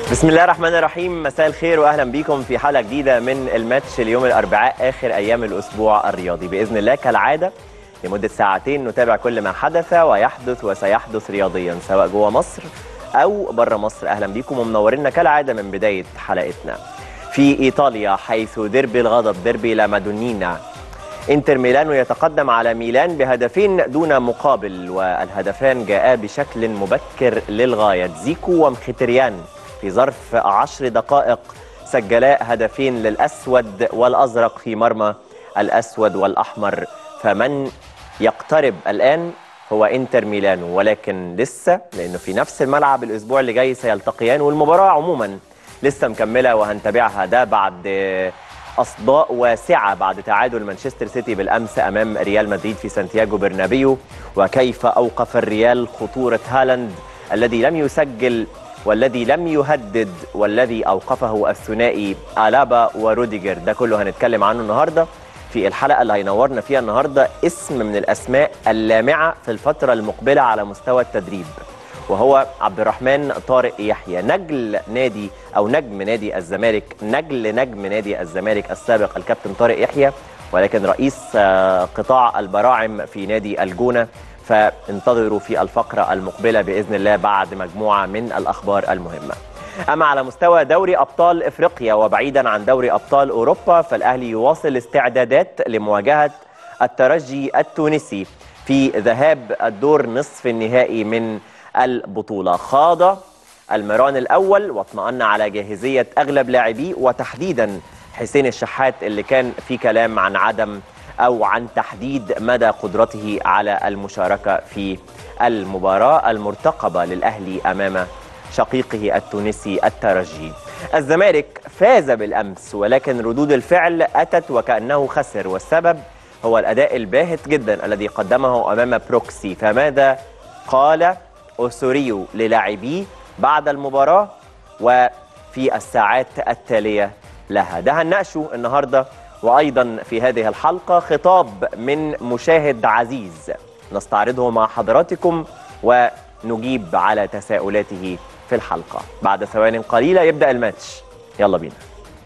بسم الله الرحمن الرحيم مساء الخير واهلا بيكم في حلقه جديده من الماتش اليوم الاربعاء اخر ايام الاسبوع الرياضي باذن الله كالعاده لمده ساعتين نتابع كل ما حدث ويحدث وسيحدث رياضيا سواء جوه مصر او بره مصر اهلا بيكم ومنورينا كالعاده من بدايه حلقتنا في ايطاليا حيث ديربي الغضب ديربي لا مادونينا انتر ميلانو يتقدم على ميلان بهدفين دون مقابل والهدفان جاءا بشكل مبكر للغايه زيكو ومختريان في ظرف عشر دقائق سجلا هدفين للأسود والأزرق في مرمى الأسود والأحمر فمن يقترب الآن هو انتر ميلانو ولكن لسه لأنه في نفس الملعب الأسبوع اللي جاي سيلتقيان والمباراة عموما لسه مكملة وهنتابعها ده بعد أصداء واسعة بعد تعادل مانشستر سيتي بالأمس أمام ريال مدريد في سانتياغو برنابيو وكيف أوقف الريال خطورة هالاند الذي لم يسجل والذي لم يهدد والذي اوقفه الثنائي الابا وروديجر ده كله هنتكلم عنه النهارده في الحلقه اللي هينورنا فيها النهارده اسم من الاسماء اللامعه في الفتره المقبله على مستوى التدريب وهو عبد الرحمن طارق يحيى نجل نادي او نجم نادي الزمالك نجل نجم نادي الزمالك السابق الكابتن طارق يحيى ولكن رئيس قطاع البراعم في نادي الجونه فانتظروا في الفقرة المقبلة بإذن الله بعد مجموعة من الأخبار المهمة أما على مستوى دوري أبطال إفريقيا وبعيدا عن دوري أبطال أوروبا فالأهلي يواصل استعدادات لمواجهة الترجي التونسي في ذهاب الدور نصف النهائي من البطولة خاض المران الأول واطمأن على جاهزية أغلب لاعبيه وتحديدا حسين الشحات اللي كان في كلام عن عدم أو عن تحديد مدى قدرته على المشاركة في المباراة المرتقبة للأهلي أمام شقيقه التونسي الترجي الزمالك فاز بالأمس ولكن ردود الفعل أتت وكأنه خسر والسبب هو الأداء الباهت جدا الذي قدمه أمام بروكسي فماذا قال أوسوريو للاعبيه بعد المباراة وفي الساعات التالية لها ده هنناقشه النهارده وايضا في هذه الحلقه خطاب من مشاهد عزيز نستعرضه مع حضراتكم ونجيب على تساؤلاته في الحلقه بعد ثوان قليله يبدا الماتش يلا بينا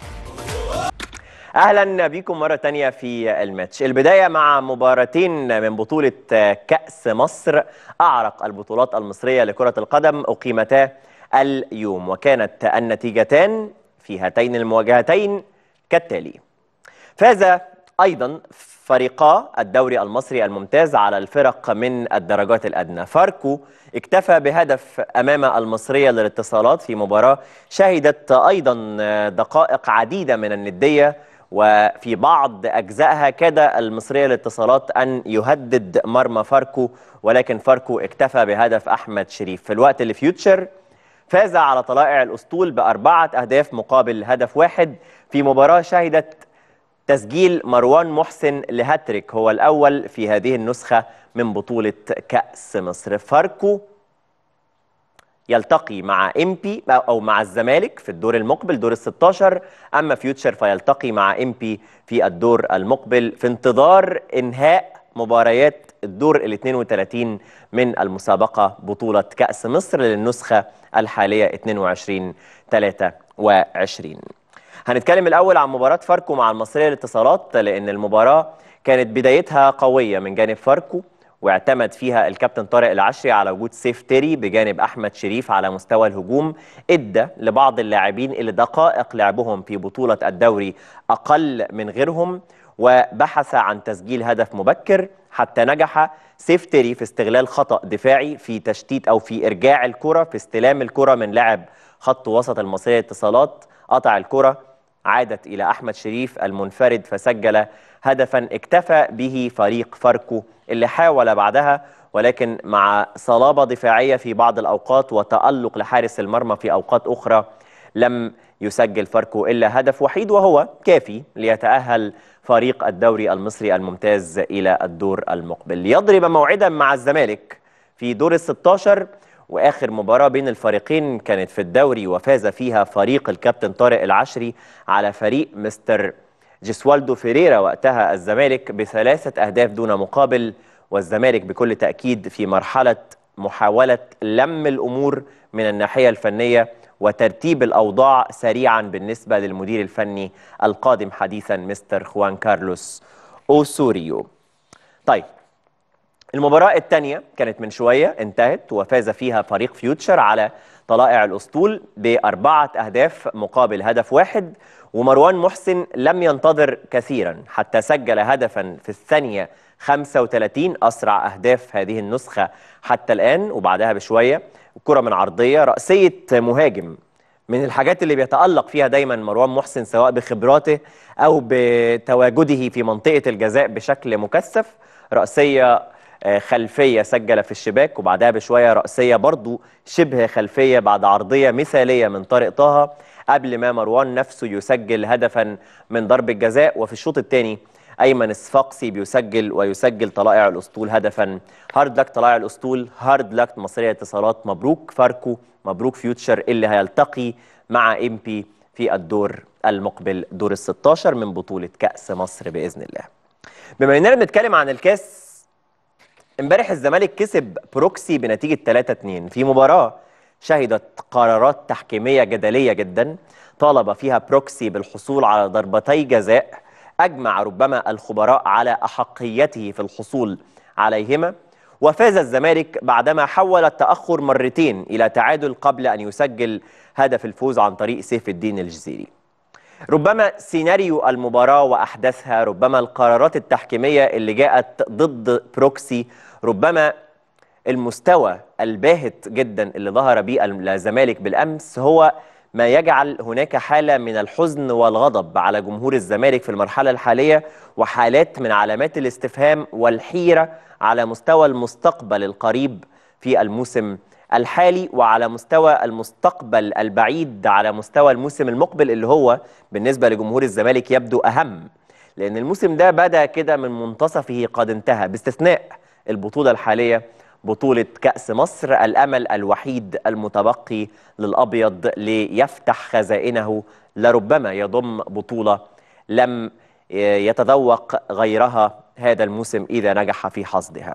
اهلا بكم مره تانية في الماتش البدايه مع مباراتين من بطوله كاس مصر اعرق البطولات المصريه لكره القدم اقيمتا اليوم وكانت النتيجتان في هاتين المواجهتين كالتالي فاز ايضا فريقا الدوري المصري الممتاز على الفرق من الدرجات الادنى فاركو اكتفى بهدف امام المصريه للاتصالات في مباراه شهدت ايضا دقائق عديده من النديه وفي بعض اجزائها كاد المصريه للاتصالات ان يهدد مرمى فاركو ولكن فاركو اكتفى بهدف احمد شريف في الوقت اللي فيوتشر فاز على طلائع الاسطول باربعه اهداف مقابل هدف واحد في مباراه شهدت تسجيل مروان محسن لهاتريك هو الأول في هذه النسخة من بطولة كأس مصر فاركو يلتقي مع إمبي أو مع الزمالك في الدور المقبل دور ال 16 أما فيوتشر فيلتقي مع إمبي في الدور المقبل في انتظار إنهاء مباريات الدور ال 32 من المسابقة بطولة كأس مصر للنسخة الحالية 22 23 هنتكلم الاول عن مباراه فاركو مع المصريه للاتصالات لان المباراه كانت بدايتها قويه من جانب فاركو واعتمد فيها الكابتن طارق العشري على وجود سيف تيري بجانب احمد شريف على مستوى الهجوم ادى لبعض اللاعبين اللي دقائق لعبهم في بطوله الدوري اقل من غيرهم وبحث عن تسجيل هدف مبكر حتى نجح سيف تيري في استغلال خطا دفاعي في تشتيت او في ارجاع الكره في استلام الكره من لاعب خط وسط المصريه للاتصالات قطع الكره عادت إلى أحمد شريف المنفرد فسجل هدفا اكتفى به فريق فاركو اللي حاول بعدها ولكن مع صلابة دفاعية في بعض الأوقات وتألق لحارس المرمى في أوقات أخرى لم يسجل فاركو إلا هدف وحيد وهو كافي ليتأهل فريق الدوري المصري الممتاز إلى الدور المقبل يضرب موعدا مع الزمالك في دور الستاشر واخر مباراه بين الفريقين كانت في الدوري وفاز فيها فريق الكابتن طارق العشري على فريق مستر جيسوالدو فيريرا وقتها الزمالك بثلاثه اهداف دون مقابل والزمالك بكل تاكيد في مرحله محاولة لم الأمور من الناحية الفنية وترتيب الأوضاع سريعا بالنسبة للمدير الفني القادم حديثا مستر خوان كارلوس أوسوريو طيب المباراة الثانية كانت من شوية انتهت وفاز فيها فريق فيوتشر على طلائع الأسطول بأربعة أهداف مقابل هدف واحد ومروان محسن لم ينتظر كثيرا حتى سجل هدفا في الثانية 35 أسرع أهداف هذه النسخة حتى الآن وبعدها بشوية كرة من عرضية رأسية مهاجم من الحاجات اللي بيتألق فيها دايما مروان محسن سواء بخبراته أو بتواجده في منطقة الجزاء بشكل مكثف رأسية خلفية سجل في الشباك وبعدها بشوية رأسية برضو شبه خلفية بعد عرضية مثالية من طارق طه قبل ما مروان نفسه يسجل هدفا من ضرب الجزاء وفي الشوط الثاني ايمن الصفاقسي بيسجل ويسجل طلائع الاسطول هدفا هارد لك طلائع الاسطول هارد لك مصريه اتصالات مبروك فاركو مبروك فيوتشر اللي هيلتقي مع ام بي في الدور المقبل دور ال 16 من بطوله كاس مصر باذن الله بما اننا بنتكلم عن الكاس امبارح الزمالك كسب بروكسي بنتيجه 3 2 في مباراه شهدت قرارات تحكيميه جدليه جدا طالب فيها بروكسي بالحصول على ضربتي جزاء أجمع ربما الخبراء على أحقيته في الحصول عليهما وفاز الزمالك بعدما حول التأخر مرتين إلى تعادل قبل أن يسجل هدف الفوز عن طريق سيف الدين الجزيري ربما سيناريو المباراة وأحداثها ربما القرارات التحكيمية اللي جاءت ضد بروكسي ربما المستوى الباهت جدا اللي ظهر به الزمالك بالأمس هو ما يجعل هناك حالة من الحزن والغضب على جمهور الزمالك في المرحلة الحالية وحالات من علامات الاستفهام والحيرة على مستوى المستقبل القريب في الموسم الحالي وعلى مستوى المستقبل البعيد على مستوى الموسم المقبل اللي هو بالنسبة لجمهور الزمالك يبدو أهم لأن الموسم ده بدأ كده من منتصفه قد انتهى باستثناء البطولة الحالية بطولة كأس مصر الأمل الوحيد المتبقي للأبيض ليفتح خزائنه لربما يضم بطولة لم يتذوق غيرها هذا الموسم إذا نجح في حصدها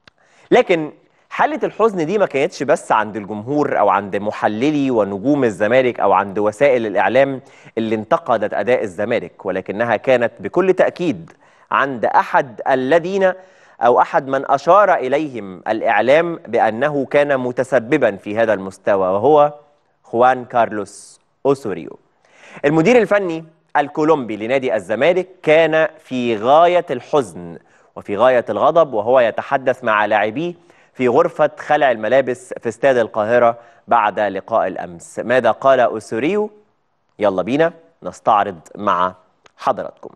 لكن حالة الحزن دي ما كانتش بس عند الجمهور أو عند محللي ونجوم الزمالك أو عند وسائل الإعلام اللي انتقدت أداء الزمالك ولكنها كانت بكل تأكيد عند أحد الذين أو أحد من أشار إليهم الإعلام بأنه كان متسببا في هذا المستوى وهو خوان كارلوس أوسوريو المدير الفني الكولومبي لنادي الزمالك كان في غاية الحزن وفي غاية الغضب وهو يتحدث مع لاعبيه في غرفة خلع الملابس في استاد القاهرة بعد لقاء الأمس ماذا قال أوسوريو؟ يلا بينا نستعرض مع حضراتكم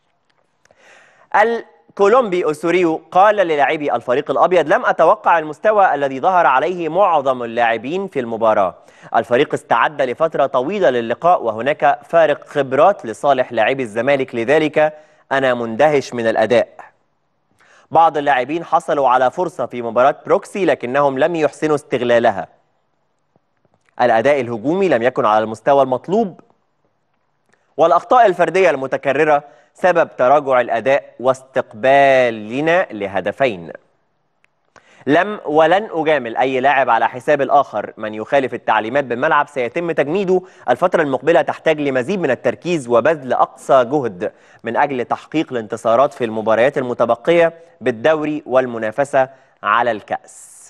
كولومبي أوسوريو قال للاعبي الفريق الأبيض لم أتوقع المستوى الذي ظهر عليه معظم اللاعبين في المباراة الفريق استعد لفترة طويلة للقاء وهناك فارق خبرات لصالح لاعبي الزمالك لذلك أنا مندهش من الأداء بعض اللاعبين حصلوا على فرصة في مباراة بروكسي لكنهم لم يحسنوا استغلالها الأداء الهجومي لم يكن على المستوى المطلوب والأخطاء الفردية المتكررة سبب تراجع الأداء واستقبالنا لهدفين لم ولن أجامل أي لاعب على حساب الآخر من يخالف التعليمات بالملعب سيتم تجميده الفترة المقبلة تحتاج لمزيد من التركيز وبذل أقصى جهد من أجل تحقيق الانتصارات في المباريات المتبقية بالدوري والمنافسة على الكأس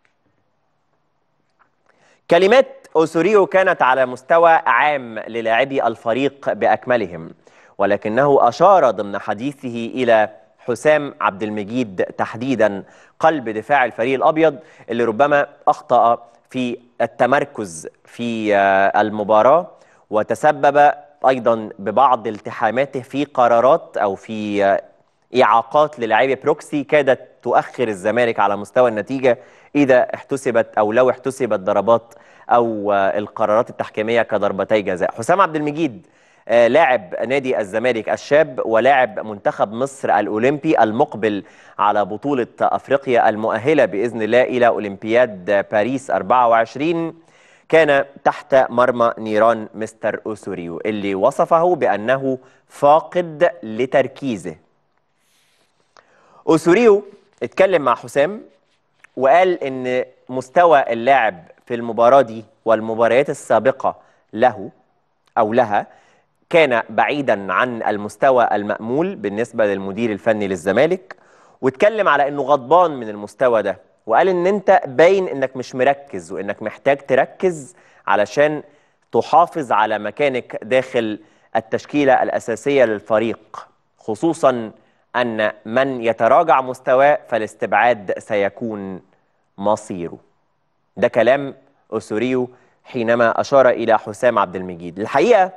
كلمات أوسوريو كانت على مستوى عام للاعبي الفريق بأكملهم ولكنه أشار ضمن حديثه إلى حسام عبد المجيد تحديدا قلب دفاع الفريق الأبيض اللي ربما أخطأ في التمركز في المباراة وتسبب أيضا ببعض التحاماته في قرارات أو في إعاقات للاعبي بروكسي كادت تؤخر الزمالك على مستوى النتيجة إذا احتسبت أو لو احتسبت ضربات أو القرارات التحكيمية كضربتي جزاء حسام عبد المجيد لاعب نادي الزمالك الشاب ولاعب منتخب مصر الأولمبي المقبل على بطولة أفريقيا المؤهلة بإذن الله إلى أولمبياد باريس 24 كان تحت مرمى نيران مستر أوسوريو اللي وصفه بأنه فاقد لتركيزه أوسوريو اتكلم مع حسام وقال ان مستوى اللاعب في المباراه دي والمباريات السابقه له او لها كان بعيدا عن المستوى المأمول بالنسبه للمدير الفني للزمالك واتكلم على انه غضبان من المستوى ده وقال ان انت باين انك مش مركز وانك محتاج تركز علشان تحافظ على مكانك داخل التشكيله الاساسيه للفريق خصوصا ان من يتراجع مستواه فالاستبعاد سيكون مصيره ده كلام اسوريو حينما اشار الى حسام عبد المجيد الحقيقه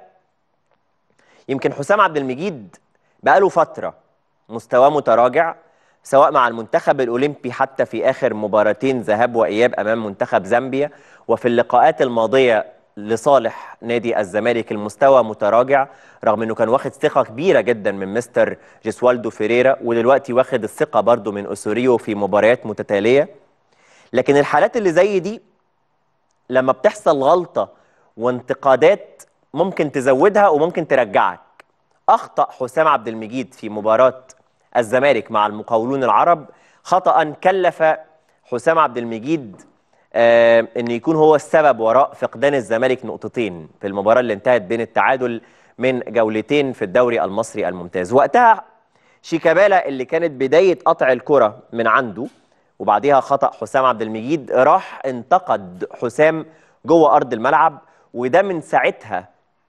يمكن حسام عبد المجيد بقاله فتره مستواه متراجع سواء مع المنتخب الاولمبي حتى في اخر مباراتين ذهاب واياب امام منتخب زامبيا وفي اللقاءات الماضيه لصالح نادي الزمالك المستوى متراجع رغم انه كان واخد ثقه كبيره جدا من مستر جيسوالدو فيريرا ودلوقتي واخد الثقه برضو من اسوريو في مباريات متتاليه لكن الحالات اللي زي دي لما بتحصل غلطه وانتقادات ممكن تزودها وممكن ترجعك اخطا حسام عبد المجيد في مباراه الزمالك مع المقاولون العرب خطا كلف حسام عبد المجيد آه ان يكون هو السبب وراء فقدان الزمالك نقطتين في المباراه اللي انتهت بين التعادل من جولتين في الدوري المصري الممتاز وقتها شيكابالا اللي كانت بدايه قطع الكره من عنده وبعديها خطا حسام عبد المجيد راح انتقد حسام جوه ارض الملعب وده من ساعتها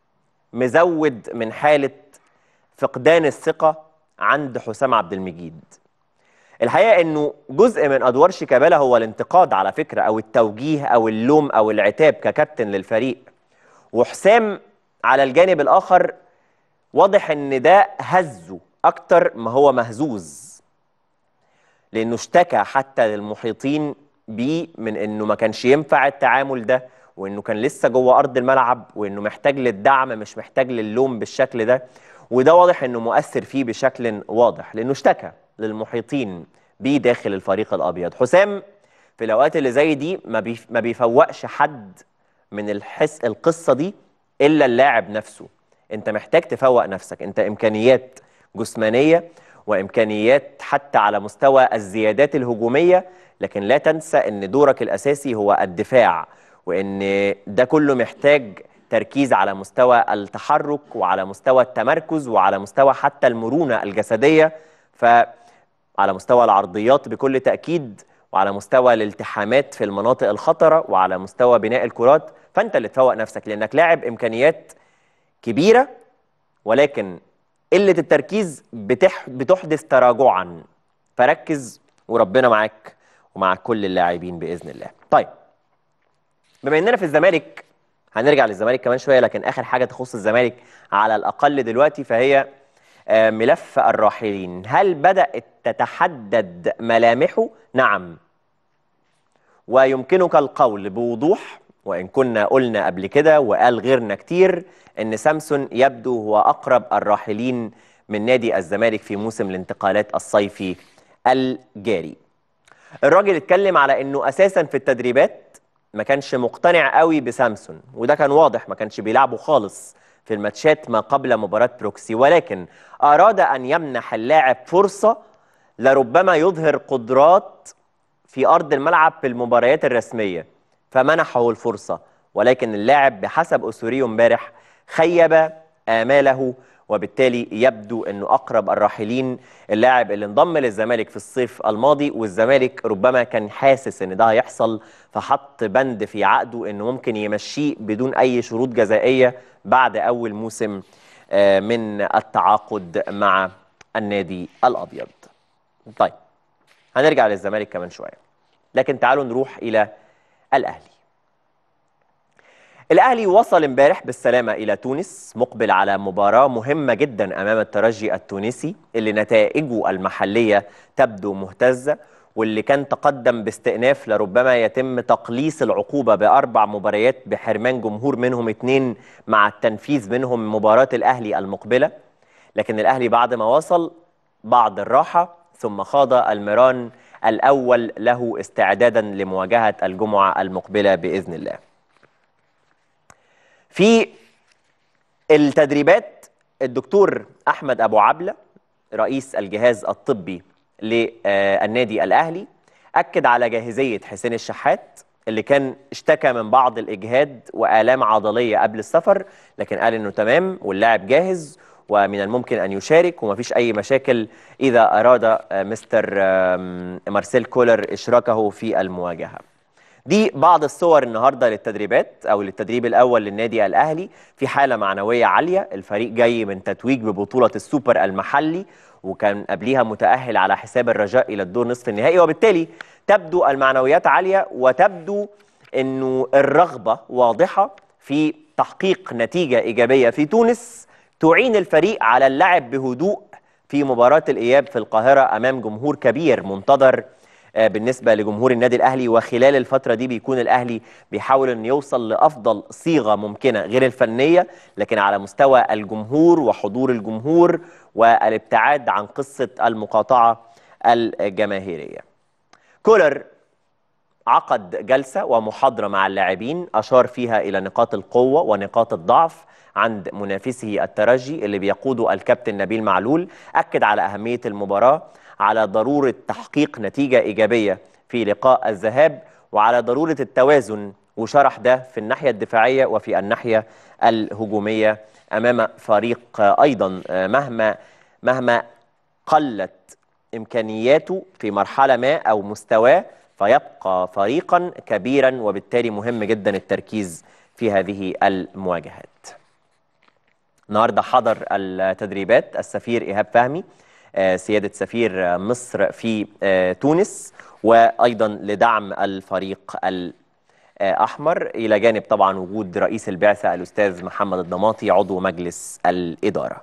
مزود من حاله فقدان الثقه عند حسام عبد المجيد الحقيقه انه جزء من ادوار شيكابالا هو الانتقاد على فكره او التوجيه او اللوم او العتاب ككابتن للفريق وحسام على الجانب الاخر واضح ان ده هزه اكتر ما هو مهزوز لانه اشتكى حتى للمحيطين بيه من انه ما كانش ينفع التعامل ده وانه كان لسه جوه ارض الملعب وانه محتاج للدعم مش محتاج للوم بالشكل ده وده واضح انه مؤثر فيه بشكل واضح لانه اشتكى للمحيطين بيه داخل الفريق الابيض حسام في الاوقات اللي زي دي ما بيف ما بيفوقش حد من الحس القصه دي الا اللاعب نفسه انت محتاج تفوق نفسك انت امكانيات جسمانيه وامكانيات حتى على مستوى الزيادات الهجوميه لكن لا تنسى ان دورك الاساسي هو الدفاع وان ده كله محتاج تركيز على مستوى التحرك وعلى مستوى التمركز وعلى مستوى حتى المرونه الجسديه فعلى مستوى العرضيات بكل تاكيد وعلى مستوى الالتحامات في المناطق الخطره وعلى مستوى بناء الكرات فانت اللي تفوق نفسك لانك لاعب امكانيات كبيره ولكن قله التركيز بتح بتحدث تراجعا فركز وربنا معاك ومع كل اللاعبين باذن الله. طيب بما اننا في الزمالك هنرجع للزمالك كمان شويه لكن اخر حاجه تخص الزمالك على الاقل دلوقتي فهي ملف الراحلين هل بدات تتحدد ملامحه نعم ويمكنك القول بوضوح وان كنا قلنا قبل كده وقال غيرنا كتير ان سامسون يبدو هو اقرب الراحلين من نادي الزمالك في موسم الانتقالات الصيفي الجاري الراجل اتكلم على انه اساسا في التدريبات ما كانش مقتنع قوي بسامسون وده كان واضح ما كانش بيلعبه خالص في الماتشات ما قبل مباراة بروكسي ولكن أراد أن يمنح اللاعب فرصة لربما يظهر قدرات في أرض الملعب في المباريات الرسمية فمنحه الفرصة ولكن اللاعب بحسب أسوريو امبارح خيب آماله وبالتالي يبدو أنه أقرب الراحلين اللاعب اللي انضم للزمالك في الصيف الماضي والزمالك ربما كان حاسس أن ده هيحصل فحط بند في عقده أنه ممكن يمشيه بدون أي شروط جزائية بعد أول موسم من التعاقد مع النادي الأبيض طيب هنرجع للزمالك كمان شوية لكن تعالوا نروح إلى الأهلي الأهلي وصل امبارح بالسلامة إلى تونس مقبل على مباراة مهمة جدا أمام الترجي التونسي اللي نتائجه المحلية تبدو مهتزة واللي كان تقدم باستئناف لربما يتم تقليص العقوبة بأربع مباريات بحرمان جمهور منهم اتنين مع التنفيذ منهم مباراة الأهلي المقبلة لكن الأهلي بعد ما وصل بعد الراحة ثم خاض المران الأول له استعدادا لمواجهة الجمعة المقبلة بإذن الله في التدريبات الدكتور أحمد أبو عبلة رئيس الجهاز الطبي للنادي الأهلي اكد على جاهزيه حسين الشحات اللي كان اشتكى من بعض الاجهاد والام عضليه قبل السفر لكن قال انه تمام واللاعب جاهز ومن الممكن ان يشارك ومفيش اي مشاكل اذا اراد آه، مستر آم، مارسيل كولر اشراكه في المواجهه دي بعض الصور النهارده للتدريبات او للتدريب الاول للنادي الاهلي في حاله معنويه عاليه الفريق جاي من تتويج ببطوله السوبر المحلي وكان قبليها متاهل على حساب الرجاء الى الدور نصف النهائي وبالتالي تبدو المعنويات عاليه وتبدو انه الرغبه واضحه في تحقيق نتيجه ايجابيه في تونس تعين الفريق على اللعب بهدوء في مباراه الاياب في القاهره امام جمهور كبير منتظر آه، بالنسبه لجمهور النادي الاهلي وخلال الفتره دي بيكون الاهلي بيحاول انه يوصل لافضل صيغه ممكنه غير الفنيه لكن على مستوى الجمهور وحضور الجمهور والابتعاد عن قصه المقاطعه الجماهيريه. كولر عقد جلسه ومحاضره مع اللاعبين اشار فيها الى نقاط القوه ونقاط الضعف عند منافسه الترجي اللي بيقوده الكابتن نبيل معلول اكد على اهميه المباراه على ضروره تحقيق نتيجه ايجابيه في لقاء الذهاب وعلى ضروره التوازن وشرح ده في الناحيه الدفاعيه وفي الناحيه الهجوميه امام فريق ايضا مهما مهما قلت امكانياته في مرحله ما او مستواه فيبقى فريقا كبيرا وبالتالي مهم جدا التركيز في هذه المواجهات. النهارده حضر التدريبات السفير ايهاب فهمي آه، سياده سفير مصر في آه، تونس وايضا لدعم الفريق الاحمر الى جانب طبعا وجود رئيس البعثه الاستاذ محمد الضماطي عضو مجلس الاداره.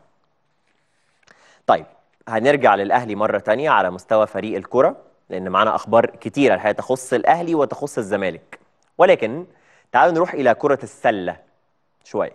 طيب هنرجع للاهلي مره تانية على مستوى فريق الكره لان معانا اخبار كتيره الحقيقه تخص الاهلي وتخص الزمالك ولكن تعالوا نروح الى كره السله شويه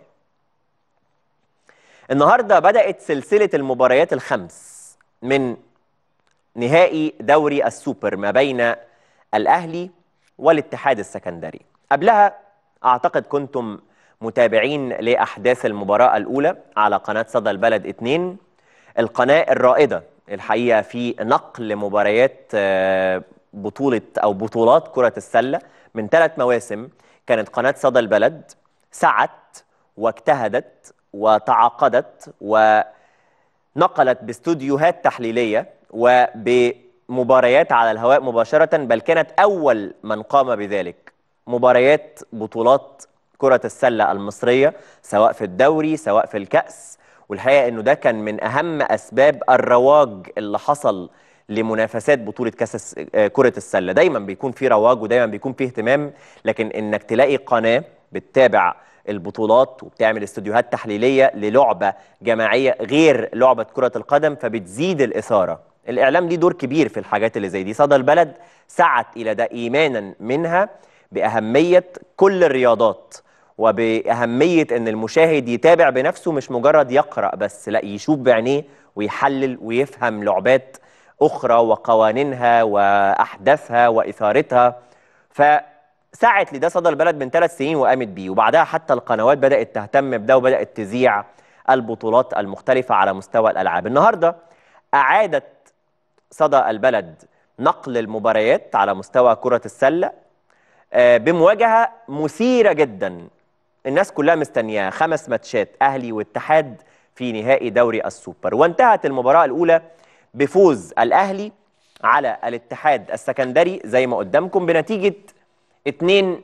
النهارده بدات سلسله المباريات الخمس من نهائي دوري السوبر ما بين الاهلي والاتحاد السكندري قبلها اعتقد كنتم متابعين لاحداث المباراه الاولى على قناه صدى البلد 2 القناه الرائده الحقيقه في نقل مباريات آه، بطوله او بطولات كره السله من ثلاث مواسم كانت قناه صدى البلد سعت واجتهدت وتعاقدت ونقلت باستوديوهات تحليليه وبمباريات على الهواء مباشره بل كانت اول من قام بذلك مباريات بطولات كره السله المصريه سواء في الدوري سواء في الكاس والحقيقه انه ده كان من اهم اسباب الرواج اللي حصل لمنافسات بطوله كاس الس- آه، كره السله دايما بيكون في رواج ودايما بيكون في اهتمام لكن انك تلاقي قناه بتتابع البطولات وبتعمل استوديوهات تحليليه للعبه جماعيه غير لعبه كره القدم فبتزيد الاثاره الاعلام ليه دور كبير في الحاجات اللي زي دي صدى البلد سعت الى ده ايمانا منها باهميه كل الرياضات وبأهمية أن المشاهد يتابع بنفسه مش مجرد يقرأ بس لا يشوف بعينيه ويحلل ويفهم لعبات أخرى وقوانينها وأحداثها وإثارتها فسعت لده صدى البلد من ثلاث سنين وقامت بيه وبعدها حتى القنوات بدأت تهتم بده وبدأت تذيع البطولات المختلفة على مستوى الألعاب النهاردة أعادت صدى البلد نقل المباريات على مستوى كرة السلة آه، بمواجهة مثيرة جدا الناس كلها مستنياها خمس ماتشات أهلي واتحاد في نهائي دوري السوبر وانتهت المباراة الأولى بفوز الأهلي على الاتحاد السكندري زي ما قدامكم بنتيجة 2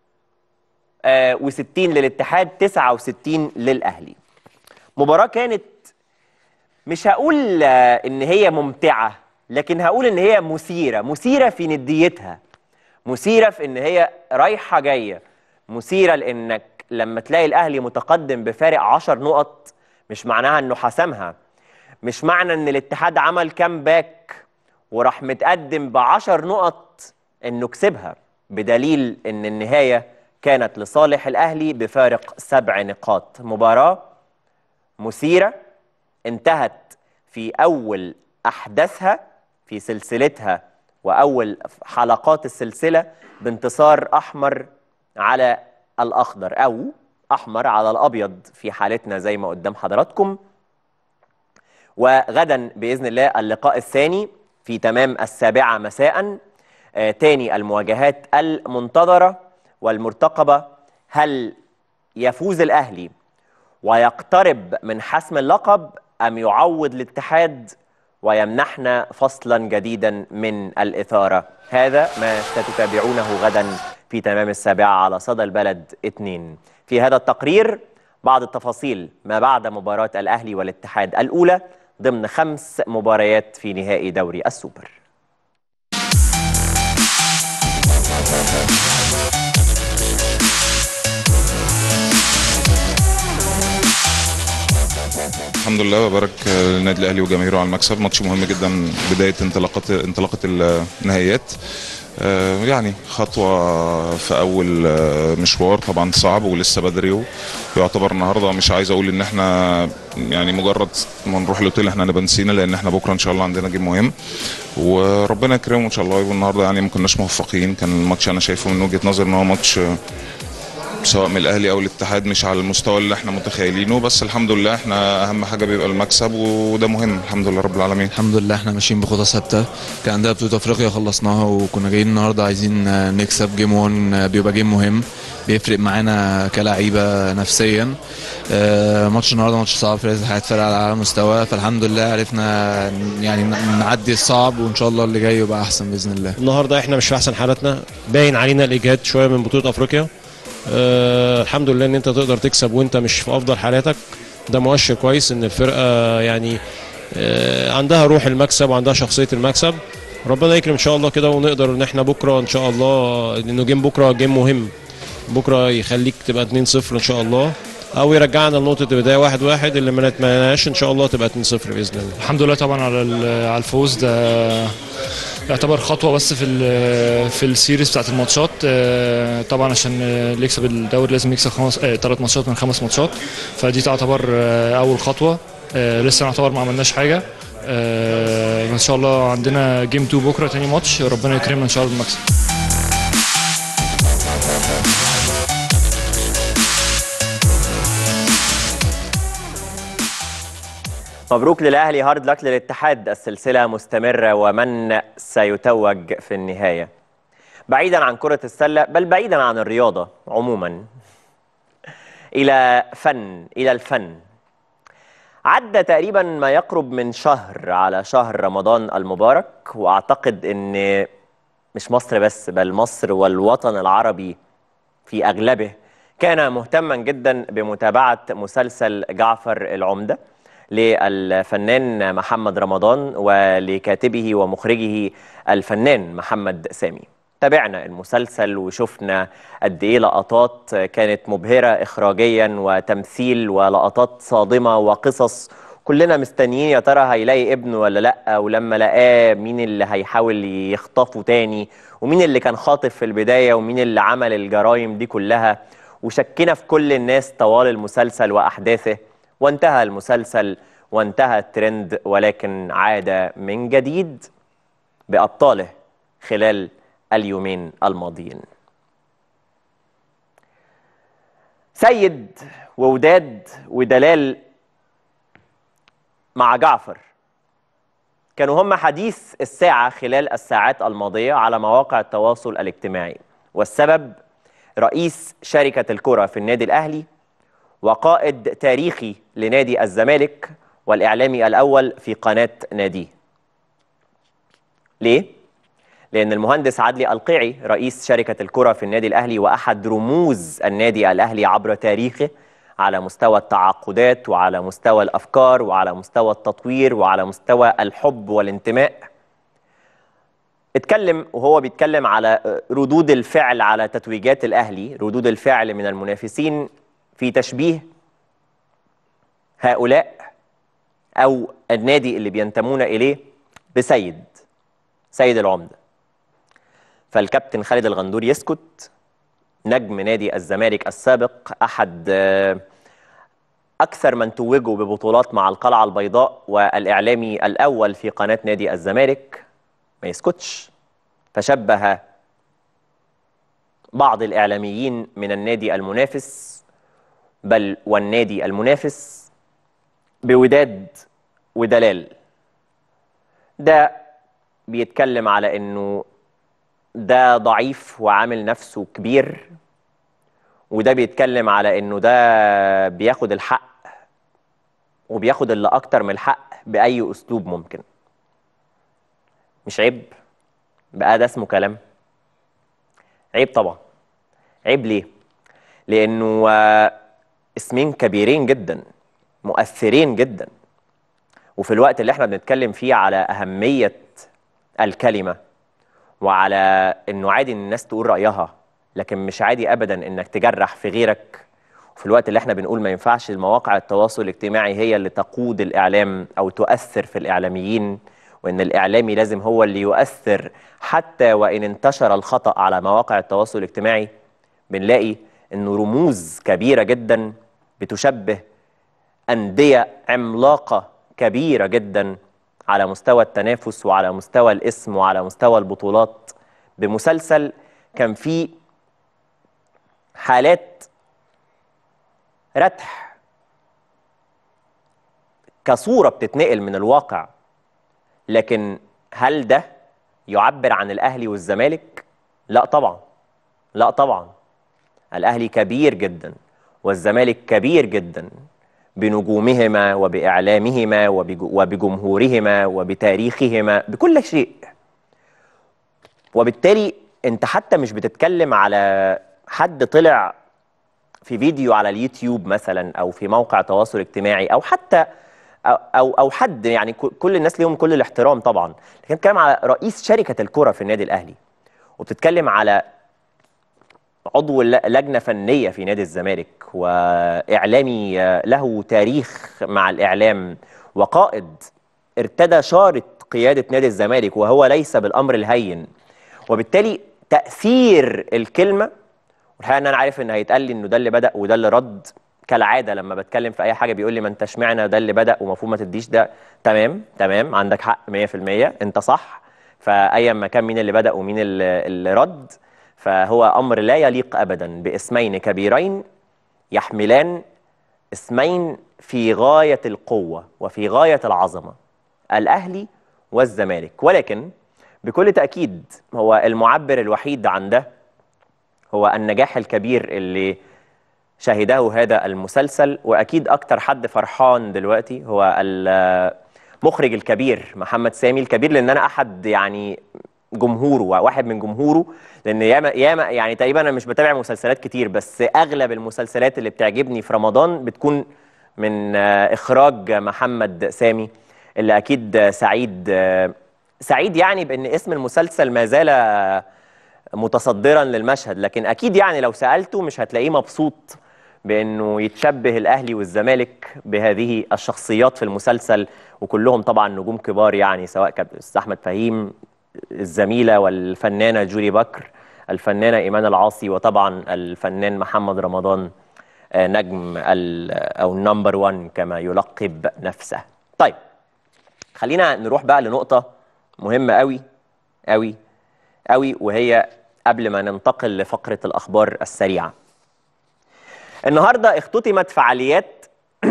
و60 للاتحاد 69 للأهلي مباراة كانت مش هقول آه، ان هي ممتعه لكن هقول ان هي مثيره مثيره في نديتها مثيره في ان هي رايحه جايه مثيره لانك لما تلاقي الاهلي متقدم بفارق 10 نقط مش معناها انه حسمها مش معنى ان الاتحاد عمل كام باك وراح متقدم ب 10 نقط انه كسبها بدليل ان النهايه كانت لصالح الاهلي بفارق سبع نقاط مباراه مثيره انتهت في أول أحداثها في سلسلتها وأول حلقات السلسلة بانتصار أحمر على الأخضر أو أحمر على الأبيض في حالتنا زي ما قدام حضراتكم وغدا بإذن الله اللقاء الثاني في تمام السابعة مساء آه، تاني المواجهات المنتظرة والمرتقبة هل يفوز الأهلي ويقترب من حسم اللقب أم يعوض الاتحاد ويمنحنا فصلا جديدا من الإثارة هذا ما ستتابعونه غدا في تمام السابعة على صدى البلد 2 في هذا التقرير بعض التفاصيل ما بعد مباراة الأهلي والاتحاد الأولى ضمن خمس مباريات في نهائي دوري السوبر الحمد لله وبارك للنادي الاهلي وجماهيره على المكسب ماتش مهم جدا بدايه انطلاقات انطلاقه النهائيات آه، يعني خطوة في أول آه، مشوار طبعا صعب ولسه بدري ويعتبر النهاردة مش عايز أقول إن إحنا يعني مجرد ما نروح الأوتيل إحنا نبقى نسينا لأن إحنا بكرة إن شاء الله عندنا جيم مهم وربنا يكرمه إن شاء الله يبقى النهاردة يعني ما كناش موفقين كان الماتش أنا شايفه من وجهة نظري إن هو ماتش سواء من الاهلي او الاتحاد مش على المستوى اللي احنا متخيلينه بس الحمد لله احنا اهم حاجه بيبقى المكسب وده مهم الحمد لله رب العالمين الحمد لله احنا ماشيين بخطى ثابته كان عندنا بطوله افريقيا خلصناها وكنا جايين النهارده عايزين نكسب جيم 1 بيبقى جيم مهم بيفرق معانا كلاعيبه نفسيا آه، ماتش النهارده ماتش صعب في فرق على اعلى مستوى فالحمد لله عرفنا يعني نعدي الصعب وان شاء الله اللي جاي يبقى احسن باذن الله النهارده احنا مش في احسن حالاتنا باين علينا الاجهاد شويه من بطوله افريقيا آه الحمد لله ان انت تقدر تكسب وانت مش في افضل حالاتك ده مؤشر كويس ان الفرقه يعني آه عندها روح المكسب وعندها شخصيه المكسب ربنا يكرم ان شاء الله كده ونقدر ان احنا بكره ان شاء الله لانه جيم بكره جيم مهم بكره يخليك تبقى 2-0 ان شاء الله او يرجعنا لنقطه البدايه 1-1 واحد واحد اللي ما نتمناش ان شاء الله تبقى 2-0 باذن الله الحمد لله طبعا على على الفوز ده يعتبر خطوه بس في في السيريز بتاعت الماتشات آه، طبعا عشان اللي يكسب الدوري لازم يكسب خمس ثلاث آه، ماتشات من خمس ماتشات فدي تعتبر آه، اول خطوه لسه نعتبر ما عملناش حاجه ان شاء الله عندنا جيم 2 بكره تاني ماتش ربنا يكرمنا ان شاء الله بالمكسب مبروك للاهلي هارد لك للاتحاد السلسله مستمره ومن سيتوج في النهايه بعيدا عن كره السله بل بعيدا عن الرياضه عموما الى فن الى الفن عدى تقريبا ما يقرب من شهر على شهر رمضان المبارك واعتقد ان مش مصر بس بل مصر والوطن العربي في اغلبه كان مهتما جدا بمتابعه مسلسل جعفر العمده للفنان محمد رمضان ولكاتبه ومخرجه الفنان محمد سامي تابعنا المسلسل وشفنا قد ايه لقطات كانت مبهره اخراجيا وتمثيل ولقطات صادمه وقصص كلنا مستنيين يا ترى هيلاقي ابنه ولا لا ولما لقاه مين اللي هيحاول يخطفه تاني ومين اللي كان خاطف في البدايه ومين اللي عمل الجرائم دي كلها وشكنا في كل الناس طوال المسلسل واحداثه وانتهى المسلسل وانتهى الترند ولكن عاد من جديد بأبطاله خلال اليومين الماضيين سيد ووداد ودلال مع جعفر كانوا هم حديث الساعة خلال الساعات الماضية على مواقع التواصل الاجتماعي والسبب رئيس شركة الكرة في النادي الأهلي وقائد تاريخي لنادي الزمالك والإعلامي الأول في قناة ناديه ليه؟ لأن المهندس عدلي القيعي رئيس شركة الكرة في النادي الأهلي وأحد رموز النادي الأهلي عبر تاريخه على مستوى التعاقدات وعلى مستوى الأفكار وعلى مستوى التطوير وعلى مستوى الحب والانتماء اتكلم وهو بيتكلم على ردود الفعل على تتويجات الأهلي ردود الفعل من المنافسين في تشبيه هؤلاء أو النادي اللي بينتمون إليه بسيد سيد العمدة فالكابتن خالد الغندور يسكت نجم نادي الزمالك السابق أحد أكثر من توجوا ببطولات مع القلعة البيضاء والإعلامي الأول في قناة نادي الزمالك ما يسكتش فشبه بعض الإعلاميين من النادي المنافس بل والنادي المنافس بوداد ودلال ده بيتكلم على انه ده ضعيف وعامل نفسه كبير وده بيتكلم على انه ده بياخد الحق وبياخد اللي اكتر من الحق باي اسلوب ممكن مش عيب بقى ده اسمه كلام عيب طبعا عيب ليه لانه آه، اسمين كبيرين جدا مؤثرين جدا وفي الوقت اللي احنا بنتكلم فيه على اهميه الكلمه وعلى انه عادي ان الناس تقول رايها لكن مش عادي ابدا انك تجرح في غيرك وفي الوقت اللي احنا بنقول ما ينفعش المواقع التواصل الاجتماعي هي اللي تقود الاعلام او تؤثر في الاعلاميين وان الاعلامي لازم هو اللي يؤثر حتى وان انتشر الخطا على مواقع التواصل الاجتماعي بنلاقي انه رموز كبيره جدا بتشبه انديه عملاقه كبيره جدا على مستوى التنافس وعلى مستوى الاسم وعلى مستوى البطولات بمسلسل كان فيه حالات رتح كصوره بتتنقل من الواقع لكن هل ده يعبر عن الاهلي والزمالك لا طبعا لا طبعا الاهلي كبير جدا والزمالك كبير جدا بنجومهما وباعلامهما وبج- وبجمهورهما وبتاريخهما بكل شيء وبالتالي انت حتى مش بتتكلم على حد طلع في فيديو على اليوتيوب مثلا او في موقع تواصل اجتماعي او حتى او او, أو حد يعني ك- كل الناس ليهم كل الاحترام طبعا لكن بتتكلم على رئيس شركه الكره في النادي الاهلي وبتتكلم على عضو الل- لجنه فنيه في نادي الزمالك واعلامي آه، له تاريخ مع الاعلام وقائد ارتدى شاره قياده نادي الزمالك وهو ليس بالامر الهين وبالتالي تاثير الكلمه والحقيقه ان انا عارف ان هيتقال لي انه ده اللي بدا وده اللي رد كالعاده لما بتكلم في اي حاجه بيقول لي ما انت اشمعنى ده اللي بدا ومفروض ما تديش ده تمام تمام عندك حق 100% انت صح فايا ما كان مين اللي بدا ومين اللي, اللي رد فهو امر لا يليق ابدا باسمين كبيرين يحملان اسمين في غايه القوه وفي غايه العظمه الاهلي والزمالك ولكن بكل تاكيد هو المعبر الوحيد عن ده هو النجاح الكبير اللي شهده هذا المسلسل واكيد اكتر حد فرحان دلوقتي هو المخرج الكبير محمد سامي الكبير لان انا احد يعني جمهوره واحد من جمهوره لان ياما ياما يعني تقريبا انا مش بتابع مسلسلات كتير بس اغلب المسلسلات اللي بتعجبني في رمضان بتكون من آه، اخراج محمد سامي اللي اكيد آه، سعيد آه، سعيد يعني بان اسم المسلسل ما زال آه، متصدرا للمشهد لكن اكيد يعني لو سالته مش هتلاقيه مبسوط بانه يتشبه الاهلي والزمالك بهذه الشخصيات في المسلسل وكلهم طبعا نجوم كبار يعني سواء كان الاستاذ احمد فهيم الزميله والفنانه جولي بكر الفنانه ايمان العاصي وطبعا الفنان محمد رمضان آه، نجم ال- او النمبر 1 كما يلقب نفسه طيب خلينا نروح بقى لنقطه مهمه قوي قوي قوي وهي قبل ما ننتقل لفقره الاخبار السريعه النهارده اختتمت فعاليات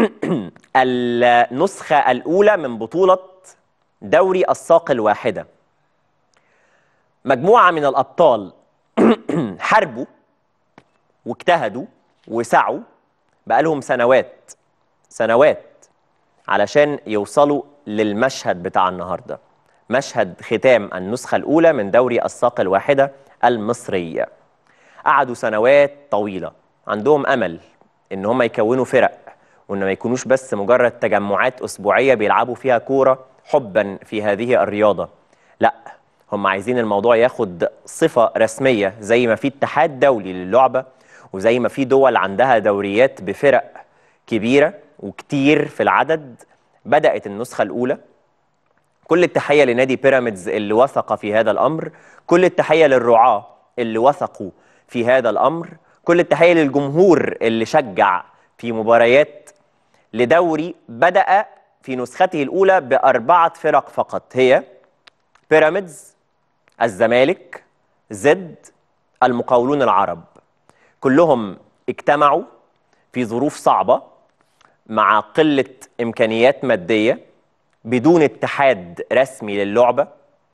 النسخه الاولى من بطوله دوري الساق الواحده مجموعه من الابطال حاربوا واجتهدوا وسعوا بقالهم سنوات سنوات علشان يوصلوا للمشهد بتاع النهارده مشهد ختام النسخه الاولى من دوري الساق الواحده المصريه قعدوا سنوات طويله عندهم امل ان هم يكونوا فرق وان ما يكونوش بس مجرد تجمعات اسبوعيه بيلعبوا فيها كوره حبا في هذه الرياضه لا هم عايزين الموضوع ياخد صفه رسميه زي ما في اتحاد دولي للعبه وزي ما في دول عندها دوريات بفرق كبيره وكتير في العدد بدات النسخه الاولى كل التحية لنادي بيراميدز اللي وثق في هذا الأمر كل التحية للرعاة اللي وثقوا في هذا الأمر كل التحية للجمهور اللي شجع في مباريات لدوري بدأ في نسخته الأولى بأربعة فرق فقط هي بيراميدز الزمالك زد المقاولون العرب كلهم اجتمعوا في ظروف صعبة مع قلة إمكانيات مادية بدون اتحاد رسمي للعبة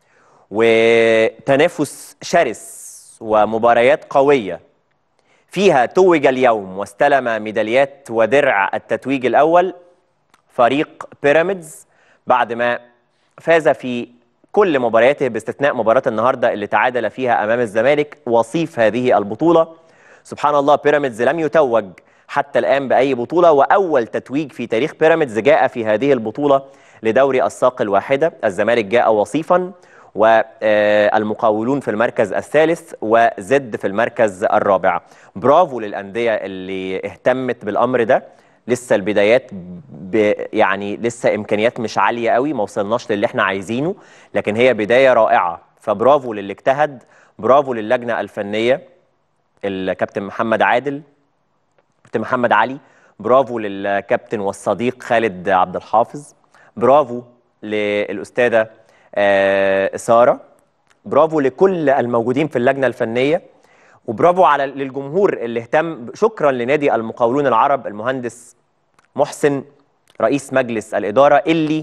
وتنافس شرس ومباريات قويه فيها توج اليوم واستلم ميداليات ودرع التتويج الاول فريق بيراميدز بعد ما فاز في كل مبارياته باستثناء مباراه النهارده اللي تعادل فيها امام الزمالك وصيف هذه البطوله سبحان الله بيراميدز لم يتوج حتى الان باي بطوله واول تتويج في تاريخ بيراميدز جاء في هذه البطوله لدوري الساق الواحده الزمالك جاء وصيفا والمقاولون في المركز الثالث وزد في المركز الرابع برافو للأندية اللي اهتمت بالأمر ده لسه البدايات ب يعني لسه إمكانيات مش عالية قوي ما وصلناش للي احنا عايزينه لكن هي بداية رائعة فبرافو للي اجتهد برافو للجنة الفنية الكابتن محمد عادل كابتن محمد علي برافو للكابتن والصديق خالد عبد الحافظ برافو للأستاذة آه، ساره برافو لكل الموجودين في اللجنه الفنيه وبرافو على للجمهور اللي اهتم شكرا لنادي المقاولون العرب المهندس محسن رئيس مجلس الاداره اللي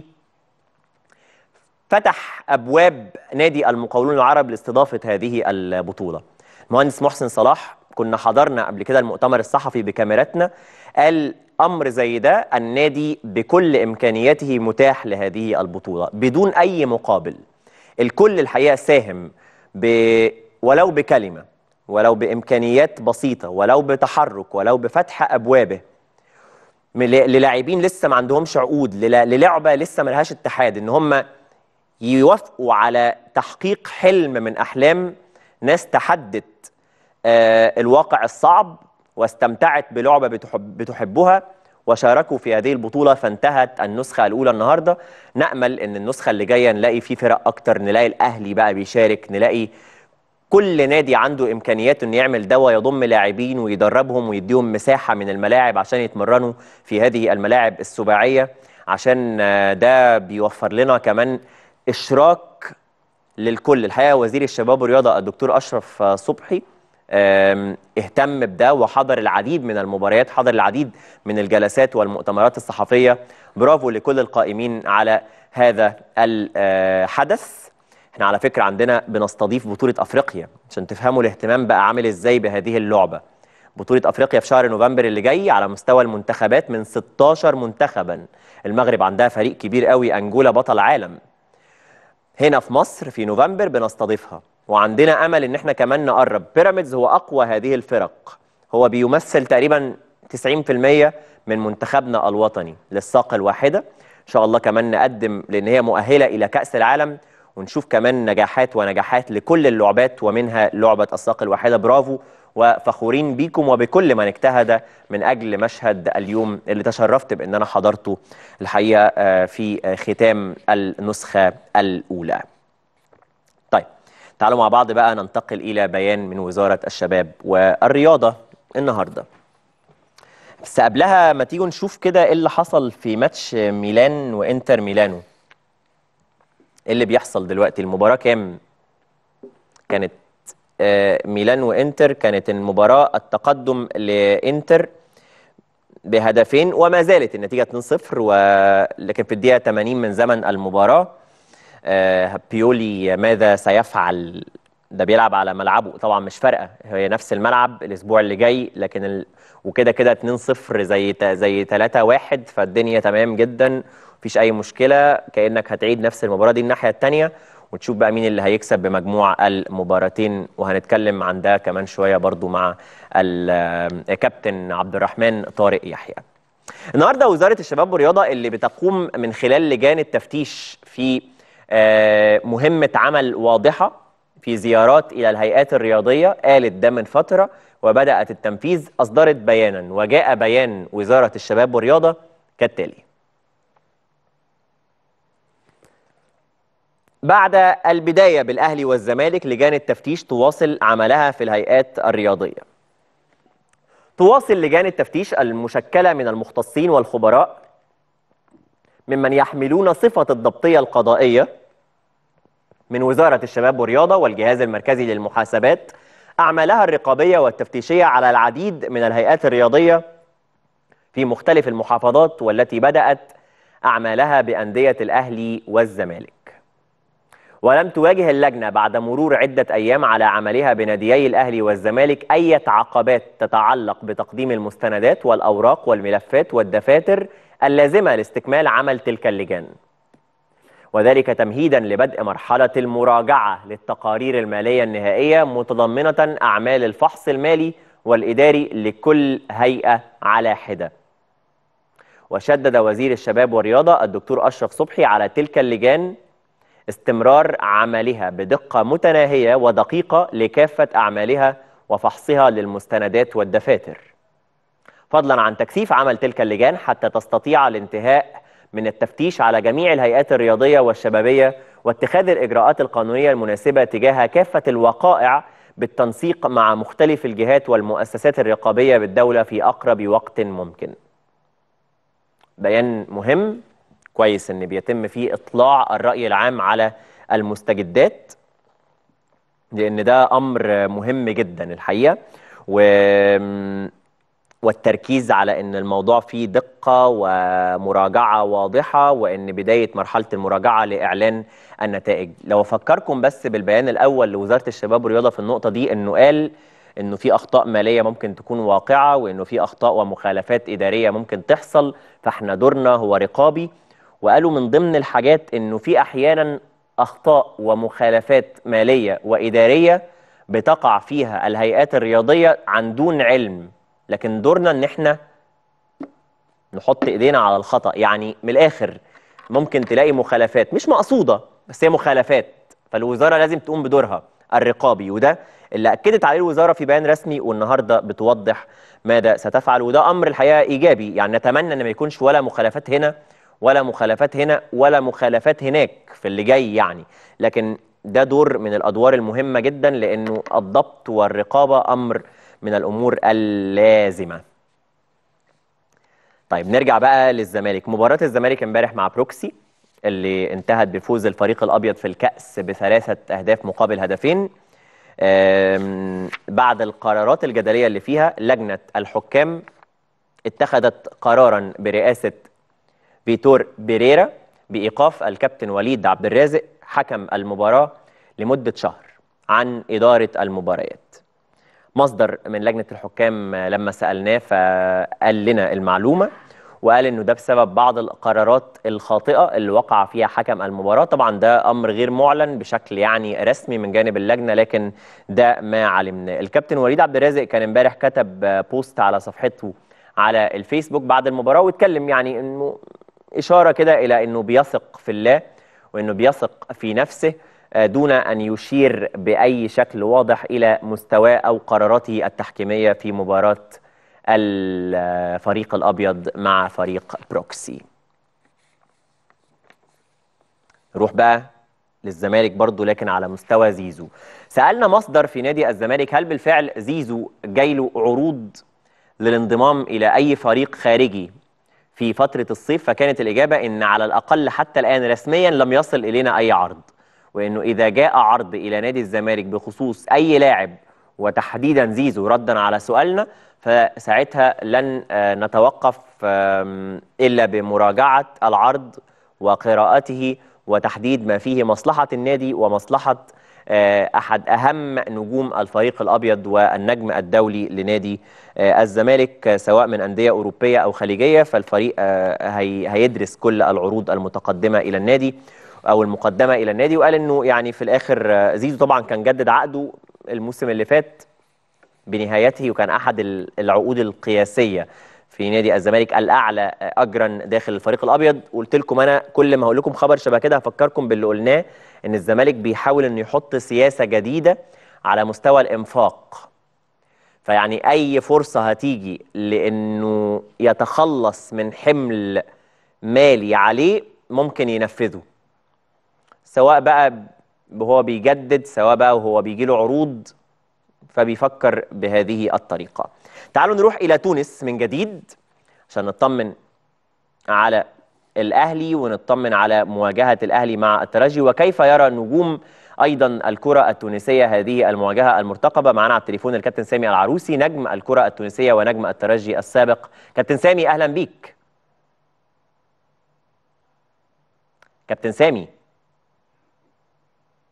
فتح ابواب نادي المقاولون العرب لاستضافه هذه البطوله المهندس محسن صلاح كنا حضرنا قبل كده المؤتمر الصحفي بكاميراتنا قال امر زي ده النادي بكل امكانياته متاح لهذه البطوله بدون اي مقابل الكل الحقيقه ساهم ب ولو بكلمه ولو بامكانيات بسيطه ولو بتحرك ولو بفتح ابوابه من- للاعبين لسه ما عندهمش عقود للا- للعبه لسه ما لهاش اتحاد ان هم يوافقوا على تحقيق حلم من احلام ناس تحدت آه، الواقع الصعب واستمتعت بلعبه بتحب بتحبها وشاركوا في هذه البطوله فانتهت النسخه الاولى النهارده نامل ان النسخه اللي جايه نلاقي فيه فرق اكتر نلاقي الاهلي بقى بيشارك نلاقي كل نادي عنده امكانيات انه يعمل ده ويضم لاعبين ويدربهم ويديهم مساحه من الملاعب عشان يتمرنوا في هذه الملاعب السباعيه عشان آه، ده بيوفر لنا كمان اشراك للكل الحقيقه وزير الشباب والرياضه الدكتور اشرف آه، صبحي آم، اهتم بده وحضر العديد من المباريات حضر العديد من الجلسات والمؤتمرات الصحفيه برافو لكل القائمين على هذا الحدث احنا على فكره عندنا بنستضيف بطوله افريقيا عشان تفهموا الاهتمام بقى عامل ازاي بهذه اللعبه بطوله افريقيا في شهر نوفمبر اللي جاي على مستوى المنتخبات من 16 منتخبا المغرب عندها فريق كبير قوي انجولا بطل عالم هنا في مصر في نوفمبر بنستضيفها وعندنا امل ان احنا كمان نقرب بيراميدز هو اقوى هذه الفرق هو بيمثل تقريبا 90% من منتخبنا الوطني للساقه الواحده ان شاء الله كمان نقدم لان هي مؤهله الى كاس العالم ونشوف كمان نجاحات ونجاحات لكل اللعبات ومنها لعبه الساقه الواحده برافو وفخورين بيكم وبكل من اجتهد من اجل مشهد اليوم اللي تشرفت بان انا حضرته الحقيقه آه، في آه، ختام النسخه الاولى. طيب تعالوا مع بعض بقى ننتقل الى بيان من وزاره الشباب والرياضه النهارده. بس قبلها ما تيجوا نشوف كده ايه اللي حصل في ماتش ميلان وانتر ميلانو. ايه اللي بيحصل دلوقتي المباراه كام؟ كانت آه، ميلان وانتر كانت المباراه التقدم لانتر بهدفين وما زالت النتيجه 2-0 ولكن في الدقيقه 80 من زمن المباراه آه، بيولي ماذا سيفعل ده بيلعب على ملعبه طبعا مش فارقه هي نفس الملعب الاسبوع اللي جاي لكن ال... وكده كده 2-0 زي ت... زي 3-1 فالدنيا تمام جدا مفيش اي مشكله كانك هتعيد نفس المباراه دي الناحيه الثانيه وتشوف بقى مين اللي هيكسب بمجموع المباراتين وهنتكلم عن ده كمان شويه برضو مع الكابتن عبد الرحمن طارق يحيى النهارده وزاره الشباب والرياضه اللي بتقوم من خلال لجان التفتيش في آه، مهمه عمل واضحه في زيارات الى الهيئات الرياضيه قالت ده من فتره وبدات التنفيذ اصدرت بيانا وجاء بيان وزاره الشباب والرياضه كالتالي بعد البدايه بالاهلي والزمالك لجان التفتيش تواصل عملها في الهيئات الرياضيه تواصل لجان التفتيش المشكله من المختصين والخبراء ممن يحملون صفه الضبطيه القضائيه من وزاره الشباب والرياضه والجهاز المركزي للمحاسبات اعمالها الرقابيه والتفتيشيه على العديد من الهيئات الرياضيه في مختلف المحافظات والتي بدات اعمالها بانديه الاهلي والزمالك ولم تواجه اللجنة بعد مرور عدة أيام على عملها بناديي الأهلي والزمالك أي عقبات تتعلق بتقديم المستندات والأوراق والملفات والدفاتر اللازمة لاستكمال عمل تلك اللجان وذلك تمهيدا لبدء مرحلة المراجعة للتقارير المالية النهائية متضمنة أعمال الفحص المالي والإداري لكل هيئة على حدة وشدد وزير الشباب والرياضة الدكتور أشرف صبحي على تلك اللجان استمرار عملها بدقة متناهية ودقيقة لكافة أعمالها وفحصها للمستندات والدفاتر فضلا عن تكثيف عمل تلك اللجان حتى تستطيع الانتهاء من التفتيش على جميع الهيئات الرياضية والشبابية واتخاذ الإجراءات القانونية المناسبة تجاه كافة الوقائع بالتنسيق مع مختلف الجهات والمؤسسات الرقابية بالدولة في أقرب وقت ممكن بيان مهم كويس ان بيتم فيه اطلاع الراي العام على المستجدات لان ده امر مهم جدا الحقيقه و والتركيز على ان الموضوع فيه دقه ومراجعه واضحه وان بدايه مرحله المراجعه لاعلان النتائج لو افكركم بس بالبيان الاول لوزاره الشباب والرياضه في النقطه دي انه قال انه في اخطاء ماليه ممكن تكون واقعه وانه في اخطاء ومخالفات اداريه ممكن تحصل فاحنا دورنا هو رقابي وقالوا من ضمن الحاجات انه في احيانا اخطاء ومخالفات ماليه واداريه بتقع فيها الهيئات الرياضيه عن دون علم لكن دورنا ان احنا نحط ايدينا على الخطا يعني من الاخر ممكن تلاقي مخالفات مش مقصوده بس هي مخالفات فالوزاره لازم تقوم بدورها الرقابي وده اللي اكدت عليه الوزاره في بيان رسمي والنهارده بتوضح ماذا ستفعل وده امر الحقيقه ايجابي يعني نتمنى ان ما يكونش ولا مخالفات هنا ولا مخالفات هنا ولا مخالفات هناك في اللي جاي يعني لكن ده دور من الادوار المهمه جدا لانه الضبط والرقابه امر من الامور اللازمه طيب نرجع بقى للزمالك مباراه الزمالك امبارح مع بروكسي اللي انتهت بفوز الفريق الابيض في الكاس بثلاثه اهداف مقابل هدفين بعد القرارات الجدليه اللي فيها لجنه الحكام اتخذت قرارا برئاسه فيتور بيريرا بايقاف الكابتن وليد عبد الرازق حكم المباراه لمده شهر عن اداره المباريات. مصدر من لجنه الحكام لما سالناه فقال لنا المعلومه وقال انه ده بسبب بعض القرارات الخاطئه اللي وقع فيها حكم المباراه طبعا ده امر غير معلن بشكل يعني رسمي من جانب اللجنه لكن ده ما علمناه الكابتن وليد عبد الرازق كان امبارح كتب بوست على صفحته على الفيسبوك بعد المباراه واتكلم يعني انه اشاره كده الى انه بيثق في الله وانه بيثق في نفسه دون ان يشير باي شكل واضح الى مستواه او قراراته التحكيميه في مباراه الفريق الابيض مع فريق بروكسي. نروح بقى للزمالك برضه لكن على مستوى زيزو. سالنا مصدر في نادي الزمالك هل بالفعل زيزو جاي له عروض للانضمام الى اي فريق خارجي في فترة الصيف فكانت الإجابة إن على الأقل حتى الآن رسميا لم يصل إلينا أي عرض وإنه إذا جاء عرض إلى نادي الزمالك بخصوص أي لاعب وتحديدا زيزو ردا على سؤالنا فساعتها لن نتوقف إلا بمراجعة العرض وقراءته وتحديد ما فيه مصلحة النادي ومصلحة احد اهم نجوم الفريق الابيض والنجم الدولي لنادي الزمالك سواء من انديه اوروبيه او خليجيه فالفريق هيدرس كل العروض المتقدمه الى النادي او المقدمه الى النادي وقال انه يعني في الاخر زيزو طبعا كان جدد عقده الموسم اللي فات بنهايته وكان احد العقود القياسيه في نادي الزمالك الاعلى اجرا داخل الفريق الابيض قلت لكم انا كل ما هقول لكم خبر شبه كده هفكركم باللي قلناه ان الزمالك بيحاول انه يحط سياسه جديده على مستوى الانفاق فيعني اي فرصه هتيجي لانه يتخلص من حمل مالي عليه ممكن ينفذه سواء بقى هو بيجدد سواء بقى وهو بيجي له عروض فبيفكر بهذه الطريقه تعالوا نروح الى تونس من جديد عشان نطمن على الاهلي ونطمن على مواجهه الاهلي مع الترجي وكيف يرى نجوم ايضا الكره التونسيه هذه المواجهه المرتقبه معنا على التليفون الكابتن سامي العروسي نجم الكره التونسيه ونجم الترجي السابق كابتن سامي اهلا بيك كابتن سامي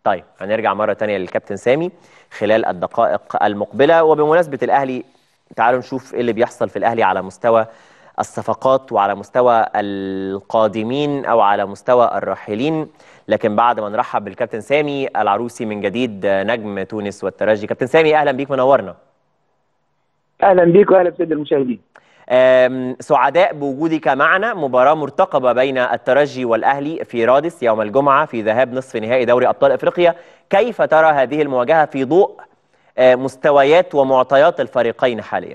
طيب هنرجع مرة تانية للكابتن سامي خلال الدقائق المقبلة وبمناسبة الأهلي تعالوا نشوف إيه اللي بيحصل في الأهلي على مستوى الصفقات وعلى مستوى القادمين أو على مستوى الراحلين لكن بعد ما نرحب بالكابتن سامي العروسي من جديد نجم تونس والترجي كابتن سامي أهلا بيك منورنا اهلا بيك واهلا بالساده المشاهدين أم، سعداء بوجودك معنا مباراة مرتقبة بين الترجي والأهلي في رادس يوم الجمعة في ذهاب نصف نهائي دوري أبطال أفريقيا كيف ترى هذه المواجهة في ضوء آه، مستويات ومعطيات الفريقين حاليا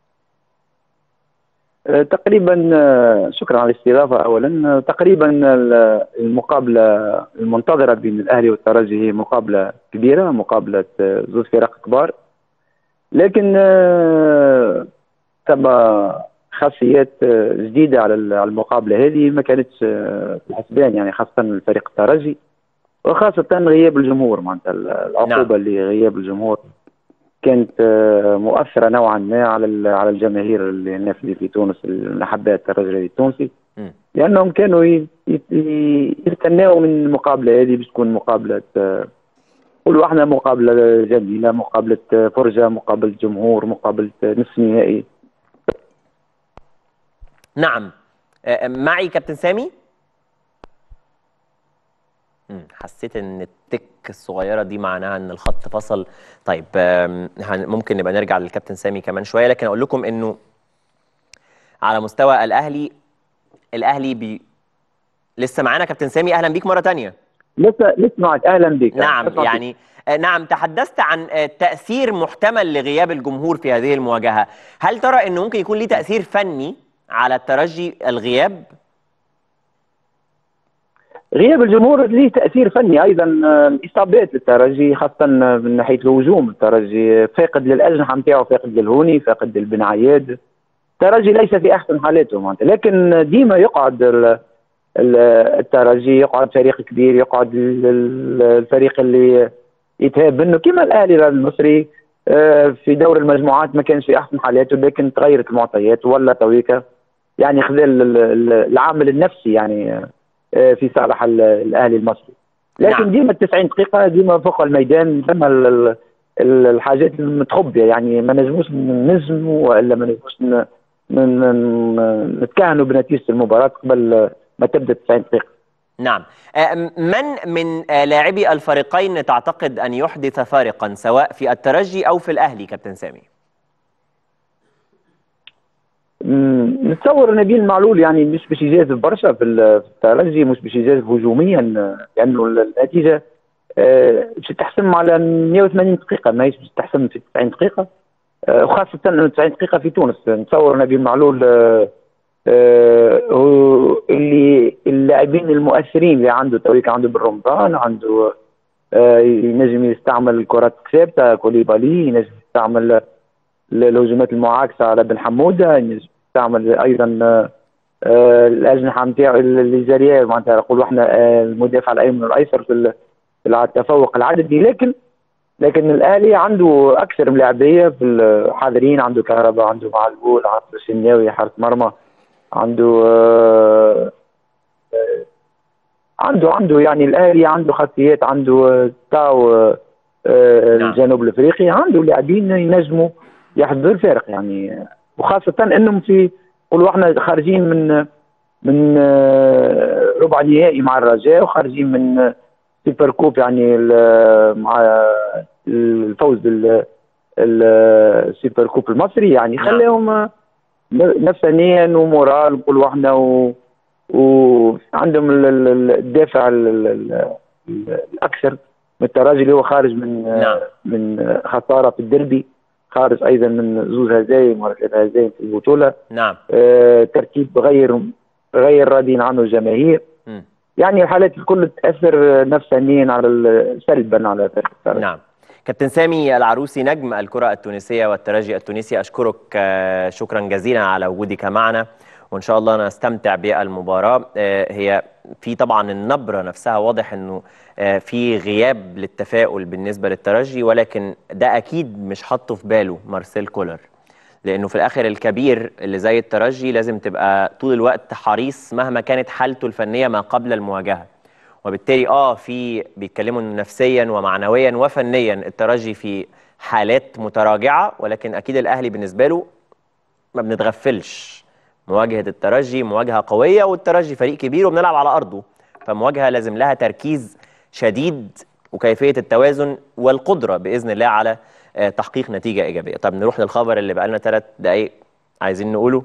آه، تقريبا آه، شكرا على الاستضافه اولا آه، تقريبا ال- المقابله المنتظره بين الاهلي والترجي هي مقابله كبيره مقابله آه، زوج فرق كبار لكن آه، تبع خاصيات آه، جديده على ال- على المقابله هذه ما كانتش آه، في الحسبان يعني خاصه الفريق الترجي وخاصه غياب الجمهور معناتها ال- العقوبه نعم. اللي غياب الجمهور كانت آه، مؤثره نوعا ما على ال- على الجماهير اللي الناس اللي في تونس اللي حبات الرجل التونسي مم. لانهم كانوا ي- ي- يستناوا من المقابله هذه باش تكون مقابله آه، قولوا احنا مقابله جميله مقابله آه، فرجه مقابله جمهور مقابله آه، نصف نهائي نعم آه، معي كابتن سامي مم، حسيت ان التك الصغيره دي معناها ان الخط فصل طيب آم، هن- ممكن نبقى نرجع للكابتن سامي كمان شويه لكن اقول لكم انه على مستوى الاهلي الاهلي بي لسه معانا كابتن سامي اهلا بيك مره تانية لسه لسه معك اهلا بك نعم أسمع فيك. يعني آه، نعم تحدثت عن آه، تأثير محتمل لغياب الجمهور في هذه المواجهة هل ترى أنه ممكن يكون ليه تأثير فني على الترجي الغياب؟ غياب الجمهور له تاثير فني ايضا آه، الاصابات للترجي خاصه من ناحيه الهجوم الترجي فاقد للاجنحه نتاعو فاقد للهوني فاقد للبن عياد الترجي ليس في احسن حالاته معناتها لكن ديما يقعد ال- ال- الترجي يقعد فريق كبير يقعد ال- ال- الفريق اللي يتهاب منه كما الاهلي المصري آه، في دور المجموعات ما كانش في احسن حالاته لكن تغيرت المعطيات ولا تويكا يعني خلال ال- ال- العامل النفسي يعني آه، في صالح ال- الاهلي المصري لكن نعم. ديما 90 دقيقه ديما فوق الميدان ثم ال- ال- ال- الحاجات المتخبيه يعني ما نجموش ننجموا والا ما نجموش ن- ن- ن- نتكهنوا بنتيجه المباراه قبل ما تبدا 90 دقيقه نعم آه، م- من من آه، لاعبي الفريقين تعتقد أن يحدث فارقا سواء في الترجي أو في الأهلي كابتن سامي؟ مم، نتصور نبيل معلول يعني مش باش يجازف برشا في ال- في الترجي مش باش يجازف هجوميا آه، لانه النتيجه آه، باش تحسم على 180 دقيقه ماهيش باش تحسم في 90 دقيقه آه، وخاصه انه 90 دقيقه في تونس نتصور نبيل معلول آه، آه، هو اللي اللاعبين المؤثرين اللي عنده تويك عنده بن رمضان عنده آه، ينجم يستعمل الكرات الثابته كوليبالي ينجم يستعمل ال- الهجمات المعاكسه على بن حموده ينجم يستعمل ايضا آه، آه، الاجنحه نتاعو اللي جاريه معناتها نقولوا احنا آه، المدافع الايمن والايسر في ال- في التفوق العددي لكن لكن الاهلي عنده اكثر من لاعبيه في الحاضرين عنده كهرباء عنده معلول عنده الشناوي حارس مرمى عنده آه، آه، عنده عنده يعني الاهلي عنده خاصيات عنده آه، تاو آه، آه، نعم. الجنوب الافريقي عنده لاعبين ينجموا يحدثوا الفارق يعني وخاصه انهم في قولوا احنا خارجين من من آه، ربع نهائي مع الرجاء وخارجين من آه، سوبر كوب يعني ال- مع الفوز بال ال- السوبر كوب المصري يعني نعم. خلاهم آه، نفسانيا ومورال نقولوا احنا و وعندهم ال- ال- ال- الدافع ال- ال- ال- ال- الاكثر من التراجي اللي هو خارج من نعم. من خساره في الدربي خارج ايضا من زوز هزايم ولا ثلاث هزايم في البطوله نعم آه، ترتيب غير غير راضين عنه الجماهير مم. يعني الحالات الكل تاثر نفسانيا على ال- سلبا على فريق الترجي نعم كابتن سامي العروسي نجم الكرة التونسية والترجي التونسي أشكرك آه، شكرا جزيلا على وجودك معنا وإن شاء الله نستمتع بالمباراة آه، هي في طبعا النبرة نفسها واضح أنه آه، في غياب للتفاؤل بالنسبة للترجي ولكن ده أكيد مش حاطه في باله مارسيل كولر لأنه في الآخر الكبير اللي زي الترجي لازم تبقى طول الوقت حريص مهما كانت حالته الفنية ما قبل المواجهة وبالتالي اه في بيتكلموا انه نفسيا ومعنويا وفنيا الترجي في حالات متراجعه ولكن اكيد الاهلي بالنسبه له ما بنتغفلش مواجهه الترجي مواجهه قويه والترجي فريق كبير وبنلعب على ارضه فمواجهه لازم لها تركيز شديد وكيفيه التوازن والقدره باذن الله على آه، تحقيق نتيجه ايجابيه طب نروح للخبر اللي بقالنا ثلاث دقائق عايزين نقوله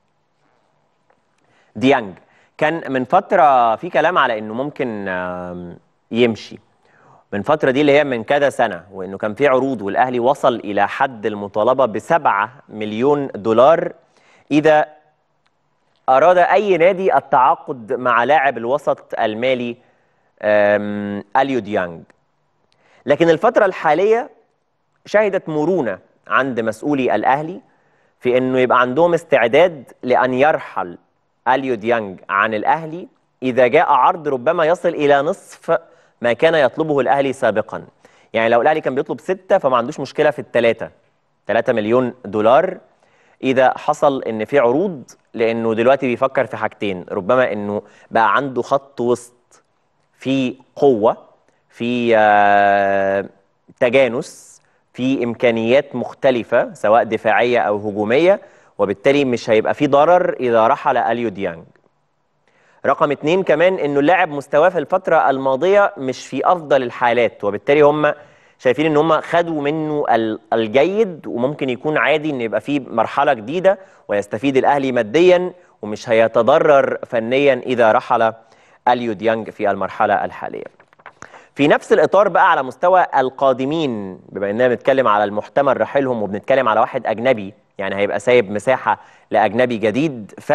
ديانج كان من فتره في كلام على انه ممكن آم، يمشي من فترة دي اللي هي من كذا سنة وإنه كان في عروض والأهلي وصل إلى حد المطالبة بسبعة مليون دولار إذا أراد أي نادي التعاقد مع لاعب الوسط المالي آم، أليو ديانج لكن الفترة الحالية شهدت مرونة عند مسؤولي الأهلي في أنه يبقى عندهم استعداد لأن يرحل أليو ديانج عن الأهلي إذا جاء عرض ربما يصل إلى نصف ما كان يطلبه الأهلي سابقا يعني لو الأهلي كان بيطلب ستة فما عندوش مشكلة في الثلاثة 3 مليون دولار إذا حصل إن في عروض لأنه دلوقتي بيفكر في حاجتين ربما إنه بقى عنده خط وسط في قوة في آه، تجانس في إمكانيات مختلفة سواء دفاعية أو هجومية وبالتالي مش هيبقى في ضرر إذا رحل أليو ديانج رقم اتنين كمان انه اللاعب مستواه في الفترة الماضية مش في افضل الحالات وبالتالي هم شايفين ان هم خدوا منه ال- الجيد وممكن يكون عادي ان يبقى في مرحلة جديدة ويستفيد الاهلي ماديا ومش هيتضرر فنيا اذا رحل اليو ديانج في المرحلة الحالية في نفس الاطار بقى على مستوى القادمين بما اننا بنتكلم على المحتمل رحيلهم وبنتكلم على واحد اجنبي يعني هيبقى سايب مساحة لاجنبي جديد ف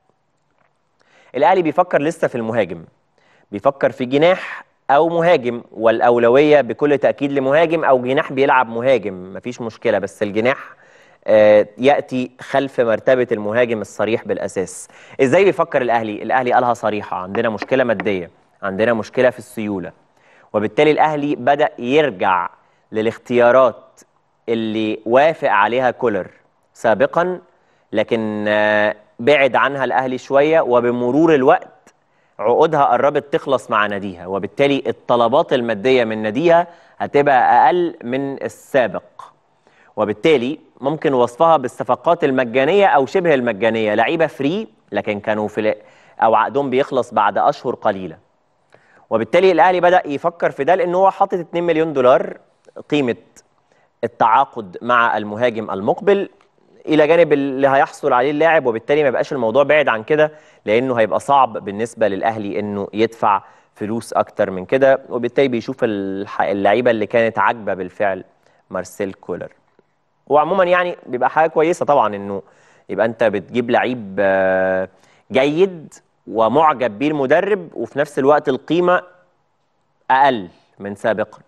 الاهلي بيفكر لسه في المهاجم بيفكر في جناح او مهاجم والاولويه بكل تاكيد لمهاجم او جناح بيلعب مهاجم مفيش مشكله بس الجناح آه، ياتي خلف مرتبه المهاجم الصريح بالاساس ازاي بيفكر الاهلي الاهلي قالها صريحه عندنا مشكله ماديه عندنا مشكله في السيوله وبالتالي الاهلي بدا يرجع للاختيارات اللي وافق عليها كولر سابقا لكن آه، بعد عنها الاهلي شويه وبمرور الوقت عقودها قربت تخلص مع ناديها وبالتالي الطلبات الماديه من ناديها هتبقى اقل من السابق وبالتالي ممكن وصفها بالصفقات المجانيه او شبه المجانيه لعيبه فري لكن كانوا في ال- او عقدهم بيخلص بعد اشهر قليله وبالتالي الاهلي بدا يفكر في ده لان هو حاطط 2 مليون دولار قيمه التعاقد مع المهاجم المقبل الى جانب اللي هيحصل عليه اللاعب وبالتالي ما يبقاش الموضوع بعيد عن كده لانه هيبقى صعب بالنسبه للاهلي انه يدفع فلوس اكتر من كده وبالتالي بيشوف الح- اللعيبه اللي كانت عاجبه بالفعل مارسيل كولر وعموما يعني بيبقى حاجه كويسه طبعا انه يبقى انت بتجيب لعيب آه، جيد ومعجب بيه المدرب وفي نفس الوقت القيمه اقل من سابقا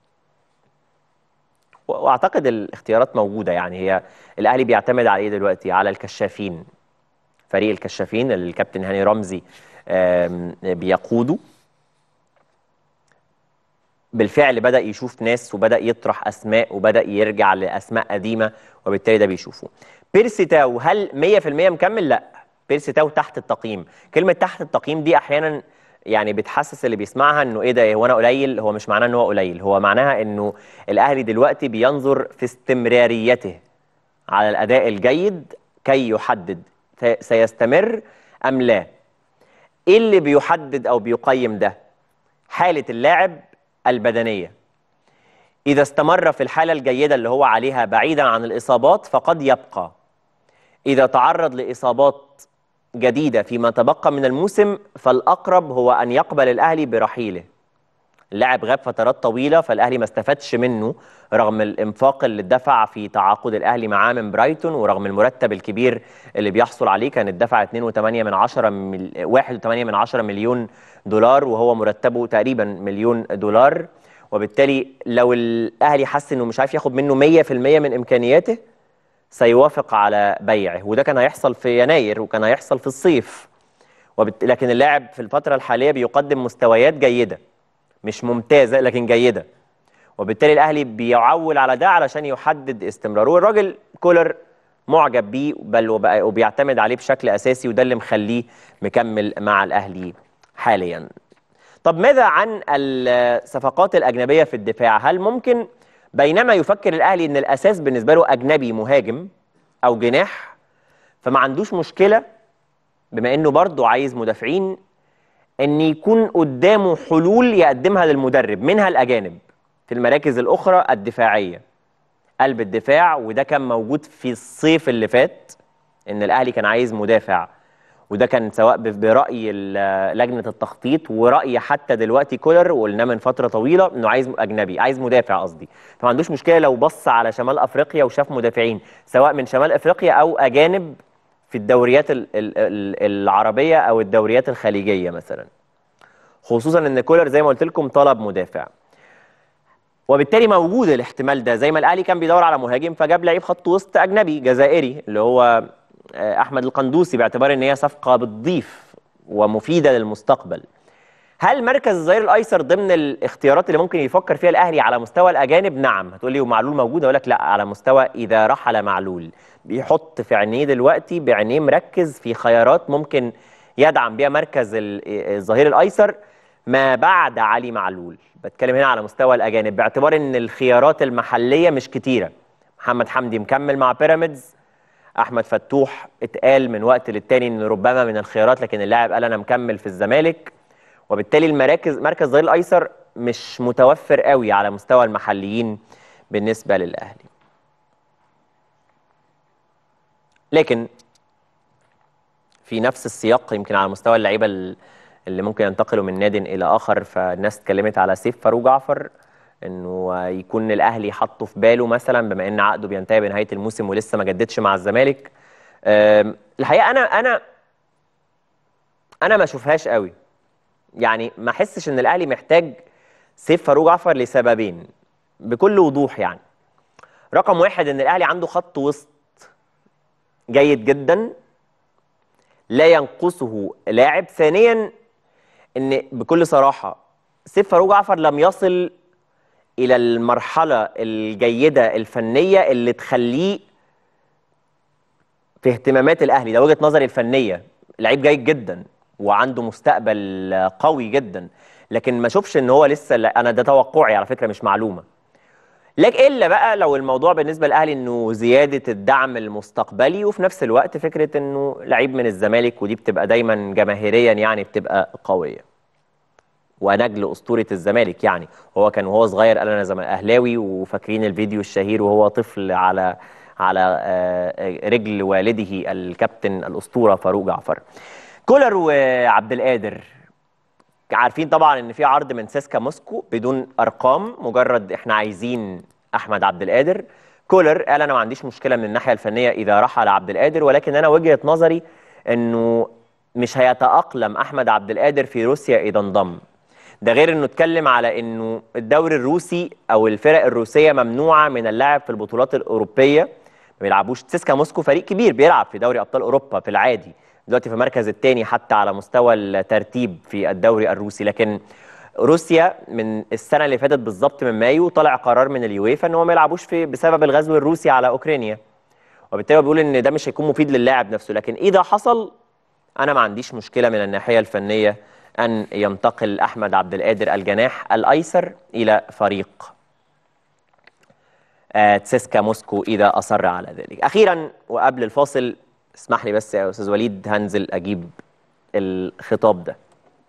و- واعتقد الاختيارات موجوده يعني هي الاهلي بيعتمد على ايه دلوقتي على الكشافين فريق الكشافين اللي الكابتن هاني رمزي آم، بيقوده بالفعل بدا يشوف ناس وبدا يطرح اسماء وبدا يرجع لاسماء قديمه وبالتالي ده بيشوفه بيرسي تاو هل 100% مكمل لا بيرسي تاو تحت التقييم كلمه تحت التقييم دي احيانا يعني بتحسس اللي بيسمعها انه ايه ده هو انا قليل هو مش معناه ان هو قليل هو معناها انه الاهلي دلوقتي بينظر في استمراريته على الاداء الجيد كي يحدد س- سيستمر ام لا ايه اللي بيحدد او بيقيم ده حاله اللاعب البدنيه اذا استمر في الحاله الجيده اللي هو عليها بعيدا عن الاصابات فقد يبقى اذا تعرض لاصابات جديده فيما تبقى من الموسم فالاقرب هو ان يقبل الاهلي برحيله اللاعب غاب فترات طويله فالاهلي ما استفادش منه رغم الانفاق اللي اتدفع في تعاقد الاهلي معاه من برايتون ورغم المرتب الكبير اللي بيحصل عليه كان اتدفع 2.8 من 10 مل... 1.8 من 10 مليون دولار وهو مرتبه تقريبا مليون دولار وبالتالي لو الاهلي حس انه مش عارف ياخد منه 100% من امكانياته سيوافق على بيعه وده كان هيحصل في يناير وكان هيحصل في الصيف وبت... لكن اللاعب في الفتره الحاليه بيقدم مستويات جيده مش ممتازه لكن جيده وبالتالي الاهلي بيعول على ده علشان يحدد استمراره والراجل كولر معجب بيه بل وبقى- وبيعتمد عليه بشكل اساسي وده اللي مخليه مكمل مع الاهلي حاليا طب ماذا عن الصفقات الاجنبيه في الدفاع هل ممكن بينما يفكر الاهلي ان الاساس بالنسبه له اجنبي مهاجم او جناح فما عندوش مشكله بما انه برضه عايز مدافعين ان يكون قدامه حلول يقدمها للمدرب منها الاجانب في المراكز الاخرى الدفاعيه قلب الدفاع وده كان موجود في الصيف اللي فات ان الاهلي كان عايز مدافع وده كان سواء ب- براي ال- لجنه التخطيط وراي حتى دلوقتي كولر وقلناه من فتره طويله انه عايز اجنبي عايز مدافع قصدي فما عندوش مشكله لو بص على شمال افريقيا وشاف مدافعين سواء من شمال افريقيا او اجانب في الدوريات ال- ال- ال- العربيه او الدوريات الخليجيه مثلا خصوصا ان كولر زي ما قلت لكم طلب مدافع وبالتالي موجود الاحتمال ده زي ما الاهلي كان بيدور على مهاجم فجاب لعيب خط وسط اجنبي جزائري اللي هو آه، احمد القندوسي باعتبار ان هي صفقه بتضيف ومفيده للمستقبل هل مركز الظهير الايسر ضمن الاختيارات اللي ممكن يفكر فيها الاهلي على مستوى الاجانب نعم هتقول لي ومعلول موجود اقول لك لا على مستوى اذا رحل معلول بيحط في عينيه دلوقتي بعينيه مركز في خيارات ممكن يدعم بيها مركز ال- الظهير الايسر ما بعد علي معلول بتكلم هنا على مستوى الاجانب باعتبار ان الخيارات المحليه مش كتيره محمد حمدي مكمل مع بيراميدز احمد فتوح اتقال من وقت للتاني ان ربما من الخيارات لكن اللاعب قال انا مكمل في الزمالك وبالتالي المراكز مركز الظهير الايسر مش متوفر قوي على مستوى المحليين بالنسبه للاهلي لكن في نفس السياق يمكن على مستوى اللعيبه ال- اللي ممكن ينتقلوا من ناد الى اخر فالناس اتكلمت على سيف فاروق جعفر انه يكون الاهلي حاطه في باله مثلا بما ان عقده بينتهي بنهايه الموسم ولسه ما جددش مع الزمالك أم، الحقيقه انا انا انا ما اشوفهاش قوي يعني ما احسش ان الاهلي محتاج سيف فاروق جعفر لسببين بكل وضوح يعني رقم واحد ان الاهلي عنده خط وسط جيد جدا لا ينقصه لاعب ثانيا ان بكل صراحه سيف فاروق جعفر لم يصل الى المرحله الجيده الفنيه اللي تخليه في اهتمامات الاهلي ده وجهه نظري الفنيه لعيب جيد جدا وعنده مستقبل قوي جدا لكن ما اشوفش ان هو لسه لا انا ده توقعي على فكره مش معلومه لكن الا بقى لو الموضوع بالنسبه للاهلي انه زياده الدعم المستقبلي وفي نفس الوقت فكره انه لعيب من الزمالك ودي بتبقى دايما جماهيريا يعني بتبقى قويه ونجل اسطوره الزمالك يعني هو كان وهو صغير قال انا زمان اهلاوي وفاكرين الفيديو الشهير وهو طفل على على آه، رجل والده الكابتن الاسطوره فاروق جعفر كولر وعبد القادر عارفين طبعا ان في عرض من سيسكا موسكو بدون ارقام مجرد احنا عايزين احمد عبد القادر كولر قال انا ما عنديش مشكله من الناحيه الفنيه اذا رحل عبد القادر ولكن انا وجهه نظري انه مش هيتاقلم احمد عبد القادر في روسيا اذا انضم ده غير انه اتكلم على انه الدوري الروسي او الفرق الروسيه ممنوعه من اللعب في البطولات الاوروبيه ما بيلعبوش سيسكا موسكو فريق كبير بيلعب في دوري ابطال اوروبا في العادي دلوقتي في المركز الثاني حتى على مستوى الترتيب في الدوري الروسي لكن روسيا من السنه اللي فاتت بالظبط من مايو طلع قرار من اليويفا ان هم ما يلعبوش في بسبب الغزو الروسي على اوكرانيا وبالتالي هو بيقول ان ده مش هيكون مفيد للاعب نفسه لكن اذا حصل انا ما عنديش مشكله من الناحيه الفنيه ان ينتقل احمد عبد القادر الجناح الايسر الى فريق آه، تسيسكا موسكو اذا اصر على ذلك اخيرا وقبل الفاصل اسمح لي بس يا استاذ وليد هنزل اجيب الخطاب ده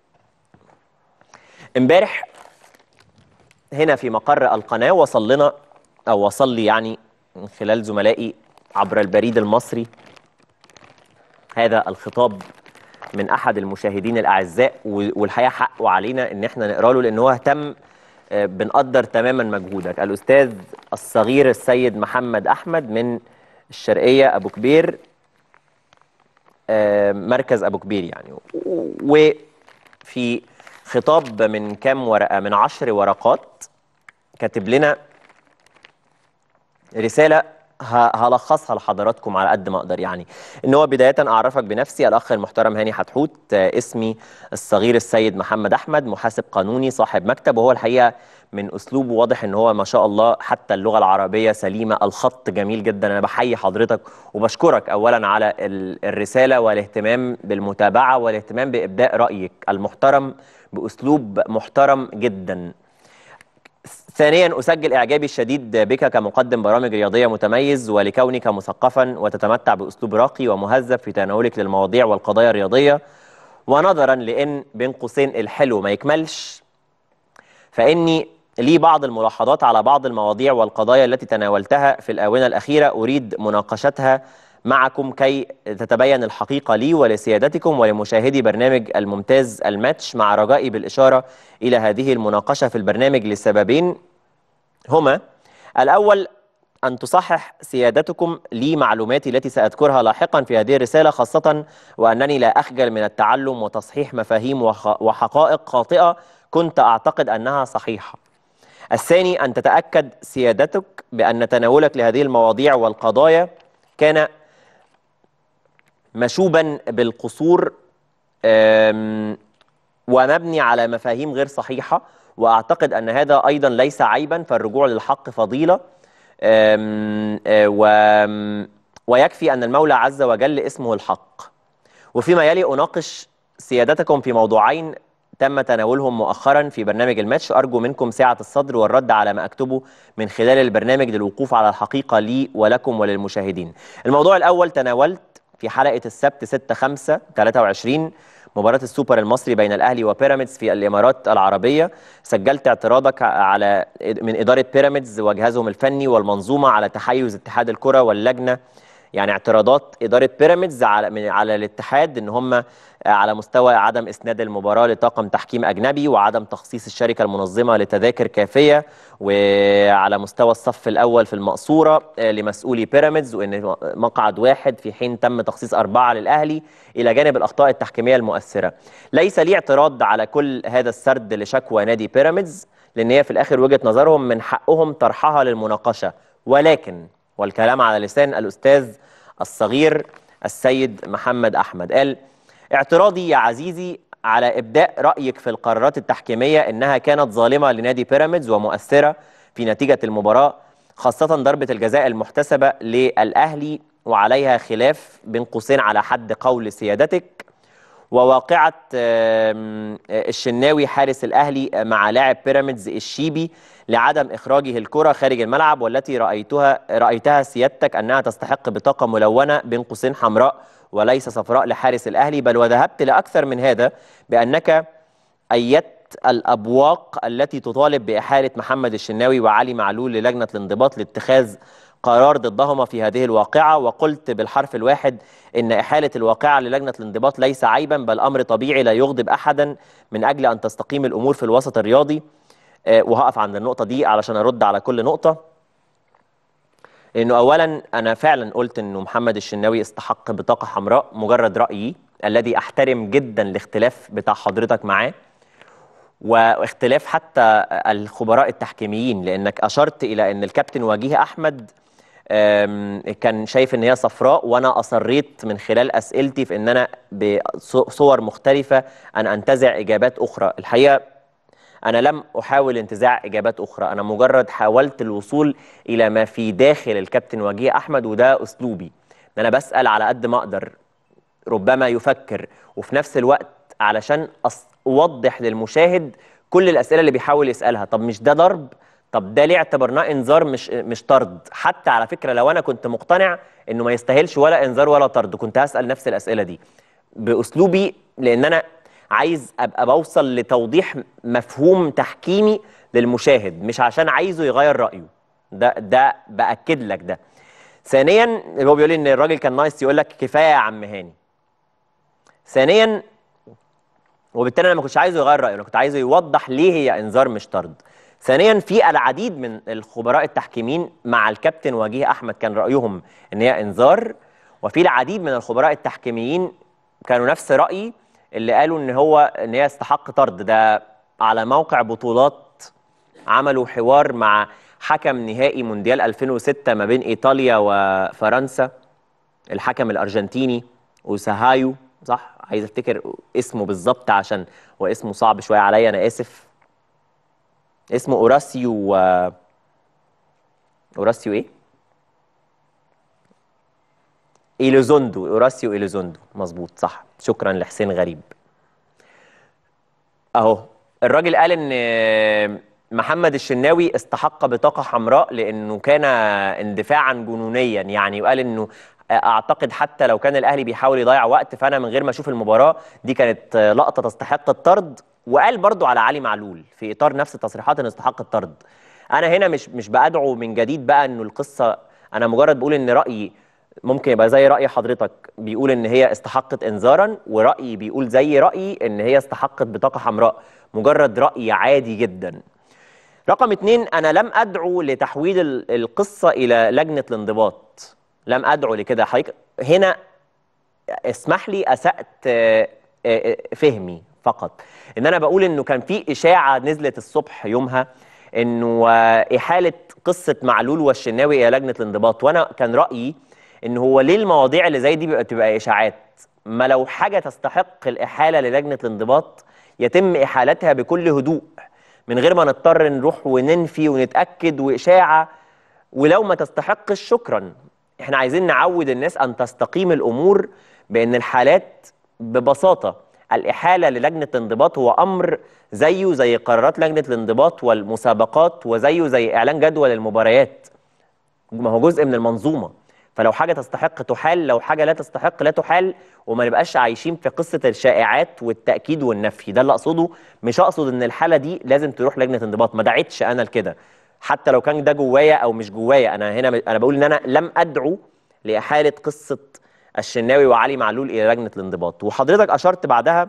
امبارح هنا في مقر القناه وصل لنا او وصل لي يعني من خلال زملائي عبر البريد المصري هذا الخطاب من احد المشاهدين الاعزاء و- والحقيقه حقه علينا ان احنا نقرا له لان هو اهتم آه، بنقدر تماما مجهودك الاستاذ الصغير السيد محمد احمد من الشرقيه ابو كبير آه، مركز ابو كبير يعني و- وفي خطاب من كام ورقه من عشر ورقات كاتب لنا رساله ه- هلخصها لحضراتكم على قد ما اقدر يعني ان هو بدايه اعرفك بنفسي الاخ المحترم هاني حتحوت آه، اسمي الصغير السيد محمد احمد محاسب قانوني صاحب مكتب وهو الحقيقه من اسلوبه واضح ان هو ما شاء الله حتى اللغه العربيه سليمه الخط جميل جدا انا بحيي حضرتك وبشكرك اولا على ال- الرساله والاهتمام بالمتابعه والاهتمام بابداء رايك المحترم باسلوب محترم جدا ثانيا اسجل اعجابي الشديد بك كمقدم برامج رياضيه متميز ولكونك مثقفا وتتمتع باسلوب راقي ومهذب في تناولك للمواضيع والقضايا الرياضيه ونظرا لان بين قوسين الحلو ما يكملش فاني لي بعض الملاحظات على بعض المواضيع والقضايا التي تناولتها في الاونه الاخيره اريد مناقشتها معكم كي تتبين الحقيقه لي ولسيادتكم ولمشاهدي برنامج الممتاز الماتش مع رجائي بالاشاره الى هذه المناقشه في البرنامج لسببين هما الأول أن تصحح سيادتكم لي معلوماتي التي سأذكرها لاحقا في هذه الرسالة خاصة وأنني لا أخجل من التعلم وتصحيح مفاهيم وخ- وحقائق خاطئة كنت أعتقد أنها صحيحة الثاني أن تتأكد سيادتك بأن تناولك لهذه المواضيع والقضايا كان مشوبا بالقصور أم، ومبني على مفاهيم غير صحيحة وأعتقد أن هذا أيضا ليس عيبا فالرجوع للحق فضيلة أم، آه، و- ويكفي أن المولى عز وجل اسمه الحق وفيما يلي أناقش سيادتكم في موضوعين تم تناولهم مؤخرا في برنامج الماتش أرجو منكم سعة الصدر والرد على ما أكتبه من خلال البرنامج للوقوف على الحقيقة لي ولكم وللمشاهدين الموضوع الأول تناولت في حلقة السبت 6 5 23 مباراة السوبر المصري بين الأهلي وبيراميدز في الإمارات العربية سجلت اعتراضك على من إدارة بيراميدز وجهازهم الفني والمنظومة على تحيز اتحاد الكرة واللجنة يعني اعتراضات إدارة بيراميدز على من على الاتحاد إن هم على مستوى عدم إسناد المباراة لطاقم تحكيم أجنبي وعدم تخصيص الشركة المنظمة لتذاكر كافية وعلى مستوى الصف الأول في المقصورة آه، لمسؤولي بيراميدز وإن مقعد واحد في حين تم تخصيص أربعة للأهلي إلى جانب الأخطاء التحكيمية المؤثرة ليس لي اعتراض على كل هذا السرد لشكوى نادي بيراميدز لأن هي في الآخر وجهة نظرهم من حقهم طرحها للمناقشة ولكن والكلام على لسان الأستاذ الصغير السيد محمد أحمد قال اعتراضي يا عزيزي على إبداء رأيك في القرارات التحكيمية إنها كانت ظالمة لنادي بيراميدز ومؤثرة في نتيجة المباراة خاصة ضربة الجزاء المحتسبة للأهلي وعليها خلاف بين قوسين على حد قول سيادتك وواقعة آم، آه، الشناوي حارس الأهلي مع لاعب بيراميدز الشيبي لعدم إخراجه الكرة خارج الملعب والتي رأيتها رأيتها سيادتك أنها تستحق بطاقة ملونة بين قوسين حمراء وليس صفراء لحارس الأهلي بل وذهبت لأكثر من هذا بأنك أيدت الأبواق التي تطالب بإحالة محمد الشناوي وعلي معلول للجنة الانضباط لاتخاذ قرار ضدهما في هذه الواقعة وقلت بالحرف الواحد إن إحالة الواقعة للجنة الانضباط ليس عيبا بل أمر طبيعي لا يغضب أحدا من أجل أن تستقيم الأمور في الوسط الرياضي آه، وهقف عند النقطة دي علشان أرد على كل نقطة لأنه أولا أنا فعلا قلت إنه محمد الشناوي استحق بطاقة حمراء مجرد رأيي الذي أحترم جدا الاختلاف بتاع حضرتك معاه واختلاف حتى الخبراء التحكيميين لانك اشرت الى ان الكابتن وجيه احمد آم، كان شايف ان هي صفراء وانا اصريت من خلال اسئلتي في ان انا بصور مختلفه ان انتزع اجابات اخرى الحقيقه انا لم احاول انتزاع اجابات اخرى انا مجرد حاولت الوصول الى ما في داخل الكابتن وجيه احمد وده اسلوبي ان انا بسال على قد ما اقدر ربما يفكر وفي نفس الوقت علشان أص- اوضح للمشاهد كل الاسئله اللي بيحاول يسالها طب مش ده ضرب طب ده ليه اعتبرناه انذار مش مش طرد حتى على فكره لو انا كنت مقتنع انه ما يستاهلش ولا انذار ولا طرد كنت هسال نفس الاسئله دي باسلوبي لان انا عايز ابقى بوصل لتوضيح مفهوم تحكيمي للمشاهد مش عشان عايزه يغير رايه ده ده باكد لك ده ثانيا هو بيقول لي ان الراجل كان ناقص يقول لك كفايه يا عم هاني ثانيا وبالتالي انا ما كنتش عايزه يغير رايه انا كنت عايزه يوضح ليه هي انذار مش طرد ثانيا في العديد من الخبراء التحكيمين مع الكابتن وجيه احمد كان رايهم ان هي انذار وفي العديد من الخبراء التحكيميين كانوا نفس رايي اللي قالوا ان هو ان هي يستحق طرد ده على موقع بطولات عملوا حوار مع حكم نهائي مونديال 2006 ما بين ايطاليا وفرنسا الحكم الارجنتيني اوساهايو صح عايز افتكر اسمه بالظبط عشان هو اسمه صعب شويه عليا انا اسف اسمه اوراسيو آه، اوراسيو ايه إيلوزوندو اوراسيو إيلوزوندو مظبوط صح شكرا لحسين غريب اهو الراجل قال ان محمد الشناوي استحق بطاقة حمراء لأنه كان اندفاعا جنونيا يعني وقال أنه أعتقد حتى لو كان الأهلي بيحاول يضيع وقت فأنا من غير ما أشوف المباراة دي كانت لقطة تستحق الطرد وقال برضو على علي معلول في إطار نفس التصريحات أنه استحق الطرد أنا هنا مش مش بأدعو من جديد بقى أنه القصة أنا مجرد بقول أن رأيي ممكن يبقى زي رأي حضرتك بيقول ان هي استحقت انذارا ورأيي بيقول زي رأيي ان هي استحقت بطاقة حمراء مجرد رأي عادي جدا رقم اتنين انا لم ادعو لتحويل ال- القصة الى لجنة الانضباط لم ادعو لكده حضرتك هنا اسمح لي اسأت آه، آه، آه، فهمي فقط ان انا بقول انه كان في اشاعة نزلت الصبح يومها انه آه، احالة قصة معلول والشناوي الى لجنة الانضباط وانا كان رأيي ان هو ليه المواضيع اللي زي دي بيبقى تبقى اشاعات ما لو حاجه تستحق الاحاله للجنه الانضباط يتم احالتها بكل هدوء من غير ما نضطر نروح وننفي ونتاكد واشاعه ولو ما تستحقش شكرا احنا عايزين نعود الناس ان تستقيم الامور بان الحالات ببساطه الاحاله للجنه الانضباط هو امر زيه زي قرارات لجنه الانضباط والمسابقات وزيه زي اعلان جدول المباريات ما هو جزء من المنظومه فلو حاجه تستحق تحال لو حاجه لا تستحق لا تحال وما نبقاش عايشين في قصه الشائعات والتاكيد والنفي ده اللي اقصده مش اقصد ان الحاله دي لازم تروح لجنه انضباط ما دعيتش انا لكده حتى لو كان ده جوايا او مش جوايا انا هنا انا بقول ان انا لم ادعو لاحاله قصه الشناوي وعلي معلول الى لجنه الانضباط وحضرتك اشرت بعدها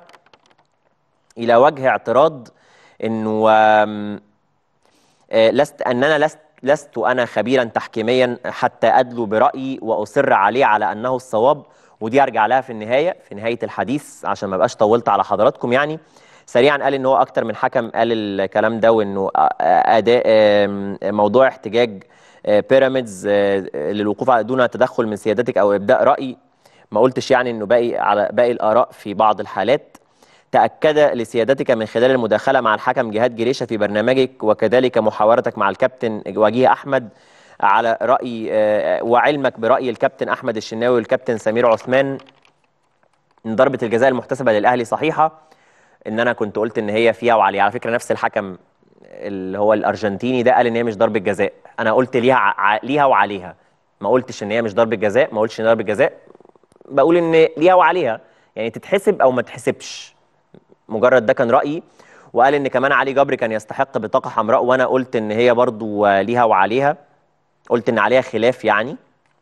الى وجه اعتراض انه آم، آه، لست اننا لست لست انا خبيرا تحكيميا حتى ادلو برايي واصر عليه على انه الصواب ودي ارجع لها في النهايه في نهايه الحديث عشان ما بقاش طولت على حضراتكم يعني سريعا قال ان هو اكتر من حكم قال الكلام ده وانه آه، اداء آم، موضوع احتجاج آه، بيراميدز آه، للوقوف على دون تدخل من سيادتك او ابداء راي ما قلتش يعني انه باقي على باقي الاراء في بعض الحالات تأكد لسيادتك من خلال المداخلة مع الحكم جهاد جريشة في برنامجك وكذلك محاورتك مع الكابتن وجيه أحمد على رأي آه، وعلمك برأي الكابتن أحمد الشناوي والكابتن سمير عثمان إن ضربة الجزاء المحتسبة للأهلي صحيحة إن أنا كنت قلت إن هي فيها وعليها على فكرة نفس الحكم اللي هو الأرجنتيني ده قال إن هي مش ضربة جزاء أنا قلت ليها ع- ليها وعليها ما قلتش إن هي مش ضربة جزاء ما قلتش إن ضربة جزاء بقول إن ليها وعليها يعني تتحسب أو ما تتحسبش مجرد ده كان رأيي وقال ان كمان علي جبر كان يستحق بطاقة حمراء وانا قلت ان هي برضو آه، ليها وعليها قلت ان عليها خلاف يعني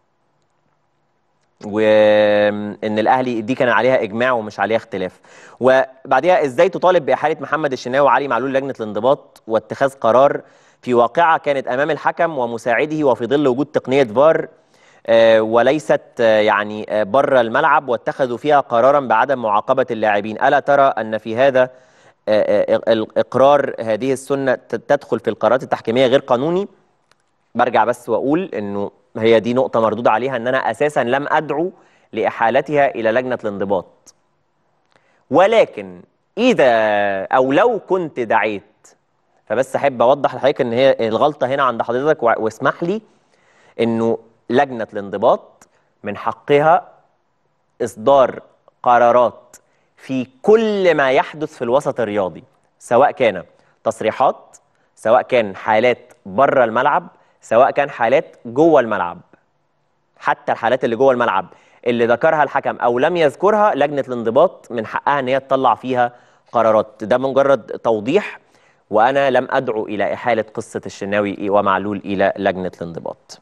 وان الاهلي دي كان عليها اجماع ومش عليها اختلاف وبعديها ازاي تطالب باحاله محمد الشناوي وعلي معلول لجنه الانضباط واتخاذ قرار في واقعه كانت امام الحكم ومساعده وفي ظل وجود تقنيه فار آه، وليست آه، يعني آه، بره الملعب واتخذوا فيها قرارا بعدم معاقبه اللاعبين الا ترى ان في هذا آه، آه، الاقرار هذه السنه ت- تدخل في القرارات التحكيميه غير قانوني برجع بس واقول انه هي دي نقطه مردود عليها ان انا اساسا لم ادعو لاحالتها الى لجنه الانضباط ولكن اذا او لو كنت دعيت فبس احب اوضح لحضرتك ان هي الغلطه هنا عند حضرتك وع- واسمح لي انه لجنه الانضباط من حقها اصدار قرارات في كل ما يحدث في الوسط الرياضي سواء كان تصريحات سواء كان حالات بره الملعب سواء كان حالات جوه الملعب حتى الحالات اللي جوه الملعب اللي ذكرها الحكم او لم يذكرها لجنه الانضباط من حقها ان هي تطلع فيها قرارات ده مجرد توضيح وانا لم ادعو الى احاله قصه الشناوي ومعلول الى لجنه الانضباط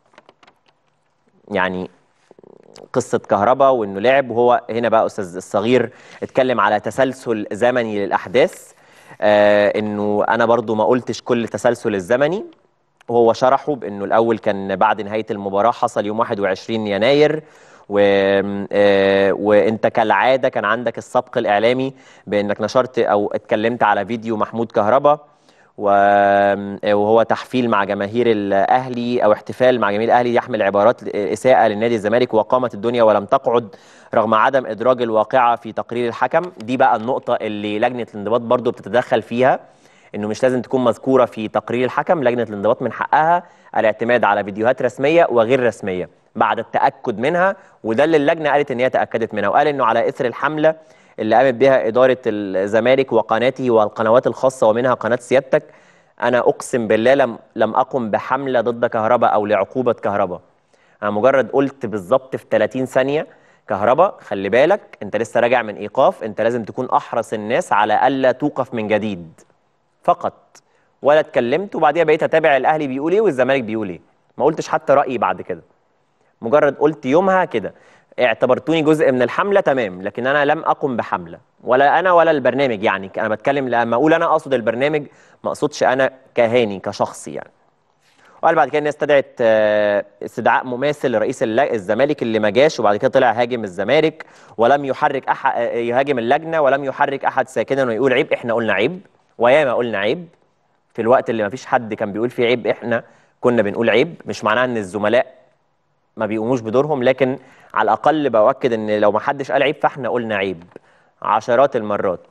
يعني قصه كهربا وانه لعب وهو هنا بقى استاذ الصغير اتكلم على تسلسل زمني للاحداث آه انه انا برضو ما قلتش كل التسلسل الزمني وهو شرحه بانه الاول كان بعد نهايه المباراه حصل يوم 21 يناير و... آه، وانت كالعاده كان عندك السبق الاعلامي بانك نشرت او اتكلمت على فيديو محمود كهربا و... آه، وهو تحفيل مع جماهير الاهلي او احتفال مع جماهير الاهلي يحمل عبارات اساءه للنادي الزمالك وقامت الدنيا ولم تقعد رغم عدم ادراج الواقعه في تقرير الحكم دي بقى النقطه اللي لجنه الانضباط برضو بتتدخل فيها انه مش لازم تكون مذكوره في تقرير الحكم لجنه الانضباط من حقها الاعتماد على فيديوهات رسميه وغير رسميه بعد التاكد منها وده اللي اللجنه قالت ان هي تاكدت منها وقال انه على اثر الحمله اللي قامت بها اداره الزمالك وقناته والقنوات الخاصه ومنها قناه سيادتك انا اقسم بالله لم لم اقم بحمله ضد كهرباء او لعقوبه كهرباء انا مجرد قلت بالظبط في 30 ثانيه كهرباء خلي بالك انت لسه راجع من ايقاف انت لازم تكون احرص الناس على الا توقف من جديد فقط ولا اتكلمت وبعديها بقيت اتابع الاهلي بيقول ايه والزمالك بيقول ايه ما قلتش حتى رايي بعد كده مجرد قلت يومها كده اعتبرتوني جزء من الحمله تمام لكن انا لم اقم بحمله ولا انا ولا البرنامج يعني انا بتكلم لما اقول انا اقصد البرنامج ما اقصدش انا كهاني كشخصي يعني وقال بعد كده الناس استدعت آه، استدعاء مماثل لرئيس الل- الزمالك اللي ما جاش وبعد كده طلع هاجم الزمالك ولم يحرك احد يهاجم اللجنه ولم يحرك احد ساكنا ويقول عيب احنا قلنا عيب وياما قلنا عيب في الوقت اللي ما فيش حد كان بيقول فيه عيب احنا كنا بنقول عيب مش معناها ان الزملاء ما بيقوموش بدورهم لكن على الاقل باكد ان لو ما حدش قال عيب فاحنا قلنا عيب عشرات المرات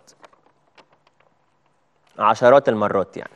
عشرات المرات يعني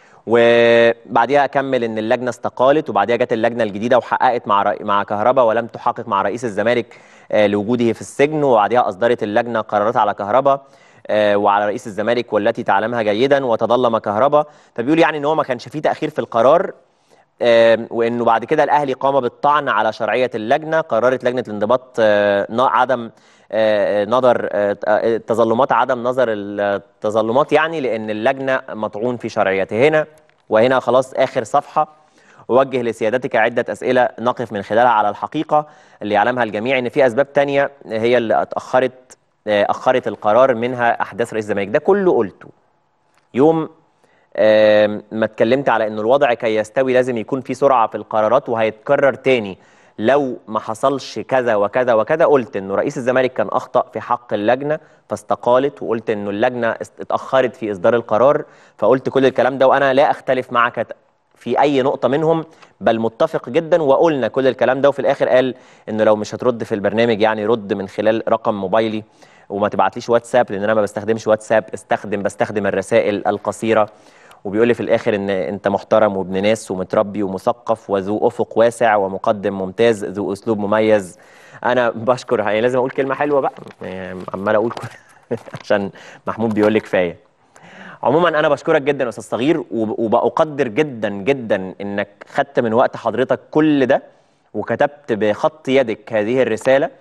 وبعديها اكمل ان اللجنه استقالت وبعديها جت اللجنه الجديده وحققت مع رئي... مع كهربا ولم تحقق مع رئيس الزمالك آه، لوجوده في السجن وبعديها اصدرت اللجنه قرارات على كهربا آه، وعلى رئيس الزمالك والتي تعلمها جيدا وتظلم كهربا فبيقول يعني ان هو ما كانش فيه تاخير في القرار آم، وانه بعد كده الاهلي قام بالطعن على شرعيه اللجنه قررت لجنه الانضباط آه، ن- عدم آه، نظر آه، آه، تظلمات عدم نظر التظلمات يعني لان اللجنه مطعون في شرعيته هنا وهنا خلاص اخر صفحه اوجه لسيادتك عده اسئله نقف من خلالها على الحقيقه اللي يعلمها الجميع ان في اسباب تانية هي اللي اتاخرت آه، اخرت القرار منها احداث رئيس الزمالك ده كله قلته يوم آم، ما اتكلمت على انه الوضع كي يستوي لازم يكون في سرعه في القرارات وهيتكرر تاني لو ما حصلش كذا وكذا وكذا قلت انه رئيس الزمالك كان اخطا في حق اللجنه فاستقالت وقلت انه اللجنه است- اتاخرت في اصدار القرار فقلت كل الكلام ده وانا لا اختلف معك ت- في اي نقطه منهم بل متفق جدا وقلنا كل الكلام ده وفي الاخر قال انه لو مش هترد في البرنامج يعني رد من خلال رقم موبايلي وما تبعتليش واتساب لان انا ما بستخدمش واتساب استخدم بستخدم الرسائل القصيره وبيقول لي في الاخر ان انت محترم وابن ناس ومتربي ومثقف وذو افق واسع ومقدم ممتاز ذو اسلوب مميز انا بشكر يعني لازم اقول كلمه حلوه بقى يعني عمال اقول كل- عشان محمود بيقول لي كفايه عموما انا بشكرك جدا يا استاذ صغير وب- وبقدر جدا جدا انك خدت من وقت حضرتك كل ده وكتبت بخط يدك هذه الرساله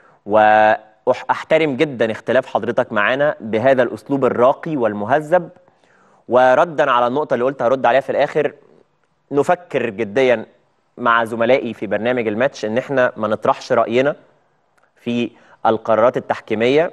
واحترم جدا اختلاف حضرتك معانا بهذا الاسلوب الراقي والمهذب وردا على النقطه اللي قلت هرد عليها في الاخر نفكر جديا مع زملائي في برنامج الماتش ان احنا ما نطرحش راينا في القرارات التحكيميه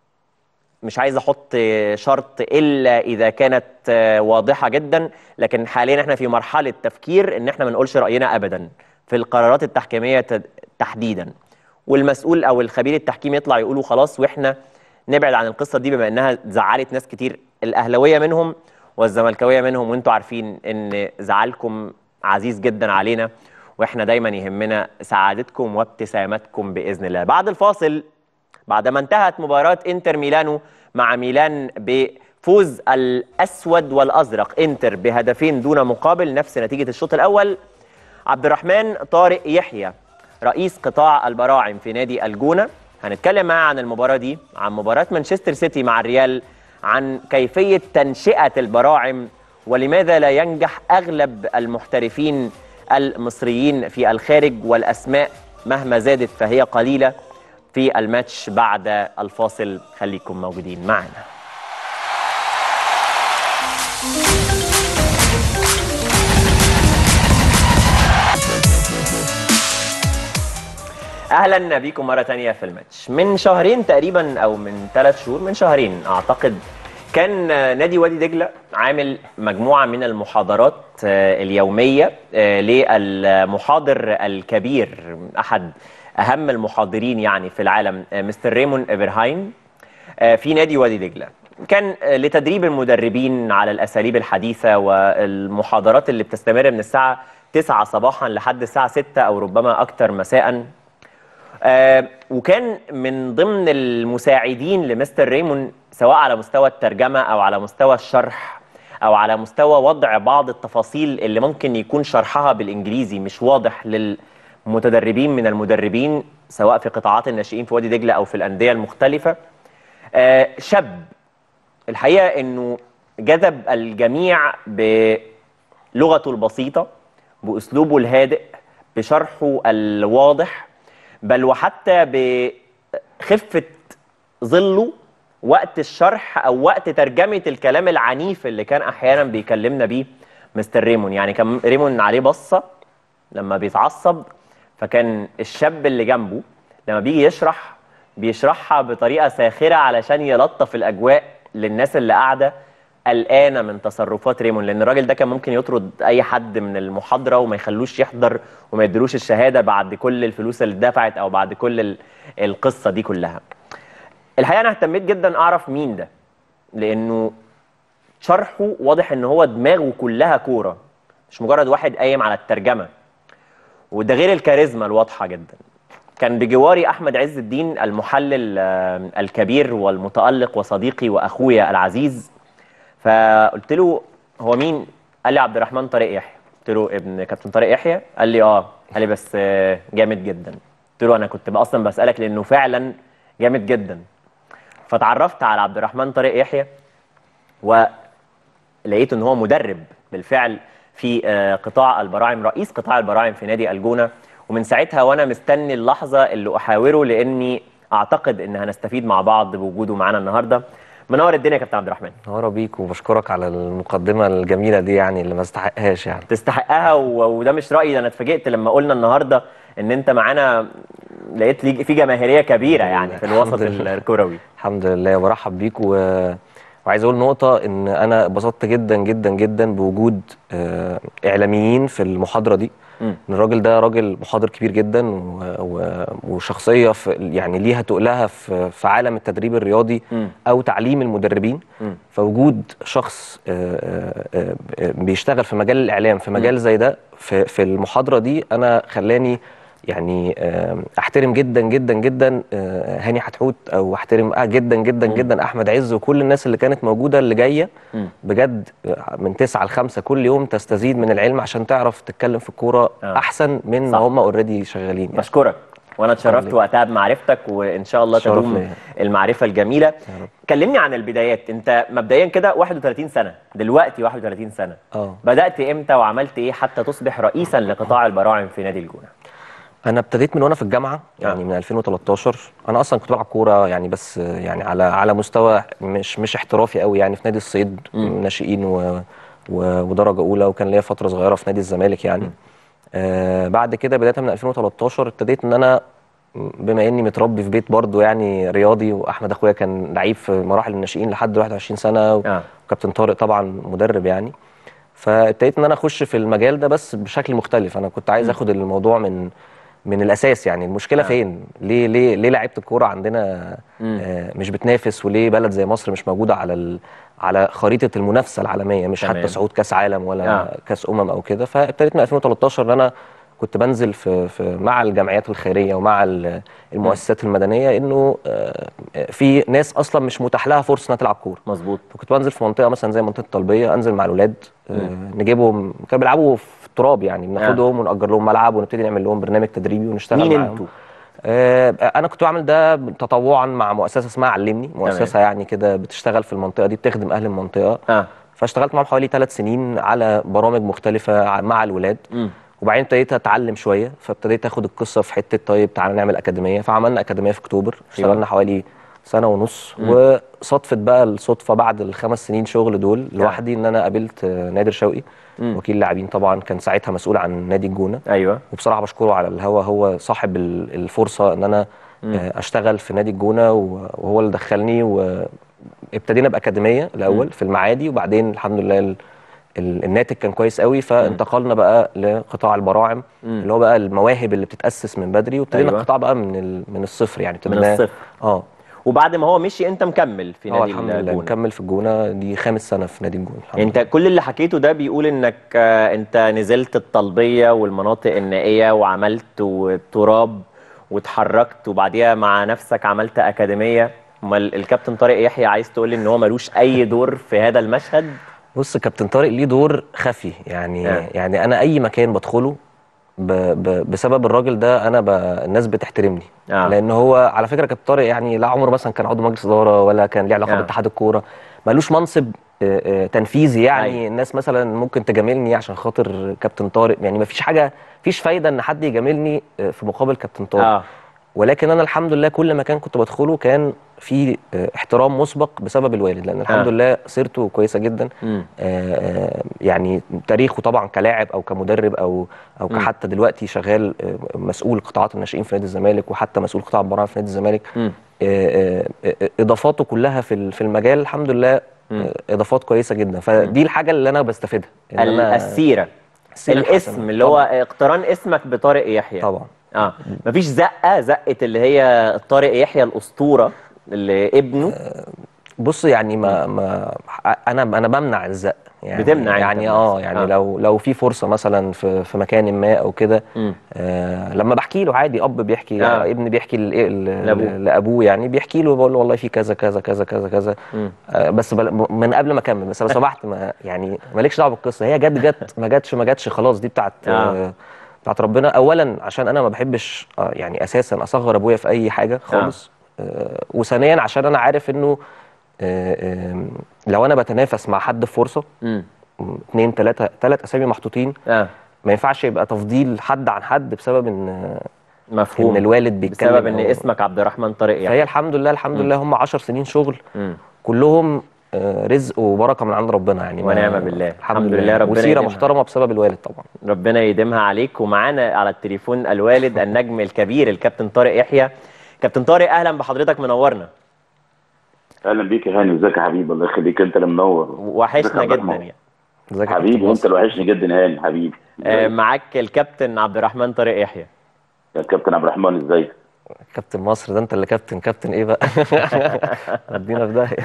مش عايز احط شرط الا اذا كانت آه، واضحه جدا لكن حاليا احنا في مرحله تفكير ان احنا ما نقولش راينا ابدا في القرارات التحكيميه تد- تحديدا والمسؤول او الخبير التحكيم يطلع يقولوا خلاص واحنا نبعد عن القصه دي بما انها زعلت ناس كتير الاهلاويه منهم والزملكاويه منهم وانتوا عارفين ان زعلكم عزيز جدا علينا واحنا دايما يهمنا سعادتكم وابتساماتكم باذن الله بعد الفاصل بعدما انتهت مباراة انتر ميلانو مع ميلان بفوز الأسود والأزرق انتر بهدفين دون مقابل نفس نتيجة الشوط الأول عبد الرحمن طارق يحيى رئيس قطاع البراعم في نادي الجونة هنتكلم معاه عن المباراة دي عن مباراة مانشستر سيتي مع الريال عن كيفية تنشئة البراعم ولماذا لا ينجح أغلب المحترفين المصريين في الخارج والأسماء مهما زادت فهي قليلة في الماتش بعد الفاصل خليكم موجودين معنا اهلا بيكم مره تانية في الماتش من شهرين تقريبا او من ثلاث شهور من شهرين اعتقد كان نادي وادي دجله عامل مجموعه من المحاضرات آه، اليوميه آه، للمحاضر الكبير احد اهم المحاضرين يعني في العالم آه، مستر ريمون ايفرهاين آه، في نادي وادي دجله كان آه، لتدريب المدربين على الاساليب الحديثه والمحاضرات اللي بتستمر من الساعه 9 صباحا لحد الساعه 6 او ربما اكثر مساء آه، وكان من ضمن المساعدين لمستر ريمون سواء على مستوى الترجمه او على مستوى الشرح او على مستوى وضع بعض التفاصيل اللي ممكن يكون شرحها بالانجليزي مش واضح للمتدربين من المدربين سواء في قطاعات الناشئين في وادي دجله او في الانديه المختلفه آه، شاب الحقيقه انه جذب الجميع بلغته البسيطه باسلوبه الهادئ بشرحه الواضح بل وحتى بخفه ظله وقت الشرح او وقت ترجمه الكلام العنيف اللي كان احيانا بيكلمنا بيه مستر ريمون يعني كان ريمون عليه بصه لما بيتعصب فكان الشاب اللي جنبه لما بيجي يشرح بيشرحها بطريقه ساخره علشان يلطف الاجواء للناس اللي قاعده قلقانه من تصرفات ريمون لان الراجل ده كان ممكن يطرد اي حد من المحاضره وما يخلوش يحضر وما يدلوش الشهاده بعد كل الفلوس اللي اتدفعت او بعد كل ال- القصه دي كلها. الحقيقه انا اهتميت جدا اعرف مين ده لانه شرحه واضح ان هو دماغه كلها كوره مش مجرد واحد قايم على الترجمه وده غير الكاريزما الواضحه جدا كان بجواري احمد عز الدين المحلل آه، الكبير والمتالق وصديقي واخويا العزيز فقلت له هو مين قال لي عبد الرحمن طارق يحيى قلت له ابن كابتن طارق يحيى قال لي اه قال لي بس آه، جامد جدا قلت له انا كنت بقى اصلا بسالك لانه فعلا جامد جدا فتعرفت على عبد الرحمن طارق يحيى ولقيت ان هو مدرب بالفعل في آه، قطاع البراعم رئيس قطاع البراعم في نادي الجونه ومن ساعتها وانا مستني اللحظه اللي احاوره لاني اعتقد ان هنستفيد مع بعض بوجوده معانا النهارده منور الدنيا يا كابتن عبد الرحمن نهار بيك وبشكرك على المقدمة الجميلة دي يعني اللي ما استحقهاش يعني تستحقها و- وده مش رايي ده انا اتفاجئت لما قلنا النهارده ان انت معانا لقيت ليك في جماهيريه كبيره يعني في الوسط الحمد لله. الكروي الحمد لله وبرحب بيك و... وعايز اقول نقطة ان انا اتبسطت جدا جدا جدا بوجود آه، اعلاميين في المحاضرة دي مم. ان الراجل ده راجل محاضر كبير جدا و... و... وشخصية في يعني ليها تقلها في... في عالم التدريب الرياضي مم. او تعليم المدربين مم. فوجود شخص آه، آه، آه، بيشتغل في مجال الاعلام في مجال زي ده في في المحاضره دي انا خلاني يعني آه، احترم جدا جدا جدا آه، هاني حتحوت او احترم آه، جدا جدا جدا احمد عز وكل الناس اللي كانت موجوده اللي جايه مم. بجد آه، من تسعة لخمسة كل يوم تستزيد من العلم عشان تعرف تتكلم في الكوره آه. احسن من صح. ما هم اوريدي شغالين يعني. بشكرك وانا اتشرفت ليك. وقتها بمعرفتك وان شاء الله شرف تدوم ليا. المعرفه الجميله رب. كلمني عن البدايات انت مبدئيا كده 31 سنه دلوقتي 31 سنه اه بدات امتى وعملت ايه حتى تصبح رئيسا لقطاع البراعم في نادي الجونه انا ابتديت من وانا في الجامعه يعني آه. من 2013 انا اصلا كنت بلعب كوره يعني بس يعني على على مستوى مش مش احترافي قوي يعني في نادي الصيد ناشئين و و- ودرجه اولى وكان ليا فتره صغيره في نادي الزمالك يعني آه بعد كده بدايه من 2013 ابتديت ان انا بما اني متربي في بيت برضه يعني رياضي واحمد اخويا كان لعيب في مراحل الناشئين لحد 21 سنه آه. وكابتن طارق طبعا مدرب يعني فابتديت ان انا اخش في المجال ده بس بشكل مختلف انا كنت عايز اخد الموضوع من من الاساس يعني المشكله آه. فين ليه ليه ليه لعيبه الكوره عندنا آه مش بتنافس وليه بلد زي مصر مش موجوده على ال على خريطه المنافسه العالميه مش تمام. حتى صعود كاس عالم ولا آه. كاس امم او كده فابتديت من 2013 ان انا كنت بنزل في, في مع الجمعيات الخيريه ومع ال- المؤسسات المدنيه انه آه، في ناس اصلا مش متاح لها فرصه انها تلعب كوره مظبوط فكنت بنزل في منطقه مثلا زي منطقه الطلبيه انزل مع الاولاد آه، نجيبهم كانوا بيلعبوا في التراب يعني بناخدهم ونأجر لهم ملعب ونبتدي نعمل لهم برنامج تدريبي ونشتغل مين معاهم انتوا آه، انا كنت بعمل ده تطوعا مع مؤسسه اسمها علمني مؤسسه يعني كده بتشتغل في المنطقه دي بتخدم اهل المنطقه اه فاشتغلت معاهم حوالي ثلاث سنين على برامج مختلفه ع- مع الولاد مم. وبعدين ابتديت اتعلم شويه فابتديت اخد القصه في حته طيب تعالى نعمل اكاديميه فعملنا اكاديميه في اكتوبر اشتغلنا حوالي سنه ونص وصدفت بقى الصدفه بعد الخمس سنين شغل دول لوحدي ان انا قابلت آه، نادر شوقي وكيل لاعبين طبعا كان ساعتها مسؤول عن نادي الجونه ايوه وبصراحه بشكره على الهوا هو صاحب ال- الفرصه ان انا آه، اشتغل في نادي الجونه و- وهو اللي دخلني وابتدينا باكاديميه الاول في المعادي وبعدين الحمد لله ال- ال- الناتج كان كويس قوي فانتقلنا بقى لقطاع البراعم اللي هو بقى المواهب اللي بتتاسس من بدري وابتدينا أيوة. القطاع بقى من ال- من الصفر يعني من ابتديناه- الصفر. اه وبعد ما هو مشي انت مكمل في اه نادي الحمد لله الجونه مكمل في الجونه دي خامس سنه في نادي الجونه الحمد انت كل اللي حكيته ده بيقول انك آه، انت نزلت الطلبيه والمناطق النائيه وعملت تراب واتحركت وبعديها مع نفسك عملت اكاديميه امال الكابتن طارق يحيى عايز تقول لي ان هو ملوش اي دور في هذا المشهد بص كابتن طارق ليه دور خفي يعني آه. يعني انا اي مكان بدخله ب ب بسبب الراجل ده انا ب الناس بتحترمني آه. لان هو على فكره كابتن طارق يعني لا عمره مثلا كان عضو مجلس اداره ولا كان ليه علاقه آه. باتحاد الكوره ملوش منصب آه، آه، تنفيذي يعني أيوة. الناس مثلا ممكن تجاملني عشان خاطر كابتن طارق يعني مفيش حاجه مفيش فايده ان حد يجاملني آه، في مقابل كابتن طارق اه ولكن انا الحمد لله كل مكان كنت بدخله كان في آه، احترام مسبق بسبب الوالد لان الحمد آه. لله سيرته كويسه جدا مم. آه، يعني تاريخه طبعا كلاعب او كمدرب او او مم. كحتى دلوقتي شغال آه، مسؤول قطاعات الناشئين في نادي الزمالك وحتى مسؤول قطاع البراعم في نادي الزمالك مم. آه، آه، آه، اضافاته كلها في ال- في المجال الحمد لله مم. آه، اضافات كويسه جدا فدي الحاجه اللي انا بستفيدها إن ال- أنا السيره السيرة الاسم الحسنة. اللي هو طبعاً. اقتران اسمك بطارق يحيى طبعا اه مفيش زقه زقه اللي هي طارق يحيى الاسطوره اللي ابنه بص يعني ما ما انا انا بمنع الزق يعني بتمنع أنت يعني من اه الزق. يعني آه. لو لو في فرصه مثلا في في مكان ما او كده مم. آه لما بحكي له عادي اب بيحكي آه. آه. ابن بيحكي ل- ل- لأبوه. لابوه يعني بيحكي له بقول له والله في كذا كذا كذا كذا كذا مم. آه بس بل من قبل ما اكمل بس لو سمحت ما يعني مالكش دعوه بالقصه هي جت جت ما جاتش ما جاتش خلاص دي بتاعت آه. آه. بتاعت ربنا اولا عشان انا ما بحبش آه يعني اساسا اصغر ابويا في اي حاجه خالص آه. وثانيا عشان انا عارف انه آه آه لو انا بتنافس مع حد في فرصه مم. اثنين ثلاثه ثلاث اسامي محطوطين اه ما ينفعش يبقى تفضيل حد عن حد بسبب ان مفهوم ان الوالد بيتكلم بسبب ان أو- اسمك عبد الرحمن طارق فهي يحيى الحمد لله الحمد لله هم 10 سنين شغل مم. كلهم آه، رزق وبركه من عند ربنا يعني ما- ونعم بالله. الحمد, الحمد لله, لله ربنا وسيره يديمها. محترمه بسبب الوالد طبعا ربنا يديمها عليك ومعانا على التليفون الوالد النجم الكبير الكابتن طارق يحيى كابتن طارق اهلا بحضرتك منورنا اهلا بيك يا هاني ازيك يا حبيبي الله يخليك انت اللي منور وحشنا ازيك يا عبد جدا الرحمن؟ يعني ازيك يا حبيبي كابتن وانت ناصر؟ اللي وحشني جدا يا هاني حبيبي آه معاك الكابتن عبد الرحمن طارق يحيى يا كابتن عبد الرحمن ازيك كابتن مصر ده انت اللي كابتن كابتن ايه بقى ادينا في داهيه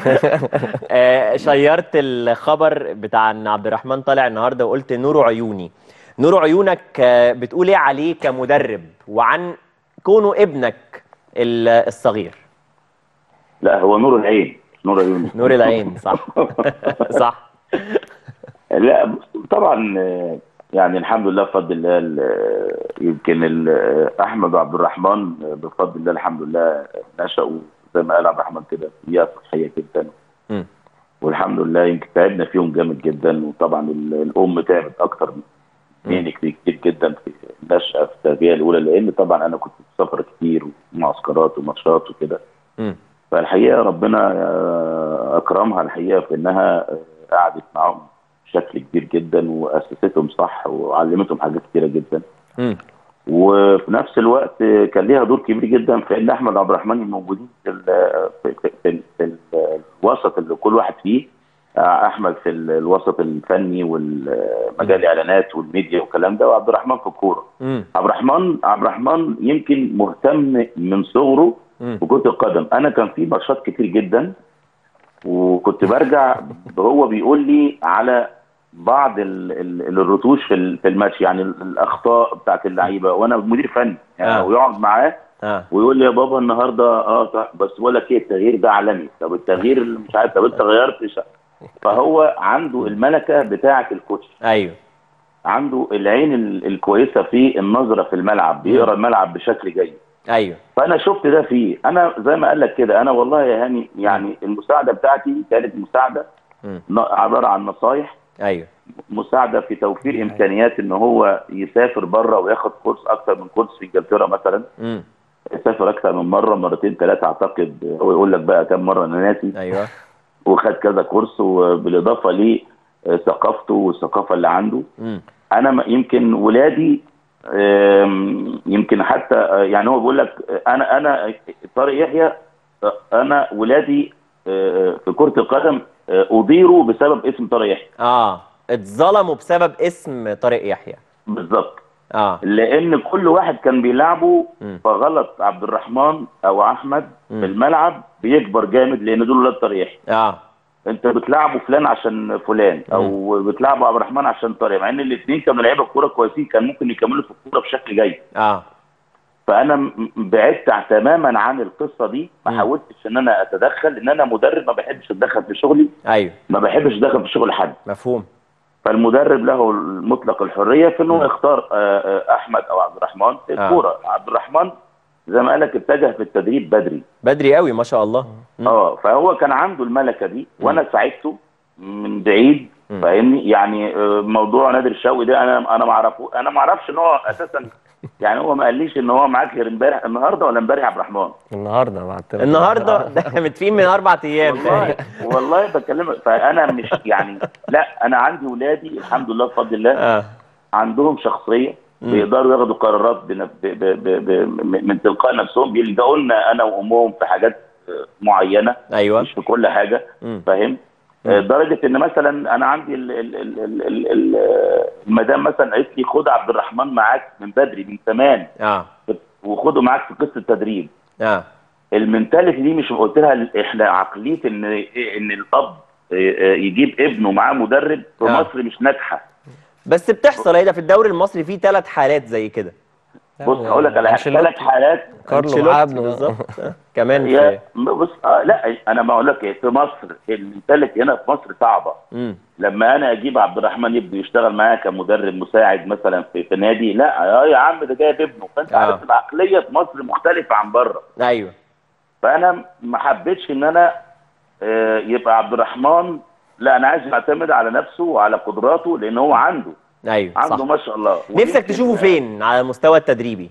آه شيرت الخبر بتاع ان عبد الرحمن طالع النهارده وقلت نور عيوني نور عيونك آه، بتقول ايه عليه كمدرب وعن كونه ابنك ال- الصغير لا هو نور العين نور عيوني نور العين صح صح لا بص، طبعا آه، يعني الحمد لله بفضل الله ال- يمكن ال- آه، احمد وعبد الرحمن آه، بفضل الله الحمد لله نشأوا زي ما قال عبد الرحمن كده في بيئه صحيه جدا مم. والحمد لله يمكن تعبنا فيهم جامد جدا وطبعا ال- الام تعبت اكتر مني كتير جدا في النشأة في التربيه الاولى لان طبعا انا كنت في سفر كتير ومعسكرات وماتشات وكده مم. فالحقيقه ربنا آه، اكرمها الحقيقه في انها آه، قعدت معاهم بشكل كبير جدا واسستهم صح وعلمتهم حاجات كتيره جدا مم. وفي نفس الوقت آه، كان ليها دور كبير جدا في ان احمد عبد الرحمن الموجودين في ال- في, في, في, في ال- الوسط اللي كل واحد فيه آه، احمد في ال- الوسط الفني والمجال الاعلانات والميديا والكلام ده وعبد الرحمن في الكوره مم. عبد الرحمن عبد الرحمن يمكن مهتم من صغره مم. بكرة القدم انا كان في ماتشات كتير جدا وكنت برجع هو بيقول لي على بعض ال- ال- الرتوش في ال- في الماتش يعني ال- الاخطاء بتاعت اللعيبه وانا مدير فني يعني آه. ويقعد معاه اه ويقول لي يا بابا النهارده اه صح بس بقول لك ايه التغيير ده عالمي طب التغيير اللي مش عارف طب انت غيرت ش- فهو عنده الملكه بتاعه الكوتش ايوه عنده العين ال- الكويسه في النظره في الملعب بيقرا الملعب بشكل جيد ايوه فانا شفت ده فيه انا زي ما قال لك كده انا والله يا هاني يعني المساعده بتاعتي كانت مساعده مم. ن- عباره عن نصايح ايوه مساعده في توفير امكانيات ان هو يسافر بره وياخد كورس اكتر من كورس في انجلترا مثلا مم. سافر اكتر من مره مرتين ثلاثه اعتقد هو يقول لك بقى كم مره انا ناسي ايوه وخد كذا كورس وبالاضافه لثقافته والثقافه اللي عنده مم. انا م- يمكن ولادي آم، يمكن حتى آه، يعني هو بيقول لك آه، انا انا طارق يحيى آه، انا ولادي آه، في كره القدم آه، اضيروا بسبب اسم طارق يحيى اه اتظلموا بسبب اسم طارق يحيى بالظبط اه لان كل واحد كان بيلعبه مم. فغلط عبد الرحمن او احمد مم. في الملعب بيكبر جامد لان دول ولاد طارق يحيى اه انت بتلعبوا فلان عشان فلان او بتلعبوا عبد الرحمن عشان طارق مع ان الاثنين كانوا لعيبه كوره كويسين كان ممكن يكملوا في الكوره بشكل جيد اه فانا م- بعدت عن- تماما عن القصه دي ما مم. حاولتش ان انا اتدخل لان انا مدرب ما بحبش اتدخل في شغلي ايوه ما بحبش اتدخل في شغل حد مفهوم فالمدرب له مطلق الحريه في انه يختار آه، آه، احمد او عبد الرحمن في آه. الكوره عبد الرحمن زي ما قال لك اتجه في التدريب بدري بدري قوي ما شاء الله مم. اه فهو كان عنده الملكه دي وانا ساعدته من بعيد مم. فاهمني يعني آه، موضوع نادر الشوقي ده انا انا ما اعرفه انا ما اعرفش ان هو اساسا يعني هو ما قاليش ان هو معاك غير امبارح النهارده ولا امبارح يا عبد الرحمن النهارده بعد النهارده ده متفقين من اربع ايام والله والله بكلمك فانا مش يعني لا انا عندي ولادي الحمد لله بفضل الله اه عندهم شخصيه بيقدروا ياخدوا قرارات بن- ب- ب- ب- ب- من تلقاء نفسهم بيلجأوا لنا انا وامهم في حاجات آه، معينه ايوه مش في كل حاجه مم. فاهم آه، لدرجه ان مثلا انا عندي ال- ال- ال- ال- ال- ال- آه، المدام مثلا قالت لي خد عبد الرحمن معاك من بدري من زمان اه وخده معاك في قصه التدريب اه المنتاليتي دي مش قلت لها احنا عقليه ان ان الاب آه، آه، يجيب ابنه معاه مدرب في آه. مصر مش ناجحه بس بتحصل ايه ده في الدوري المصري في ثلاث حالات زي كده بص هقول لك على حاجة، أنشيلوتي. ثلاث حالات كارلو أنشيلوتي معاه ابنه بالظبط آه. كمان هي في بص آه لا انا ما اقول لك إيه، في مصر المنتاليتي هنا في مصر صعبه مم. لما انا اجيب عبد الرحمن يبدو يشتغل معايا كمدرب مساعد مثلا في, في نادي لا اه يا عم ده جايب ابنه فانت آه. عارف العقليه في مصر مختلفه عن بره ايوه فانا ما حبيتش ان انا آه، يبقى عبد الرحمن لا انا عايز يعتمد على نفسه وعلى قدراته لان هو عنده ايوه عنده صح ما شاء الله نفسك ويمكن- تشوفه فين على المستوى التدريبي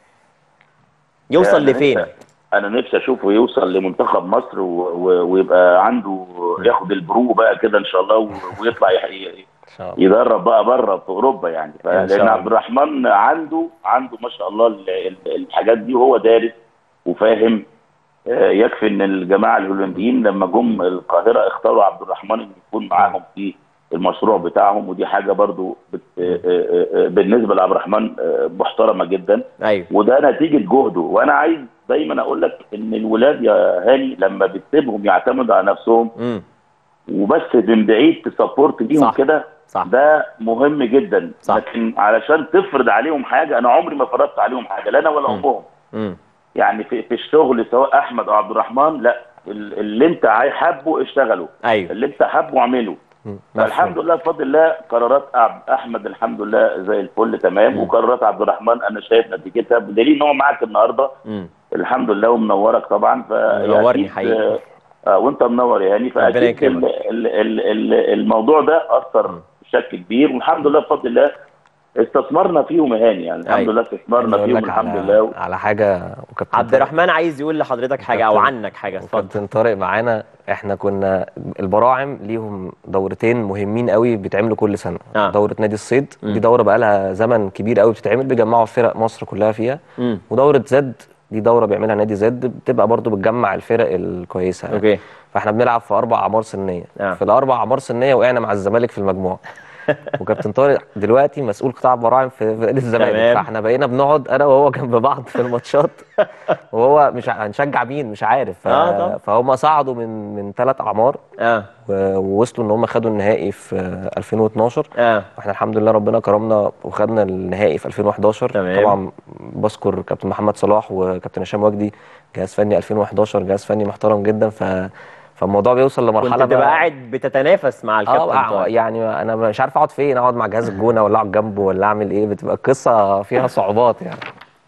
يوصل أنا لفين نفسي- انا نفسي اشوفه يوصل لمنتخب مصر و... و... ويبقى عنده ياخد البرو بقى كده ان شاء الله و... ويطلع يح... ي- ان شاء الله يدرب بقى بره في اوروبا يعني ف... إن شاء لان الله. عبد الرحمن عنده عنده ما شاء الله ال... ال- الحاجات دي وهو دارس وفاهم آه، يكفي ان الجماعه الهولنديين لما جم القاهره اختاروا عبد الرحمن انه يكون معاهم في المشروع بتاعهم ودي حاجه برضو بت... آه، آه، آه، بالنسبه لعبد الرحمن آه، محترمه جدا ايوه وده نتيجه جهده وانا عايز دايما اقول لك ان الولاد يا هاني لما بتسيبهم يعتمدوا على نفسهم امم وبس من بعيد تسبورت ليهم صح. كده صح ده مهم جدا صح. لكن علشان تفرض عليهم حاجه انا عمري ما فرضت عليهم حاجه لا انا ولا مم. امهم امم يعني في, في الشغل سواء احمد او عبد الرحمن لا ال- اللي انت عاي- حابه اشتغله ايوه اللي انت حابه اعمله مم. فالحمد لله بفضل الله قرارات أب- احمد الحمد لله زي الفل تمام مم. وقرارات عبد الرحمن انا شايف نتيجتها بدليل ان هو معاك النهارده امم الحمد لله ومنورك طبعا ف منورني أكيد- حقيقي. آه وانت منور يعني ربنا فاكيد يكرمك. ال- ال- ال- ال- الموضوع ده اثر بشكل كبير والحمد لله بفضل الله استثمرنا فيهم يا هاني يعني الحمد أيوة. لله استثمرنا أقول فيهم لك الحمد على لله على حاجه وكابتن عبد طارق- الرحمن عايز يقول لحضرتك حاجه او كابتن- عنك حاجه اتفضل كابتن طارق معانا احنا كنا البراعم ليهم دورتين مهمين قوي بيتعملوا كل سنه آه. دوره نادي الصيد مم. دي دوره بقى لها زمن كبير قوي بتتعمل بيجمعوا فرق مصر كلها فيها امم ودوره زد دي دوره بيعملها نادي زد بتبقى برضو بتجمع الفرق الكويسه يعني. اوكي فاحنا بنلعب في اربع اعمار سنيه آه. في الاربع اعمار سنيه وقعنا مع الزمالك في المجموعه وكابتن طارق دلوقتي مسؤول قطاع براعم في في نادي الزمالك تمام. فاحنا بقينا بنقعد انا وهو جنب بعض في الماتشات وهو مش ع- هنشجع مين مش عارف ف... آه طبعا. فهم صعدوا من من ثلاث اعمار اه و- ووصلوا ان هم خدوا النهائي في 2012 اه واحنا الحمد لله ربنا كرمنا وخدنا النهائي في 2011 تمام. طبعا بذكر كابتن محمد صلاح وكابتن هشام وجدي جهاز فني 2011 جهاز فني محترم جدا ف فالموضوع بيوصل كنت لمرحله تبقى بقى- قاعد بتتنافس مع الكابتن اه طارق. يعني انا مش عارف اقعد فين اقعد مع جهاز الجونه ولا اقعد جنبه ولا اعمل ايه بتبقى القصه فيها صعوبات يعني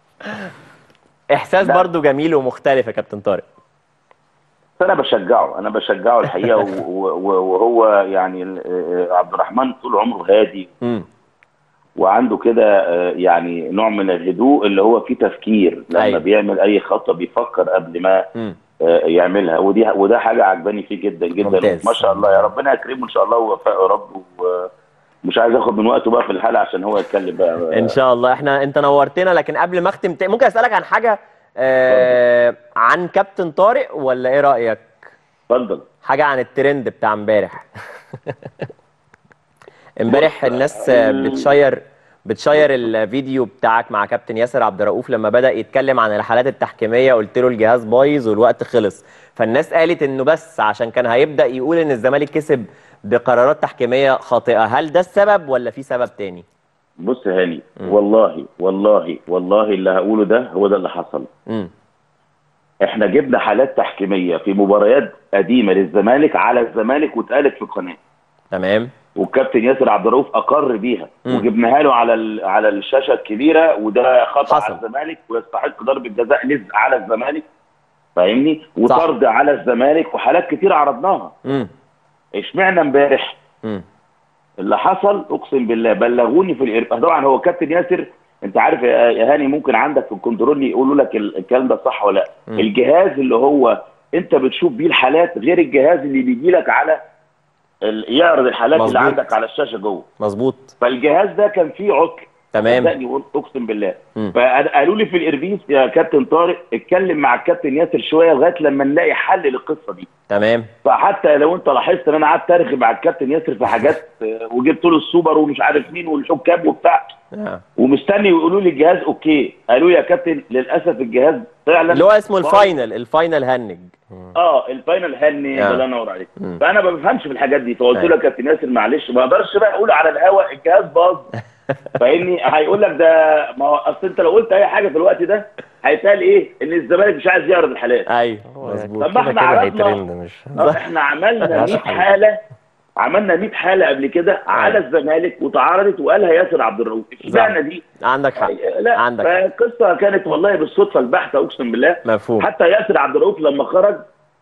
احساس لا. برضو جميل ومختلف يا كابتن طارق انا بشجعه انا بشجعه الحقيقه و- و- وهو يعني ال- آه، عبد الرحمن طول عمره هادي امم وعنده كده آه، يعني نوع من الهدوء اللي هو فيه تفكير لما أيوة. بيعمل اي خطه بيفكر قبل ما امم آه، يعملها ودي وده حاجه عجباني فيه جدا جدا ممتاز. ما شاء الله يا ربنا يكرمه ان شاء الله ويوفقه يا رب ومش عايز اخد من وقته بقى في الحلقه عشان هو يتكلم بقى ان شاء الله احنا انت نورتنا لكن قبل ما اختم ت- ممكن اسالك عن حاجه آه عن كابتن طارق ولا ايه رايك اتفضل حاجه عن الترند بتاع امبارح امبارح الناس آه، بتشير بتشير الفيديو بتاعك مع كابتن ياسر عبد الرؤوف لما بدا يتكلم عن الحالات التحكيميه قلت له الجهاز بايظ والوقت خلص فالناس قالت انه بس عشان كان هيبدا يقول ان الزمالك كسب بقرارات تحكيميه خاطئه هل ده السبب ولا في سبب تاني بص يا هاني والله والله والله اللي هقوله ده هو ده اللي حصل امم احنا جبنا حالات تحكيميه في مباريات قديمه للزمالك على الزمالك واتقالت في القناه تمام والكابتن ياسر عبد الرؤوف اقر بيها مم. وجبناها له على ال- على الشاشه الكبيره وده خطا حصل. على الزمالك ويستحق ضربه جزاء لزق على الزمالك فاهمني وطرد على الزمالك وحالات كتير عرضناها امم اشمعنى امبارح امم اللي حصل اقسم بالله بلغوني في الإر... طبعا هو كابتن ياسر انت عارف يا يا هاني ممكن عندك في الكنترول يقولوا لك ال- الكلام ده صح ولا لا مم. الجهاز اللي هو انت بتشوف بيه الحالات غير الجهاز اللي بيجي لك على ال... يعرض الحالات اللي مظبوط. عندك على الشاشه جوه مظبوط فالجهاز ده كان فيه عطل تمام. صدقني قلت اقسم بالله مم. فقالوا لي في الاربيس يا كابتن طارق اتكلم مع الكابتن ياسر شويه لغايه لما نلاقي حل للقصه دي تمام فحتى لو انت لاحظت ان انا قعدت ارغي مع الكابتن ياسر في حاجات آه، وجبت له السوبر ومش عارف مين والحكام وبتاع آه. ومستني يقولوا لي الجهاز اوكي قالوا لي يا كابتن للاسف الجهاز فعلا اللي هو اسمه الفاينل الفاينل هنج اه الفاينل هني آه. الله ينور عليك مم. فانا ما بفهمش في الحاجات دي فقلت أيوة. له يا كابتن ياسر معلش ما اقدرش بقى اقول على الهوا الجهاز باظ فاهمني هيقول لك ده ما هو اصل انت لو قلت اي حاجه في الوقت ده هيتقال ايه ان الزمالك مش عايز يعرض الحالات ايوه مظبوط طب ما احنا كده عرضنا هيترند مش آه، احنا عملنا 100 حاله عملنا 100 حاله قبل كده على الزمالك وتعارضت وقالها ياسر عبد الرؤوف اشمعنى دي؟ عندك حق لا عندك حق. فالقصه كانت والله بالصدفه البحته اقسم بالله مفهوم حتى ياسر عبد الرؤوف لما خرج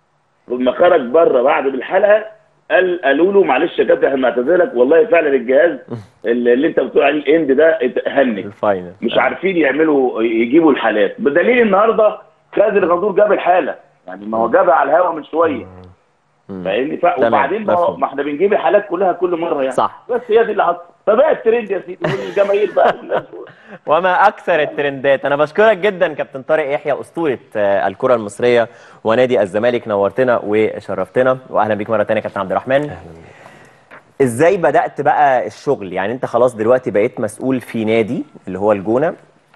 لما خرج بره بعد الحلقه قال قالوا له معلش يا كابتن احنا بنعتذرك والله فعلا الجهاز اللي, اللي انت بتقول عليه اند ده اتهنج الفاينل مش عارفين يعملوا يجيبوا الحالات بدليل النهارده خالد الغندور جاب الحاله يعني ما هو جابها على الهوا من شويه فاهمني ف... تمام، وبعدين ما, هو- مفهوم. ما احنا بنجيب الحالات كلها كل مره يعني صح. بس هي دي اللي حصل فبقى الترند يا سيدي والجماهير بقى والناس- وما اكثر الترندات انا بشكرك جدا كابتن طارق يحيى اسطوره آه، الكره المصريه ونادي الزمالك نورتنا وشرفتنا واهلا بيك مره ثانيه كابتن عبد الرحمن ازاي بدات بقى الشغل يعني انت خلاص دلوقتي بقيت مسؤول في نادي اللي هو الجونه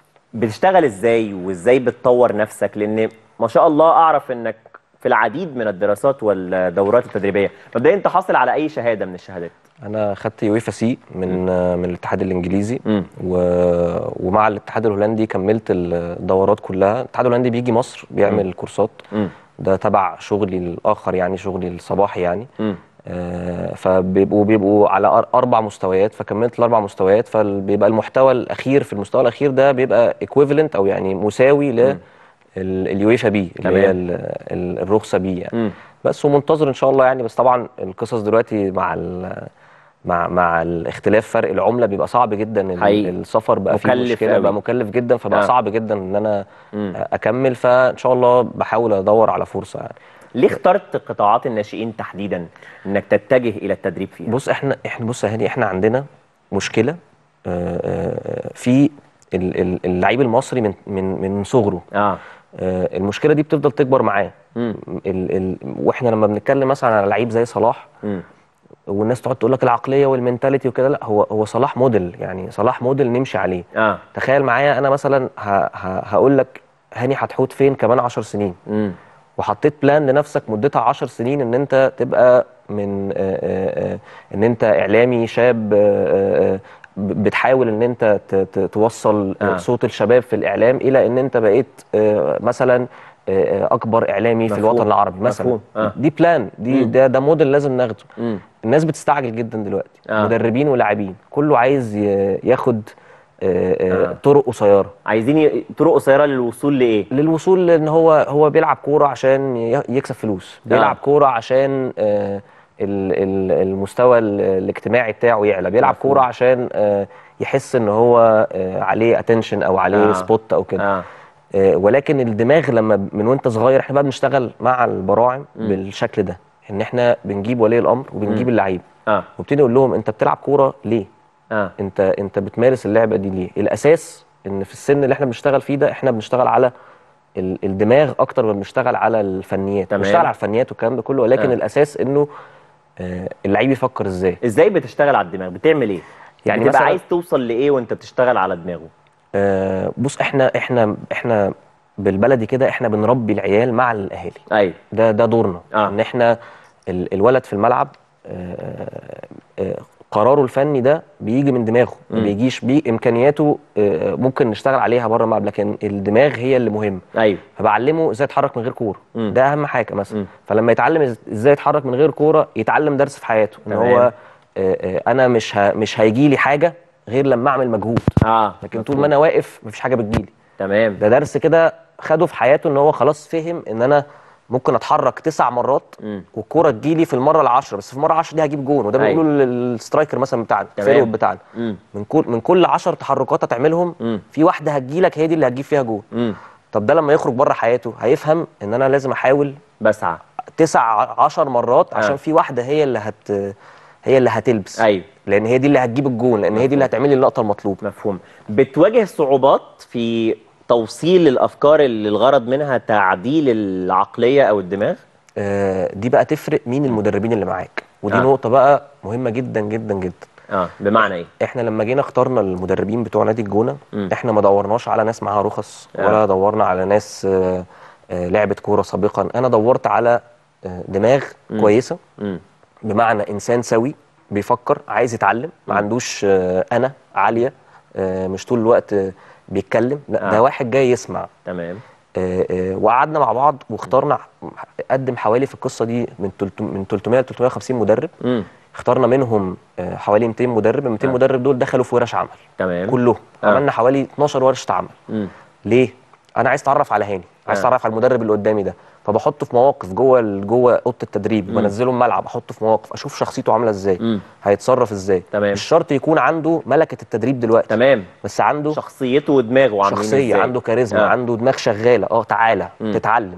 بتشتغل ازاي وازاي بتطور نفسك لان ما شاء الله اعرف انك في العديد من الدراسات والدورات التدريبيه مبدئيا انت حاصل على اي شهاده من الشهادات انا خدت يويفا سي من من الاتحاد الانجليزي مم. و... ومع الاتحاد الهولندي كملت الدورات كلها الاتحاد الهولندي بيجي مصر بيعمل كورسات مم. ده تبع شغلي الاخر يعني شغلي الصباحي يعني مم. آه، فبيبقوا بيبقوا على أر- اربع مستويات فكملت الاربع مستويات فبيبقى المحتوى الاخير في المستوى الاخير ده بيبقى ايكويفالنت او يعني مساوي ل اليويفا بي اللي تمام. هي ال- ال- الرخصه بي يعني مم. بس ومنتظر ان شاء الله يعني بس طبعا القصص دلوقتي مع ال مع مع الاختلاف فرق العمله بيبقى صعب جدا ال- حقيقي. السفر بقى فيه مكلف مشكله قوي. بقى مكلف جدا فبقى آه. صعب جدا ان انا مم. اكمل فان شاء الله بحاول ادور على فرصه يعني ليه اخترت قطاعات الناشئين تحديدا انك تتجه الى التدريب فيها بص احنا احنا بص يا هاني احنا عندنا مشكله آه، آه، في ال- ال- اللعيب المصري من من من صغره اه آه، المشكله دي بتفضل تكبر معاه مم. ال ال واحنا لما بنتكلم مثلا على لعيب زي صلاح مم. والناس تقعد تقول لك العقليه والمنتاليتي وكده لا هو هو صلاح موديل يعني صلاح موديل نمشي عليه اه تخيل معايا انا مثلا ه- ه- هقول لك هاني هتحوت فين كمان 10 سنين مم. وحطيت بلان لنفسك مدتها 10 سنين ان انت تبقى من آه، آه، آه، ان انت اعلامي شاب آه، آه، ب- بتحاول ان انت ت- ت- توصل آه. آه. صوت الشباب في الاعلام الى ان انت بقيت آه، مثلا آه، آه، اكبر اعلامي في مفهوم. الوطن العربي مثلا مفهوم. آه. دي بلان دي مم. ده ده موديل لازم ناخده مم. الناس بتستعجل جدا دلوقتي آه. مدربين ولاعبين كله عايز ي- ياخد آه، آه، آه. طرق قصيره عايزين ي- طرق قصيره للوصول لايه للوصول لان هو هو بيلعب كوره عشان ي- يكسب فلوس بيلعب كوره عشان آه، ال- ال- المستوى ال- الاجتماعي بتاعه يعلى بيلعب مفهوم. كوره عشان آه، يحس ان هو آه، عليه اتنشن او عليه آه. سبوت او كده اه آه، ولكن الدماغ لما من وانت صغير احنا بقى بنشتغل مع البراعم بالشكل ده ان احنا بنجيب ولي الامر وبنجيب اللعيب اه وبنبتدي نقول لهم انت بتلعب كوره ليه اه انت انت بتمارس اللعبه دي ليه الاساس ان في السن اللي احنا بنشتغل فيه ده احنا بنشتغل على ال- الدماغ اكتر ما بنشتغل على الفنيات تمام. بنشتغل على الفنيات والكلام ده كله ولكن آه. الاساس انه آه، اللعيب يفكر ازاي ازاي بتشتغل على الدماغ بتعمل ايه يعني يعني بتبقى مثلا- عايز توصل لايه وانت بتشتغل على دماغه آه، بص احنا احنا احنا بالبلدي كده احنا بنربي العيال مع الاهالي ايوه ده ده دورنا آه. ان احنا ال- الولد في الملعب آه، آه، قراره الفني ده بيجي من دماغه ما مم. بيجيش بيه امكانياته آه، ممكن نشتغل عليها بره الملعب لكن الدماغ هي اللي مهم ايوه فبعلمه ازاي يتحرك من غير كوره مم. ده اهم حاجه مثلا مم. فلما يتعلم إز- ازاي يتحرك من غير كوره يتعلم درس في حياته ان تمام. هو آه، آه، انا مش ه... مش هيجي لي حاجه غير لما اعمل مجهود اه لكن طول ما انا واقف مفيش حاجه بتجيلي تمام ده درس كده خده في حياته ان هو خلاص فهم ان انا ممكن اتحرك تسع مرات مم. والكوره تجيلي في المره العشره بس في المره العشره دي هجيب جون وده أيوة. بنقوله للسترايكر مثلا بتاعنا تمام. الفيرود بتاعنا مم. من كل من كل 10 تحركات هتعملهم مم. في واحده هتجيلك هي دي اللي هتجيب فيها جون مم. طب ده لما يخرج بره حياته هيفهم ان انا لازم احاول بسعى تسع عشر مرات آه. عشان في واحده هي اللي هت هي اللي هتلبس ايوه لان هي دي اللي هتجيب الجون لان هي دي اللي هتعمل لي اللقطه المطلوبه مفهوم بتواجه صعوبات في توصيل الافكار اللي الغرض منها تعديل العقليه او الدماغ آه دي بقى تفرق مين المدربين اللي معاك ودي آه. آه. نقطه بقى مهمه جدا جدا جدا اه بمعنى ايه احنا لما جينا اخترنا المدربين بتوع نادي الجونه مم. احنا ما دورناش على ناس معاها رخص آه. ولا دورنا على ناس آه آه لعبت كوره سابقا انا دورت على آه دماغ مم. كويسه مم. بمعنى انسان سوي بيفكر عايز يتعلم ما مم. عندوش آه انا عاليه آه مش طول الوقت آه بيتكلم لا آه. ده واحد جاي يسمع تمام آه، آه، وقعدنا مع بعض واخترنا قدم حوالي في القصه دي من 300 من 300 ل 350 مدرب مم. اخترنا منهم آه، حوالي 200 مدرب ال 200 آه. مدرب دول دخلوا في ورش عمل تمام كلهم آه. عملنا حوالي 12 ورشه عمل مم. ليه انا عايز اتعرف على هاني عايز آه. اتعرف على المدرب اللي قدامي ده فبحطه في مواقف جوه ال- جوه اوضه التدريب مم. وبنزله الملعب احطه في مواقف اشوف شخصيته عامله ازاي مم. هيتصرف ازاي تمام. مش شرط يكون عنده ملكه التدريب دلوقتي تمام بس عنده شخصيته ودماغه عاملين شخصيه ازاي عنده كاريزما آه. آه. عنده دماغ شغاله اه تعالى مم. تتعلم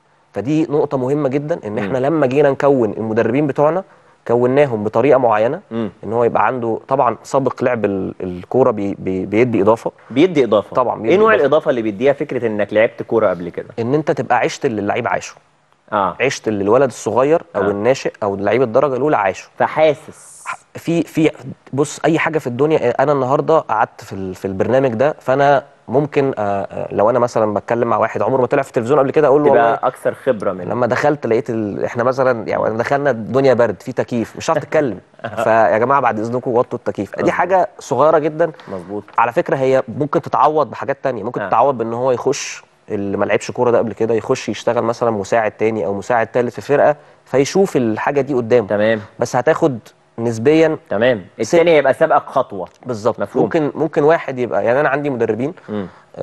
فدي نقطه مهمه جدا ان احنا مم. لما جينا نكون المدربين بتوعنا كوناهم بطريقه معينه مم. ان هو يبقى عنده طبعا سابق لعب ال- الكوره بي بي بيدي اضافه بيدي اضافه طبعا بيدي ايه نوع إضافة. الاضافه اللي بيديها فكره انك لعبت كوره قبل كده ان انت تبقى عشت اللي اللعيب عاشه اه عشت اللي الولد الصغير او آه. آه. الناشئ او اللعيب الدرجه الاولى عاشه فحاسس في في بص اي حاجه في الدنيا انا النهارده قعدت في ال- في البرنامج ده فانا ممكن آه، آه، لو انا مثلا بتكلم مع واحد عمره ما طلع في التلفزيون قبل كده اقول له والله تبقى اكثر خبره منه لما دخلت لقيت ال... احنا مثلا يعني لما دخلنا الدنيا برد في تكييف مش هتعرف تتكلم فيا جماعه بعد اذنكم وطوا التكييف دي حاجه صغيره جدا مظبوط على فكره هي ممكن تتعوض بحاجات تانية ممكن آه. آه. تتعوض بان هو يخش اللي ما لعبش كوره ده قبل كده يخش يشتغل مثلا مساعد تاني او مساعد تالت في فرقه فيشوف الحاجه دي قدامه تمام بس هتاخد نسبيا تمام الثاني يبقى سابقك خطوه بالظبط مفهوم. ممكن ممكن واحد يبقى يعني انا عندي مدربين مم.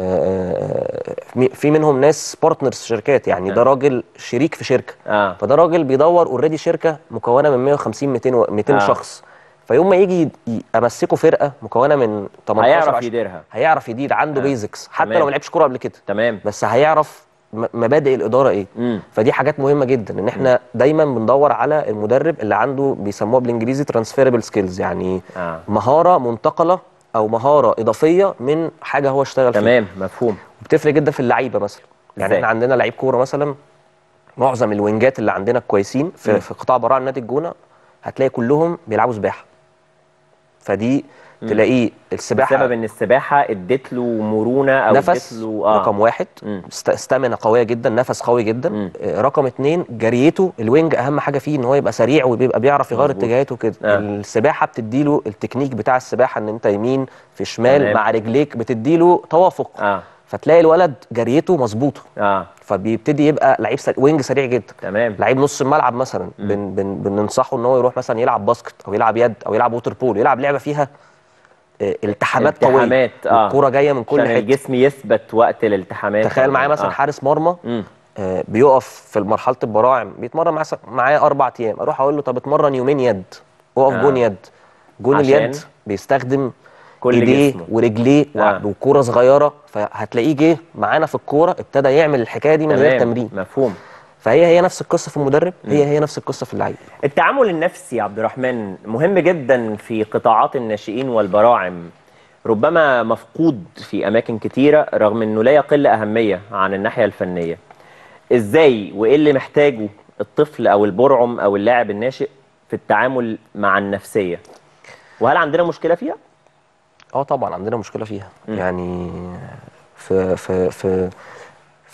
آه، آه، في منهم ناس بارتنرز شركات يعني ده راجل شريك في شركه اه فده راجل بيدور اوريدي شركه مكونه من 150 200 و- 200 آه. آه. شخص فيوم ما يجي ي- امسكه فرقه مكونه من 18 هيعرف 10 يديرها هيعرف يدير عنده آه. آه. بيزكس حتى تمام. لو ما لعبش كوره قبل كده تمام بس هيعرف م- مبادئ الاداره ايه مم. فدي حاجات مهمه جدا ان احنا دايما بندور على المدرب اللي عنده بيسموها بالانجليزي ترانسفيربل سكيلز يعني اه مهاره منتقله او مهاره اضافيه من حاجه هو اشتغل فيها تمام مفهوم بتفرق جدا في اللعيبه مثلا يعني إزاي؟ احنا عندنا لعيب كوره مثلا معظم الوينجات اللي عندنا الكويسين مم. في, في قطاع براعه نادي الجونه هتلاقي كلهم بيلعبوا سباحه فدي مم. تلاقيه السباحه بسبب ان السباحه ادت له مرونه او نفس ادت له اه رقم واحد مم. است- استامنه قويه جدا نفس قوي جدا مم. آه، رقم اتنين جريته الوينج اهم حاجه فيه ان هو يبقى سريع وبيبقى بيعرف يغير مظبوط. اتجاهاته كده آه. السباحه بتديله التكنيك بتاع السباحه ان انت يمين في شمال تمام. مع رجليك بتديله توافق اه فتلاقي الولد جريته مظبوطه اه فبيبتدي يبقى لعيب سريع وينج سريع جدا تمام لعيب نص الملعب مثلا بن بن بننصحه ان هو يروح مثلا يلعب باسكت او يلعب يد او يلعب ووتر بول يلعب لعبه فيها آه، التحامات قويه التحامات، آه. الكوره جايه من كل عشان حته الجسم يثبت وقت الالتحامات تخيل معايا مثلا آه. حارس مرمى مم. آه، بيقف في مرحله البراعم بيتمرن معايا معايا اربع ايام اروح اقول له طب اتمرن يومين يد اقف آه. جون يد جون عشان اليد بيستخدم كل ايديه جسمه. ورجليه آه. آه. وكوره صغيره فهتلاقيه جه معانا في الكوره ابتدى يعمل الحكايه دي من غير تمام. تمرين مفهوم فهي هي نفس القصه في المدرب هي هي نفس القصه في اللعيب التعامل النفسي يا عبد الرحمن مهم جدا في قطاعات الناشئين والبراعم ربما مفقود في اماكن كتيره رغم انه لا يقل اهميه عن الناحيه الفنيه ازاي وايه اللي محتاجه الطفل او البرعم او اللاعب الناشئ في التعامل مع النفسيه وهل عندنا مشكله فيها اه طبعا عندنا مشكله فيها مم. يعني في في في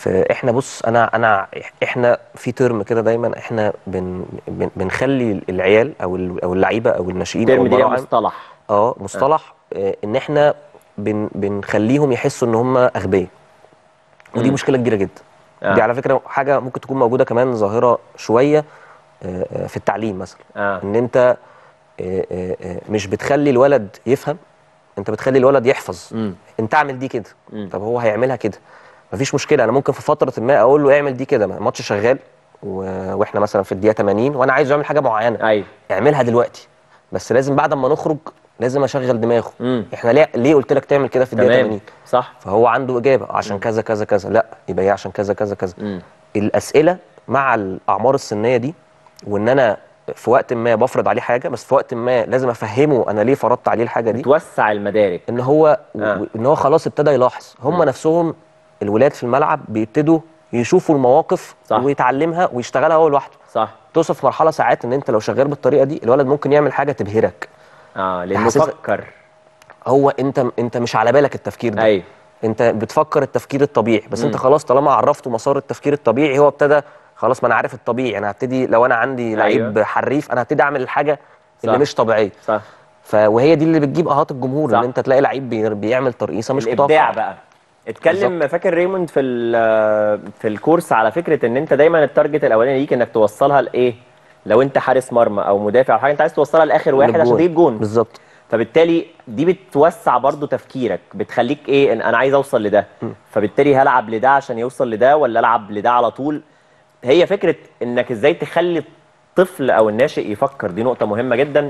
فاحنا بص انا انا احنا في ترم كده دايما احنا بن بن بنخلي العيال او ال- او اللعيبه او الناشئين او الترم دي ليها البراعم مصطلح اه مصطلح آه. ان احنا بن بنخليهم يحسوا ان هم اغبياء ودي مم. مشكله كبيره جدا آه. دي على فكره حاجه ممكن تكون موجوده كمان ظاهره شويه آه، آه، في التعليم مثلا اه ان انت آه، آه، آه، مش بتخلي الولد يفهم انت بتخلي الولد يحفظ مم. انت اعمل دي كده مم. طب هو هيعملها كده مفيش مشكله انا ممكن في فتره ما اقول له اعمل دي كده الماتش شغال و... واحنا مثلا في الدقيقه 80 وانا عايز اعمل حاجه معينه ايوه اعملها دلوقتي بس لازم بعد ما نخرج لازم اشغل دماغه مم. احنا ليه ليه قلت لك تعمل كده في الدقيقه تمام 80 صح فهو عنده اجابه عشان كذا كذا كذا لا يبقى هي عشان كذا كذا كذا مم. الاسئله مع الاعمار السنيه دي وان انا في وقت ما بفرض عليه حاجه بس في وقت ما لازم افهمه انا ليه فرضت عليه الحاجه دي توسع المدارك ان هو آه. و- ان هو خلاص ابتدى يلاحظ هم نفسهم الولاد في الملعب بيبتدوا يشوفوا المواقف صح. ويتعلمها ويشتغلها هو لوحده صح توصل في مرحله ساعات ان انت لو شغال بالطريقه دي الولد ممكن يعمل حاجه تبهرك اه لانه تحسسك- فكر هو انت انت مش على بالك التفكير ده ايوه انت بتفكر التفكير الطبيعي بس مم. انت خلاص طالما عرفته مسار التفكير الطبيعي هو ابتدى خلاص ما انا عارف الطبيعي انا هبتدي لو انا عندي لعيب حريف انا هبتدي اعمل الحاجه اللي صح. مش طبيعيه صح ف وهي دي اللي بتجيب اهات الجمهور صح. ان انت تلاقي لعيب بي- بيعمل ترقيصه مش الابداع متوقعه بقى اتكلم فاكر ريموند في ال- في الكورس على فكره ان انت دايما التارجت الاولاني ليك انك توصلها لايه لو انت حارس مرمى او مدافع او حاجه انت عايز توصلها لاخر واحد عشان للجون. تجيب جون بالظبط فبالتالي دي بتوسع برضو تفكيرك بتخليك ايه إن انا عايز اوصل لده فبالتالي هلعب لده عشان يوصل لده ولا العب لده على طول هي فكره انك ازاي تخلي الطفل او الناشئ يفكر دي نقطه مهمه جدا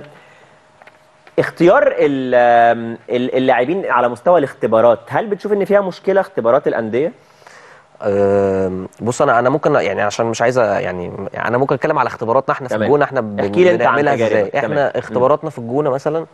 اختيار ال- آم، ال- اللاعبين على مستوى الاختبارات هل بتشوف ان فيها مشكله اختبارات الانديه أم، بص انا انا ممكن يعني عشان مش عايزه يعني يعني انا ممكن اتكلم على اختباراتنا احنا في تمام. الجونه احنا بن- احكي لي انت عن بنعملها تجاربك. ازاي تمام. احنا اختباراتنا في الجونه مثلا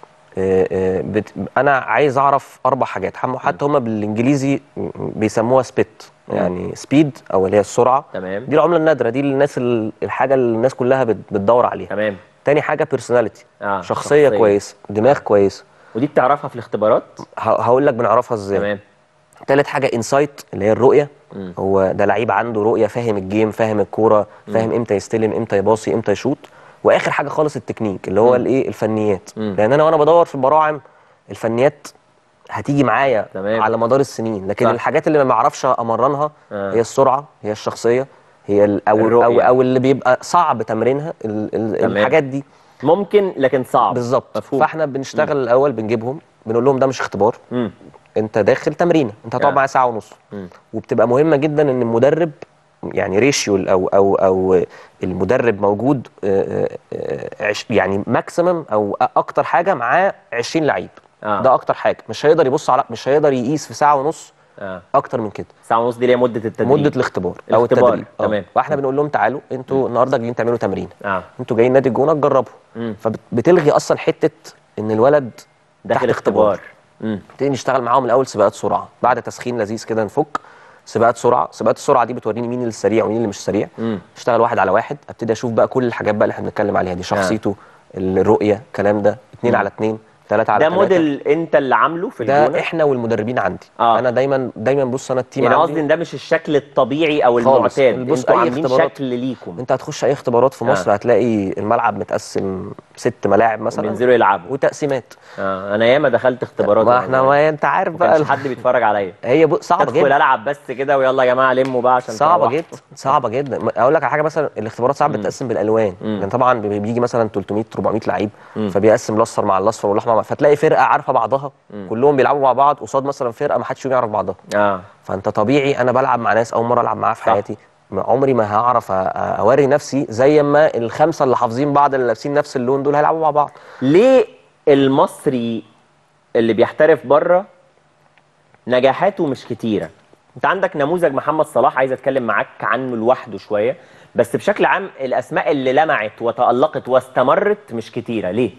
آه، آه، بت... انا عايز اعرف اربع حاجات حم- حتى هم بالانجليزي بيسموها سبيت يعني سبيد او اللي هي السرعه تمام دي العمله النادره دي الناس ال- الحاجه اللي الناس كلها بت... بتدور عليها تمام تاني حاجه بيرسوناليتي آه. شخصيه كويسه دماغ كويس ودي بتعرفها في الاختبارات هقول لك بنعرفها ازاي تمام تالت حاجه انسايت اللي هي الرؤيه مم. هو ده لعيب عنده رؤيه فاهم الجيم فاهم الكوره فاهم امتى يستلم امتى يباصي امتى يشوط واخر حاجه خالص التكنيك اللي هو مم. الايه الفنيات مم. لان انا وانا بدور في البراعم الفنيات هتيجي معايا تمام. على مدار السنين لكن صح. الحاجات اللي ما اعرفش امرنها آه. هي السرعه هي الشخصيه هي ال- او الرؤية. او او اللي بيبقى صعب تمرينها ال- ال- تمام. الحاجات دي ممكن لكن صعب بالظبط مفهوم. فاحنا بنشتغل الاول بنجيبهم بنقول لهم ده مش اختبار مم. انت داخل تمرينه انت هتقعد آه. معايا ساعه ونص مم. وبتبقى مهمه جدا ان المدرب يعني ريشيو او او او المدرب موجود آه، آه، عش- يعني ماكسيمم او اكتر حاجه معاه 20 لعيب آه. ده اكتر حاجه مش هيقدر يبص على مش هيقدر يقيس في ساعه ونص اه اكتر من كده ساعه ونص دي اللي هي مده التدريب مده الاختبار او الاختبار، التدريب آه. تمام. واحنا بنقول لهم تعالوا انتوا النهارده جايين تعملوا تمرين اه انتوا جايين نادي الجونه تجربوا مم. فبتلغي اصلا حته ان الولد داخل تحت اختبار. اختبار مم. نبتدي نشتغل معاهم الاول سباقات سرعه بعد تسخين لذيذ كده نفك سباقات سرعه سباقات السرعه دي بتوريني مين اللي السريع ومين اللي مش سريع مم. اشتغل واحد على واحد ابتدي اشوف بقى كل الحاجات بقى اللي احنا بنتكلم عليها دي شخصيته الرؤيه الكلام ده اتنين مم. على اتنين تلاته على ده تلاته موديل انت اللي عامله في ده الجونه احنا والمدربين عندي آه. انا دايما دايما بص انا التيم يعني عندي قصدي ان ده مش الشكل الطبيعي او خالص. المعتاد بص، انتوا أي عاملين اختبارات- شكل ليكم انت هتخش اي اختبارات في مصر آه. هتلاقي الملعب متقسم ست ملاعب مثلا بينزلوا يلعبوا وتقسيمات آه. انا ياما دخلت اختبارات ما وأنا احنا صغير. ما انت عارف ما بقى كانش حد بيتفرج عليا هي بص صعبه ادخل جدا العب بس كده ويلا يا جماعه لموا بقى عشان صعبه تروحوا. جدا صعبه جدا م- اقول لك على حاجه مثلا الاختبارات ساعات بتقسم بالالوان مم. لان طبعا بي- بيجي مثلا 300 400 لعيب مم. فبيقسم الاصفر مع الاصفر والاحمر مع فتلاقي فرقه عارفه بعضها مم. كلهم بيلعبوا مع بعض قصاد مثلا فرقه ما حدش فيهم يعرف بعضها اه فانت طبيعي انا بلعب مع ناس اول مره العب معاها في صح. حياتي ما عمري ما هعرف أ- أ- اوري نفسي زي ما الخمسه اللي حافظين بعض اللي لابسين نفس اللون دول هيلعبوا مع بعض ليه المصري اللي بيحترف بره نجاحاته مش كتيره انت عندك نموذج محمد صلاح عايز اتكلم معاك عنه لوحده شويه بس بشكل عام الاسماء اللي لمعت وتالقت واستمرت مش كتيره ليه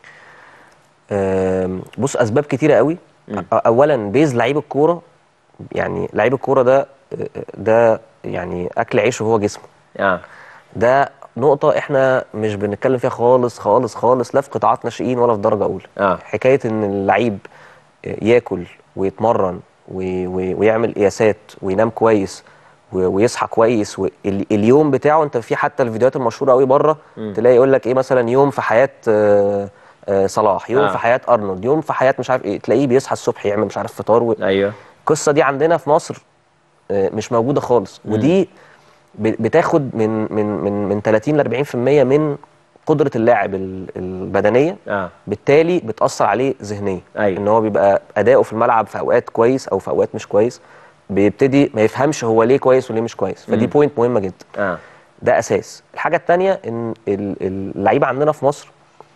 أم، بص اسباب كتيره قوي مم. أ- اولا بيز لعيب الكوره يعني لعيب الكوره ده ده يعني اكل عيشه هو جسمه اه ده نقطة احنا مش بنتكلم فيها خالص خالص خالص لا في قطاعات ناشئين ولا في درجة أولى. اه حكاية إن اللعيب ياكل ويتمرن وي وي ويعمل قياسات وينام كويس و- ويصحى كويس واليوم بتاعه انت في حتى الفيديوهات المشهوره قوي بره مم. تلاقي يقول لك ايه مثلا يوم في حياه آه، آه، صلاح يوم آه. في حياه ارنولد يوم في حياه مش عارف ايه تلاقيه بيصحى الصبح يعمل مش عارف فطار و... ايوه القصه دي عندنا في مصر آه، مش موجوده خالص ودي ب- بتاخد من من من من 30 ل 40% من قدره اللاعب ال- البدنيه اه بالتالي بتاثر عليه ذهنيا أيوة. ان هو بيبقى اداؤه في الملعب في اوقات كويس او في اوقات مش كويس بيبتدي ما يفهمش هو ليه كويس وليه مش كويس فدي مم. بوينت مهمه جدا اه ده اساس الحاجه الثانيه ان ال- ال- اللعيبه عندنا في مصر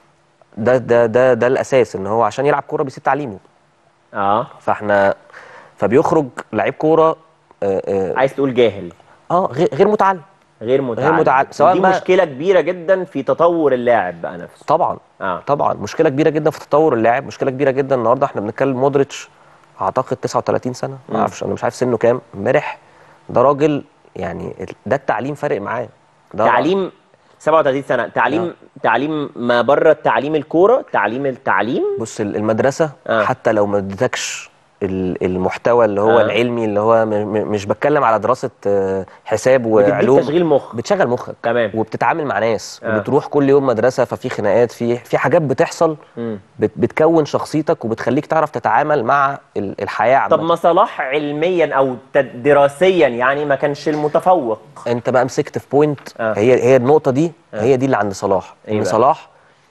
ده ده ده ده الاساس ان هو عشان يلعب كوره بيسيب تعليمه اه فاحنا فبيخرج لعيب كوره آه، آه، عايز تقول جاهل اه غير غير متعلم غير متعلم متعلم. سواء دي بقى- مشكله كبيره جدا في تطور اللاعب بقى نفسه طبعا اه طبعا مشكله كبيره جدا في تطور اللاعب مشكله كبيره جدا النهارده احنا بنتكلم مودريتش اعتقد 39 سنه ما مم. اعرفش انا مش عارف سنه كام امبارح ده راجل يعني ال- ده التعليم فارق معاه ده تعليم 37 سنه تعليم تعليم ما بره التعليم الكوره تعليم التعليم بص ال- المدرسه آه. آه. حتى لو ما ادتكش ال- المحتوى اللي هو آه. آه. العلمي اللي هو م- م- مش بتكلم على دراسه آه، حساب بتديك وعلوم تشغيل مخ بتشغل مخك تمام وبتتعامل مع ناس آه. وبتروح كل يوم مدرسه ففي خناقات في في حاجات بتحصل مم. بت بتكون شخصيتك وبتخليك تعرف تتعامل مع ال- الحياه عامه طب ما صلاح علميا او تد- دراسيا يعني ما كانش المتفوق انت بقى مسكت في بوينت آه. هي هي النقطه دي آه. هي دي اللي عند صلاح إيه ان بقى؟ صلاح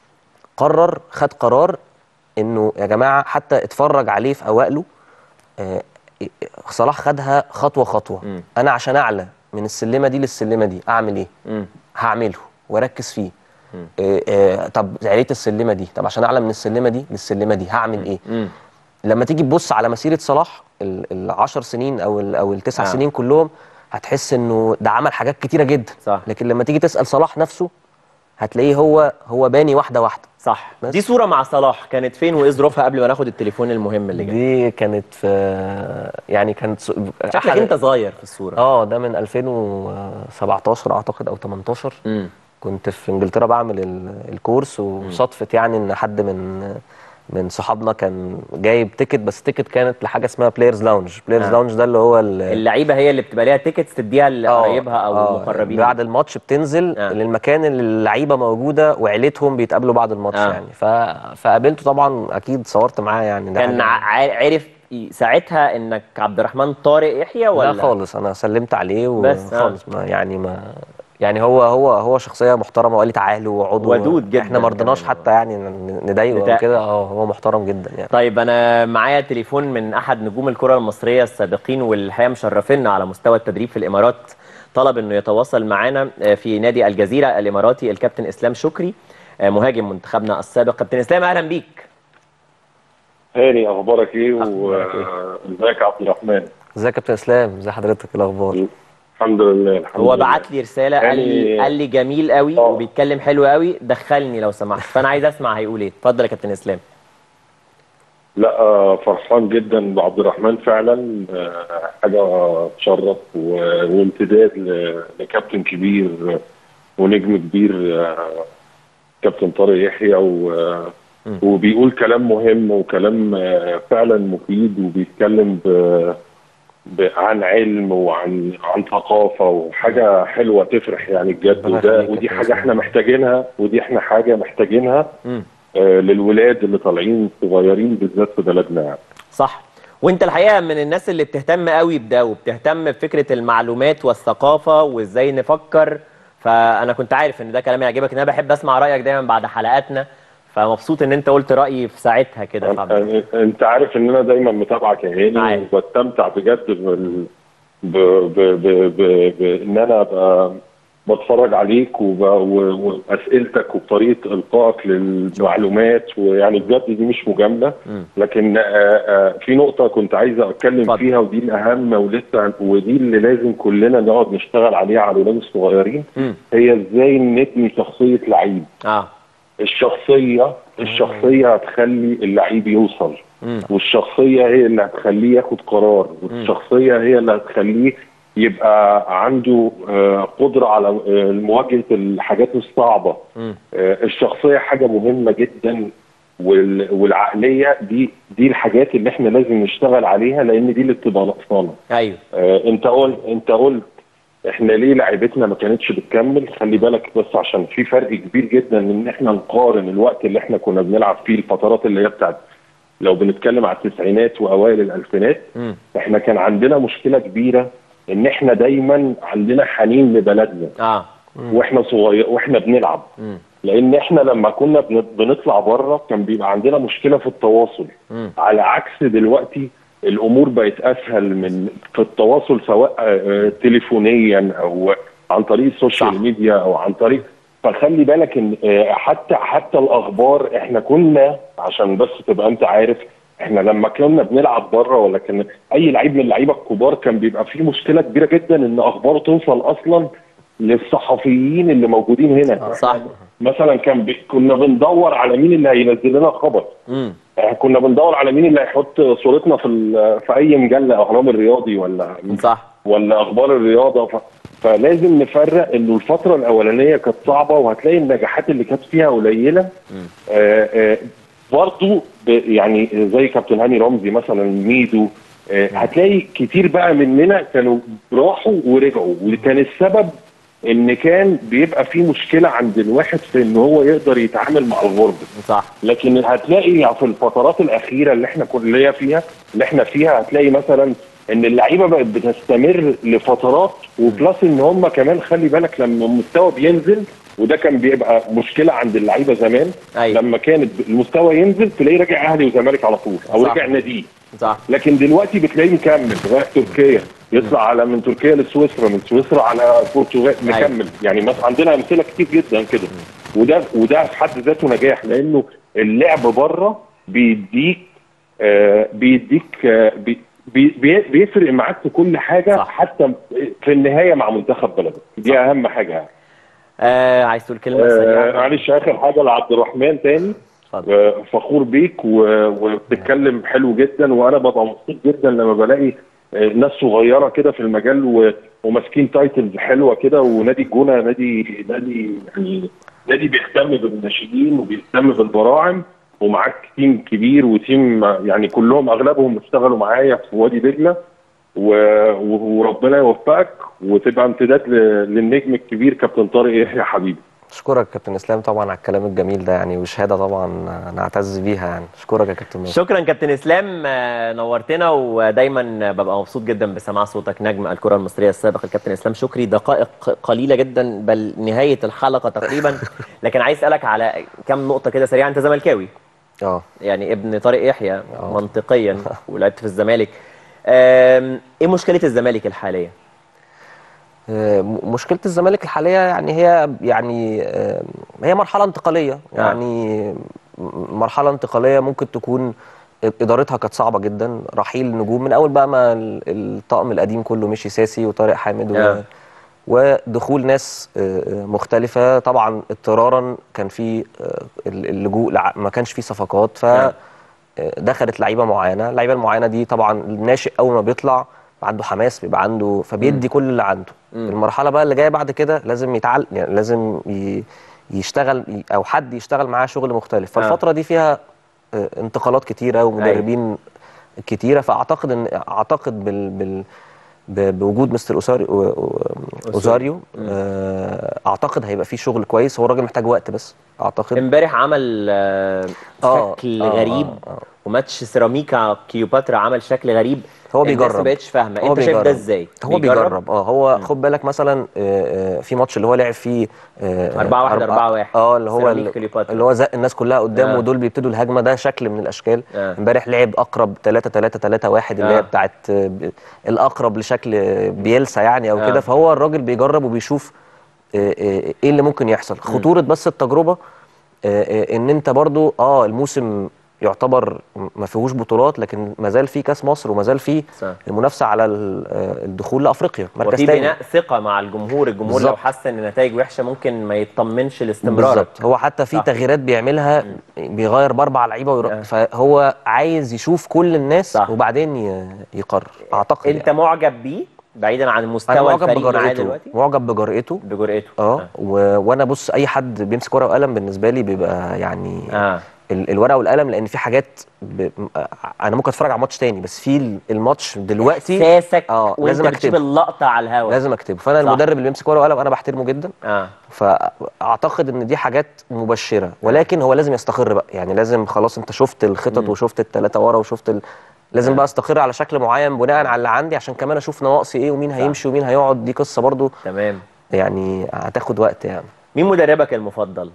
قرر خد قرار انه يا جماعه حتى اتفرج عليه في اوائله آه، صلاح خدها خطوه خطوه مم. انا عشان اعلى من السلمه دي للسلمه دي اعمل ايه مم. هعمله واركز فيه مم. آه، آه، طب عليت السلمه دي طب عشان اعلى من السلمه دي للسلمه دي هعمل ايه مم. لما تيجي تبص على مسيره صلاح ال- العشر سنين او ال- او التسع آه. آه. سنين كلهم هتحس انه ده عمل حاجات كتيره جدا صح. لكن لما تيجي تسال صلاح نفسه هتلاقيه هو هو باني واحده واحده صح بس. دي صوره مع صلاح كانت فين وايه ظروفها قبل ما ناخد التليفون المهم اللي جاي دي كانت في يعني كانت س- شكلك انت صغير في الصوره اه ده من 2017 اعتقد او 18 مم. كنت في انجلترا بعمل ال- الكورس وصدفت يعني ان حد من من صحابنا كان جايب تيكت بس تيكت كانت لحاجه اسمها بلايرز لاونج بلايرز آه. لاونج ده اللي هو ال- اللعيبه هي اللي بتبقى ليها تيكتس تديها لقرايبها او آه، المقربين بعد الماتش بتنزل آه. آه. للمكان اللي اللعيبه موجوده وعيلتهم بيتقابلوا بعد الماتش آه. آه. يعني ف... فقابلته طبعا اكيد صورت معاه يعني ده كان حاجة- ع- عرف ي- ساعتها انك عبد الرحمن طارق يحيى ولا لا خالص انا سلمت عليه بس، آه. وخالص ما يعني ما يعني هو هو هو شخصيه محترمه وقال لي تعالوا وقعدوا ودود جدا احنا ما رضيناش كمان. حتى يعني ن- نضايقه نتاع- او كده اه هو محترم جدا يعني طيب انا معايا تليفون من احد نجوم الكره المصريه السابقين والحقيقه مشرفينا على مستوى التدريب في الامارات طلب انه يتواصل معنا آه، في نادي الجزيره الاماراتي الكابتن اسلام شكري آه، مهاجم منتخبنا السابق كابتن اسلام اهلا بيك هاني اخبارك ايه أخبارك إيه؟ وازيك يا عبد الرحمن ازيك يا كابتن اسلام ازي حضرتك إيه الاخبار الحمد لله الحمد هو لله بعت لي رساله قال لي يعني- قال لي جميل قوي آه. وبيتكلم حلو قوي دخلني لو سمحت فانا عايز اسمع هيقول ايه اتفضل يا كابتن اسلام لا آه، فرحان جدا بعبد الرحمن فعلا آه، حاجه تشرف و- وامتداد ل- لكابتن كبير آه، ونجم كبير آه، كابتن طارق يحيى و- م. وبيقول كلام مهم وكلام آه، فعلا مفيد وبيتكلم ب- ب- عن علم وعن عن ثقافه وحاجه حلوه تفرح يعني بجد ربنا وده يخليك يا ودي كابتن حاجه إسلام. احنا محتاجينها ودي احنا حاجه محتاجينها مم. آه، للولاد اللي طالعين صغيرين بالذات في بلدنا يعني. صح وانت الحقيقه من الناس اللي بتهتم قوي بده وبتهتم بفكره المعلومات والثقافه وازاي نفكر فانا كنت عارف ان ده كلام يعجبك ان انا بحب اسمع رايك دايما بعد حلقاتنا فمبسوط ان انت قلت رايي في ساعتها كده يا عبد الرحمن. أنت- انت عارف ان انا دايما متابعك يا هاني عارف. وبستمتع بجد بال... ب... ب... ب... ب... بان انا ابقى بتفرج عليك وب... و... واسئلتك وبطريقه القائك للمعلومات ويعني بجد دي مش مجامله مم. لكن آه، آه، في نقطه كنت عايز اتكلم اتفضل. فيها ودي الاهم ولسه ودي اللي لازم كلنا نقعد نشتغل عليها على الاولاد الصغيرين مم. هي ازاي نبني شخصيه لعيب اه الشخصيه الشخصيه هتخلي اللعيب يوصل مم. والشخصيه هي اللي هتخليه ياخد قرار والشخصيه هي اللي هتخليه يبقى عنده آه، قدره على آه، مواجهه الحاجات الصعبه مم. آه، الشخصيه حاجه مهمه جدا وال- والعقليه دي دي الحاجات اللي احنا لازم نشتغل عليها لان دي اللي بتبقى ناقصانا ايوه آه، انت قلت انت قلت احنا ليه لعيبتنا ما كانتش بتكمل خلي بالك بس عشان في فرق كبير جدا ان احنا نقارن الوقت اللي احنا كنا بنلعب فيه الفترات اللي هي بتاعت لو بنتكلم على التسعينات واوائل الالفينات مم. احنا كان عندنا مشكله كبيره ان احنا دايما عندنا حنين لبلدنا اه واحنا صغير واحنا بنلعب مم. لان احنا لما كنا بن- بنطلع بره كان بيبقى عندنا مشكله في التواصل مم. على عكس دلوقتي الامور بقت اسهل من في التواصل سواء آه، تليفونيا او عن طريق السوشيال صح. ميديا او عن طريق فخلي بالك ان آه، حتى حتى الاخبار احنا كنا عشان بس تبقى انت عارف احنا لما كنا بنلعب بره ولا كان اي لعيب من اللعيبه الكبار كان بيبقى فيه مشكله كبيره جدا ان اخباره توصل اصلا للصحفيين اللي موجودين هنا صح مثلا كان بي... كنا بندور على مين اللي هينزل لنا خبر مم. يعني كنا بندور على مين اللي هيحط صورتنا في ال... في اي مجله اهرام الرياضي ولا صح ولا اخبار الرياضه ف... فلازم نفرق انه الفتره الاولانيه كانت صعبه وهتلاقي النجاحات اللي كانت فيها قليله آه آه برضو ب... يعني زي كابتن هاني رمزي مثلا ميدو آه هتلاقي كتير بقى مننا كانوا راحوا ورجعوا وكان السبب ان كان بيبقى في مشكله عند الواحد في ان هو يقدر يتعامل مع الغربه صح لكن هتلاقي في الفترات الاخيره اللي احنا كليه فيها اللي احنا فيها هتلاقي مثلا ان اللعيبه بقت بتستمر لفترات وبلس ان هم كمان خلي بالك لما المستوى بينزل وده كان بيبقى مشكله عند اللعيبه زمان أيوة. لما كانت المستوى ينزل تلاقيه راجع اهلي وزمالك على طول او صح. رجع ناديه صح لكن دلوقتي بتلاقيه مكمل رايح تركيا يطلع على من تركيا لسويسرا من سويسرا على البرتغال أيوة. مكمل يعني مثلا عندنا امثله كتير جدا كده وده وده في حد ذاته نجاح لانه اللعب بره بيديك آه بيديك آه بي بي بي- بيفرق معاك في كل حاجه صح. حتى في النهايه مع منتخب بلدك دي اهم حاجه يعني آه عايز تقول كلمه آه سريعه معلش اخر حاجه لعبد الرحمن تاني اتفضل. آه، فخور بيك و- وبتتكلم حلو جدا وانا ببقى مبسوط جدا لما بلاقي آه، ناس صغيره كده في المجال و- وماسكين تايتلز حلوه كده ونادي الجونه نادي نادي يعني نادي بيهتم بالناشئين وبيهتم بالبراعم ومعاك تيم كبير وتيم يعني كلهم اغلبهم اشتغلوا معايا في وادي دجله و- و- وربنا يوفقك وتبقى امتداد ل- للنجم الكبير كابتن طارق يحيى حبيبي اشكرك كابتن اسلام طبعا على الكلام الجميل ده يعني وشهاده طبعا نعتز بيها يعني اشكرك يا كابتن ناصر شكرا كابتن اسلام آه، نورتنا ودايما ببقى مبسوط جدا بسماع صوتك نجم الكره المصريه السابق الكابتن اسلام شكري دقائق قليله جدا بل نهايه الحلقه تقريبا لكن عايز اسالك على كم نقطه كده سريعه انت زملكاوي اه يعني ابن طارق يحيى منطقيا ولعبت في الزمالك آم، ايه مشكله الزمالك الحاليه آه، م- مشكله الزمالك الحاليه يعني هي يعني آه، هي مرحله انتقاليه يعني م- مرحله انتقاليه ممكن تكون ادارتها كانت صعبه جدا رحيل نجوم من اول بقى ما ال- الطقم القديم كله مشي ساسي وطارق حامد و... آه. ودخول ناس آه، آه، مختلفه طبعا اضطرارا كان في آه، ال- اللجوء لع- ما كانش في صفقات ف آه. دخلت لعيبه معينه اللعيبه المعينه دي طبعا الناشئ اول ما بيطلع عنده حماس بيبقى عنده فبيدي كل اللي عنده المرحله بقى اللي جايه بعد كده لازم يتعلم يعني لازم ي- يشتغل ي- او حد يشتغل معاه شغل مختلف فالفتره دي فيها آه، انتقالات كتيره ومدربين كتيره فاعتقد ان اعتقد بال, بال ب- بوجود مستر أوساري و- و- اوزاريو آه، اعتقد هيبقى فيه شغل كويس هو الراجل محتاج وقت بس اعتقد امبارح عمل آه، آه، شكل آه، غريب آه، آه. وماتش سيراميكا كليوباترا عمل شكل غريب هو الناس بيجرب ما بقتش فاهمه هو انت شايف ده بيجرب. ازاي هو بيجرب اه هو خد بالك مثلا آه، آه، في ماتش اللي هو لعب فيه آه، 4 1 أربعة- 4 1 اه اللي هو سيراميكا ال- كليوباترا. اللي هو زق الناس كلها قدامه آه. ودول بيبتدوا الهجمه ده شكل من الاشكال آه. امبارح لعب اقرب 3 3 3 1 اللي آه. هي بتاعت آه، ب- الاقرب لشكل آه، بيلسا يعني او آه. كده فهو الراجل بيجرب وبيشوف آه، آه، ايه اللي ممكن يحصل خطوره بس التجربه آه، آه، ان انت برضو اه الموسم يعتبر ما فيهوش بطولات لكن ما زال في كاس مصر وما زال في صح. المنافسه على ال- آه، الدخول لافريقيا مركز وفي تاني بناء ثقه مع الجمهور الجمهور لو بالظبط. حس ان النتائج وحشه ممكن ما يطمنش لاستمرارك بالظبط هو حتى في صح. تغييرات بيعملها بيغير باربع لعيبه ويروح آه. فهو عايز يشوف كل الناس صح. وبعدين ي- يقرر اعتقد انت يعني. معجب بيه بعيدا عن انا مستوى معجب الفريق معاه بجرأته دلوقتي معجب بجرأته بجرأته اه و... وانا بص اي حد بيمسك ورقه وقلم بالنسبه لي بيبقى يعني اه ال- الورقه والقلم لان في حاجات ب... انا ممكن اتفرج على ماتش تاني بس في ال- الماتش دلوقتي احساسك اه وانت لازم بتجيب اكتبه اللقطه على الهواء لازم اكتبه فانا صح. المدرب اللي بيمسك ورقه وقلم انا بحترمه جدا اه فاعتقد ان دي حاجات مبشره ولكن هو لازم يستقر بقى يعني لازم خلاص انت شفت الخطط وشفت الثلاثه ورا وشفت ال... لازم بقى استقر على شكل معين بناء على اللي عندي عشان كمان اشوف نواقصي ايه ومين هيمشي ومين هيقعد دي قصه برضو تمام يعني هتاخد وقت يعني مين مدربك المفضل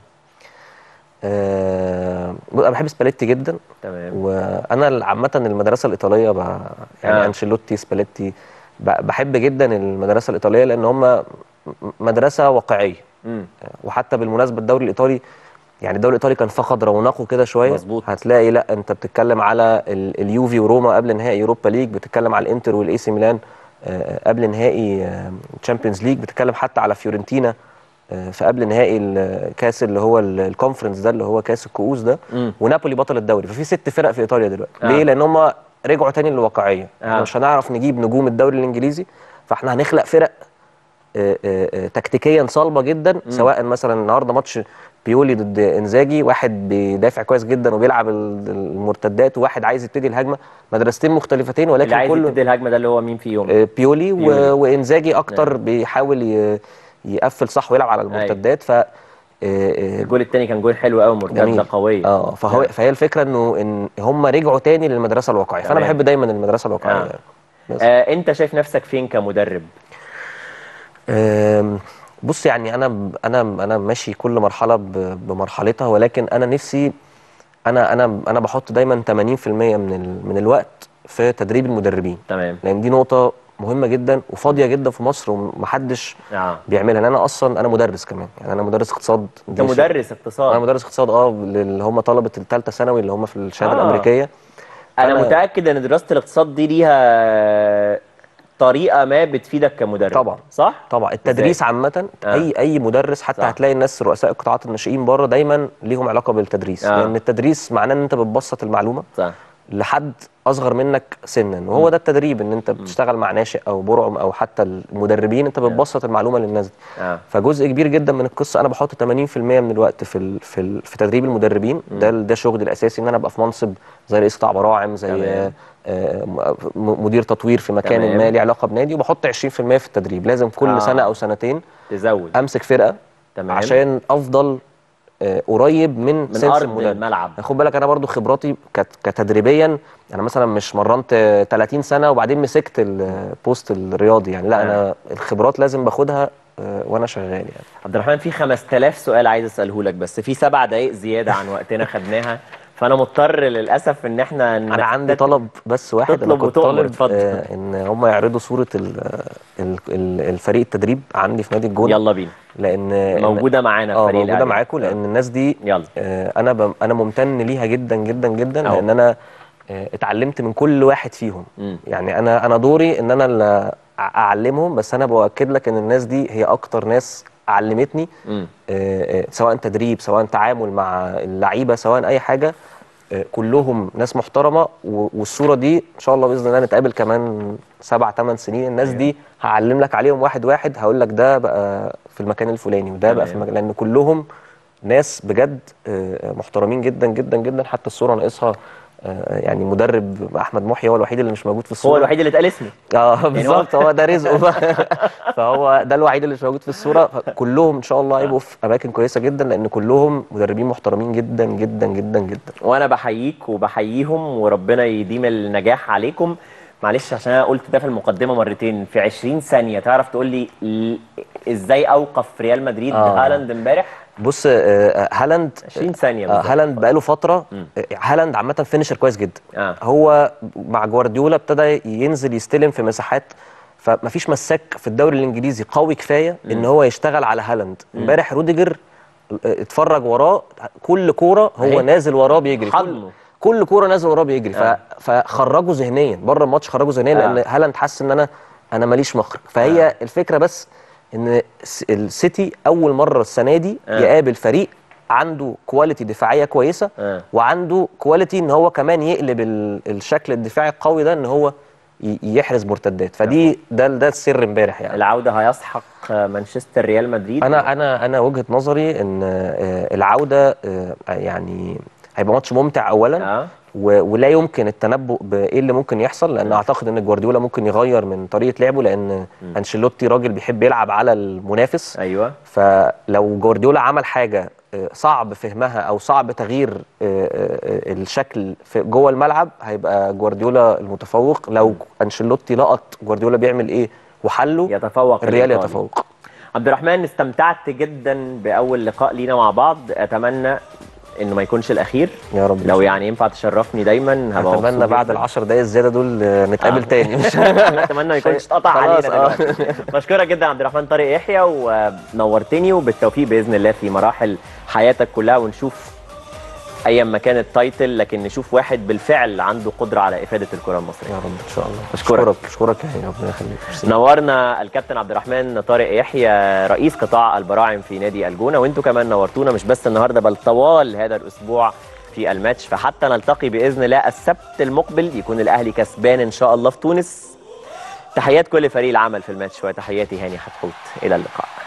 أه... انا بحب سباليتي جدا تمام وانا عامه المدرسه الايطاليه ب... يعني آه. آه. انشيلوتي سباليتي ب... بحب جدا المدرسه الايطاليه لان هم مدرسه واقعيه امم وحتى بالمناسبه الدوري الايطالي يعني الدوري الايطالي كان فقد رونقه كده شويه مظبوط. هتلاقي لا انت بتتكلم على ال- اليوفي وروما قبل نهائي اوروبا ليج بتتكلم على الانتر والاي سي ميلان آه، قبل نهائي تشامبيونز ليج بتتكلم حتى على فيورنتينا آه، في قبل نهائي الكاس اللي هو ال- الكونفرنس ده اللي هو كاس الكؤوس ده مم. ونابولي بطل الدوري ففي ست فرق في ايطاليا دلوقتي آه. ليه لان هم رجعوا تاني للواقعيه آه. احنا مش هنعرف نجيب نجوم الدوري الانجليزي فاحنا هنخلق فرق آه، آه، آه، تكتيكيا صلبه جدا سواء مثلا النهارده ماتش بيولي ضد انزاجي واحد بيدافع كويس جدا وبيلعب ال- المرتدات وواحد عايز يبتدي الهجمه مدرستين مختلفتين اللي ولكن عايز كل يبتدي الهجمه ده اللي هو مين فيهم آه، بيولي, و- بيولي. وانزاجي اكتر بيحاول ي- يقفل صح ويلعب على المرتدات ف آه، آه، الجول الثاني كان جول حلو قوي مرتده جميل. قويه اه فهو فهي الفكره انه ان هم رجعوا تاني للمدرسه الواقعيه فانا تمام. بحب دايما المدرسه الواقعيه آه. يعني. بس. آه انت شايف نفسك فين كمدرب آم، بص يعني انا انا انا ماشي كل مرحله ب- بمرحلتها ولكن انا نفسي انا انا انا بحط دايما 80% من ال- من الوقت في تدريب المدربين تمام لان دي نقطه مهمه جدا وفاضيه جدا في مصر ومحدش اه بيعملها لان انا اصلا انا مدرس كمان يعني انا مدرس اقتصاد انت دي شيء- مدرس انا اقتصاد مدرس اقتصاد اه اللي هم طلبه الثالثه ثانوي اللي هم في الشهاده آه. آه. الامريكيه انا فأنا- متاكد ان دراسه الاقتصاد دي ليها طريقه ما بتفيدك كمدرب طبعا. صح طبعا التدريس عامة آه. أي أي مدرس حتى صح. هتلاقي الناس رؤساء القطاعات الناشئين بره دايما ليهم علاقة بالتدريس آه. لأن التدريس معناه إن أنت بتبسط المعلومة صح لحد أصغر منك سنا وهو ده التدريب إن أنت بتشتغل مع ناشئ أو برعم أو حتى المدربين أنت بتبسط المعلومة للناس دي اه فجزء كبير جدا من القصه انا بحط 80% من الوقت في ال في ال في تدريب المدربين ده ال- ده شغلي الاساسي ان انا ابقى في منصب زي رئيس قطاع براعم زي تمام. آه، آه، م- مدير تطوير في مكان تمام. ما ليه علاقه بنادي وبحط 20% في التدريب لازم كل آه. سنه او سنتين تزود امسك فرقه تمام عشان افضل آه، قريب من, من سنس ارض المدرب الملعب خد بالك انا برضو خبراتي كت- كتدريبيا انا مثلا مش مرنت آه، 30 سنه وبعدين مسكت البوست الرياضي يعني لا آه. انا الخبرات لازم باخدها آه، وانا شغال يعني عبد الرحمن في 5000 سؤال عايز اساله لك بس في سبع دقائق زياده عن وقتنا خدناها فانا مضطر للاسف ان احنا انا عندي طلب بس واحد تطلب انا كنت وتؤمر، طالب اتفضل. آه ان هم يعرضوا صوره ال ال ال الفريق التدريب عندي في نادي الجونه يلا بينا لان موجوده معانا اه فريق موجوده الإعداد. معاكم لان الناس دي يلا آه انا ب... انا ممتن ليها جدا جدا جدا أهو. لان انا آه اتعلمت من كل واحد فيهم مم. يعني انا انا دوري ان انا اللي أع- اعلمهم بس انا باكد لك ان الناس دي هي اكتر ناس علمتني مم. آه، آه، سواء تدريب سواء تعامل مع اللعيبه سواء اي حاجه آه، كلهم ناس محترمه و- والصوره دي ان شاء الله باذن الله نتقابل كمان سبع ثمان سنين الناس دي هعلم لك عليهم واحد واحد هقول لك ده بقى في المكان الفلاني وده بقى في تمام. المكان لان كلهم ناس بجد آه، محترمين جدا جدا جدا حتى الصوره ناقصها آه، يعني مدرب احمد محي هو الوحيد اللي مش موجود في الصوره هو الوحيد اللي اتقال اسمي اه بالظبط هو ده رزقه بقى فهو ده الوحيد اللي مش موجود في الصوره كلهم ان شاء الله هيبقوا في اماكن كويسه جدا لان كلهم مدربين محترمين جدا جدا جدا جدا وانا بحييك وبحييهم وربنا يديم النجاح عليكم معلش عشان انا قلت ده في المقدمه مرتين في 20 ثانيه تعرف تقول لي ل- ازاي اوقف ريال مدريد آه. هالاند امبارح بص آه، هالاند 20 ثانيه آه، بالظبط. هالاند بقاله فتره مم. آه، هالاند عامه فينشر كويس جدا اه هو مع جوارديولا ابتدى ينزل يستلم في مساحات فمفيش مساك في الدوري الانجليزي قوي كفايه ان هو يشتغل على هالاند امبارح روديجر اه، اتفرج وراه كل كوره هو أهي. نازل وراه بيجري كل, حضنه. كل كوره نازل وراه بيجري آه. ف... فخرجه ذهنيا بره الماتش خرجه ذهنيا آه. لان هالاند حس ان انا انا ماليش مخرج فهي آه. الفكره بس ان س- السيتي اول مره السنه دي آه. يقابل فريق عنده كواليتي دفاعيه كويسه آه. وعنده كواليتي ان هو كمان يقلب ال- الشكل الدفاعي القوي ده ان هو ي- يحرز مرتدات فدي ده ده السر امبارح يعني العوده هيسحق مانشستر ريال مدريد انا انا انا وجهه نظري ان آه، العوده آه، يعني هيبقى ماتش ممتع اولا اه و... ولا يمكن التنبؤ بايه اللي ممكن يحصل لان اعتقد ان جوارديولا ممكن يغير من طريقه لعبه لان انشيلوتي راجل بيحب يلعب على المنافس ايوه فلو جوارديولا عمل حاجه آه، صعب فهمها او صعب تغيير آه، آه، الشكل في جوه الملعب هيبقى جوارديولا المتفوق لو انشيلوتي لقط جوارديولا بيعمل ايه وحله يتفوق الريال الإيطالي. يتفوق عبد الرحمن استمتعت جدا باول لقاء لينا مع بعض اتمنى انه ما يكونش الاخير يا رب لو يعني ينفع تشرفني دايما هبقى اتمنى مبسوط بعد جداً. العشر دقايق الزياده دول آه، نتقابل آه. تاني مش اتمنى ما يكونش اتقطع خلاص، علينا آه. دلوقتي بشكرك جدا عبد الرحمن طارق يحيى ونورتني وبالتوفيق باذن الله في مراحل حياتك كلها ونشوف ايا ما كان التايتل لكن نشوف واحد بالفعل عنده قدره على افاده الكره المصريه يا رب ان شاء الله أشكرك. اشكرك اشكرك يا ربنا يخليك ميرسي. نورنا الكابتن عبد الرحمن طارق يحيى رئيس قطاع البراعم في نادي الجونه وانتم كمان نورتونا مش بس النهارده بل طوال هذا الاسبوع في الماتش فحتى نلتقي باذن الله السبت المقبل يكون الاهلي كسبان ان شاء الله في تونس تحيات كل فريق العمل في الماتش وتحياتي هاني حتحوت الى اللقاء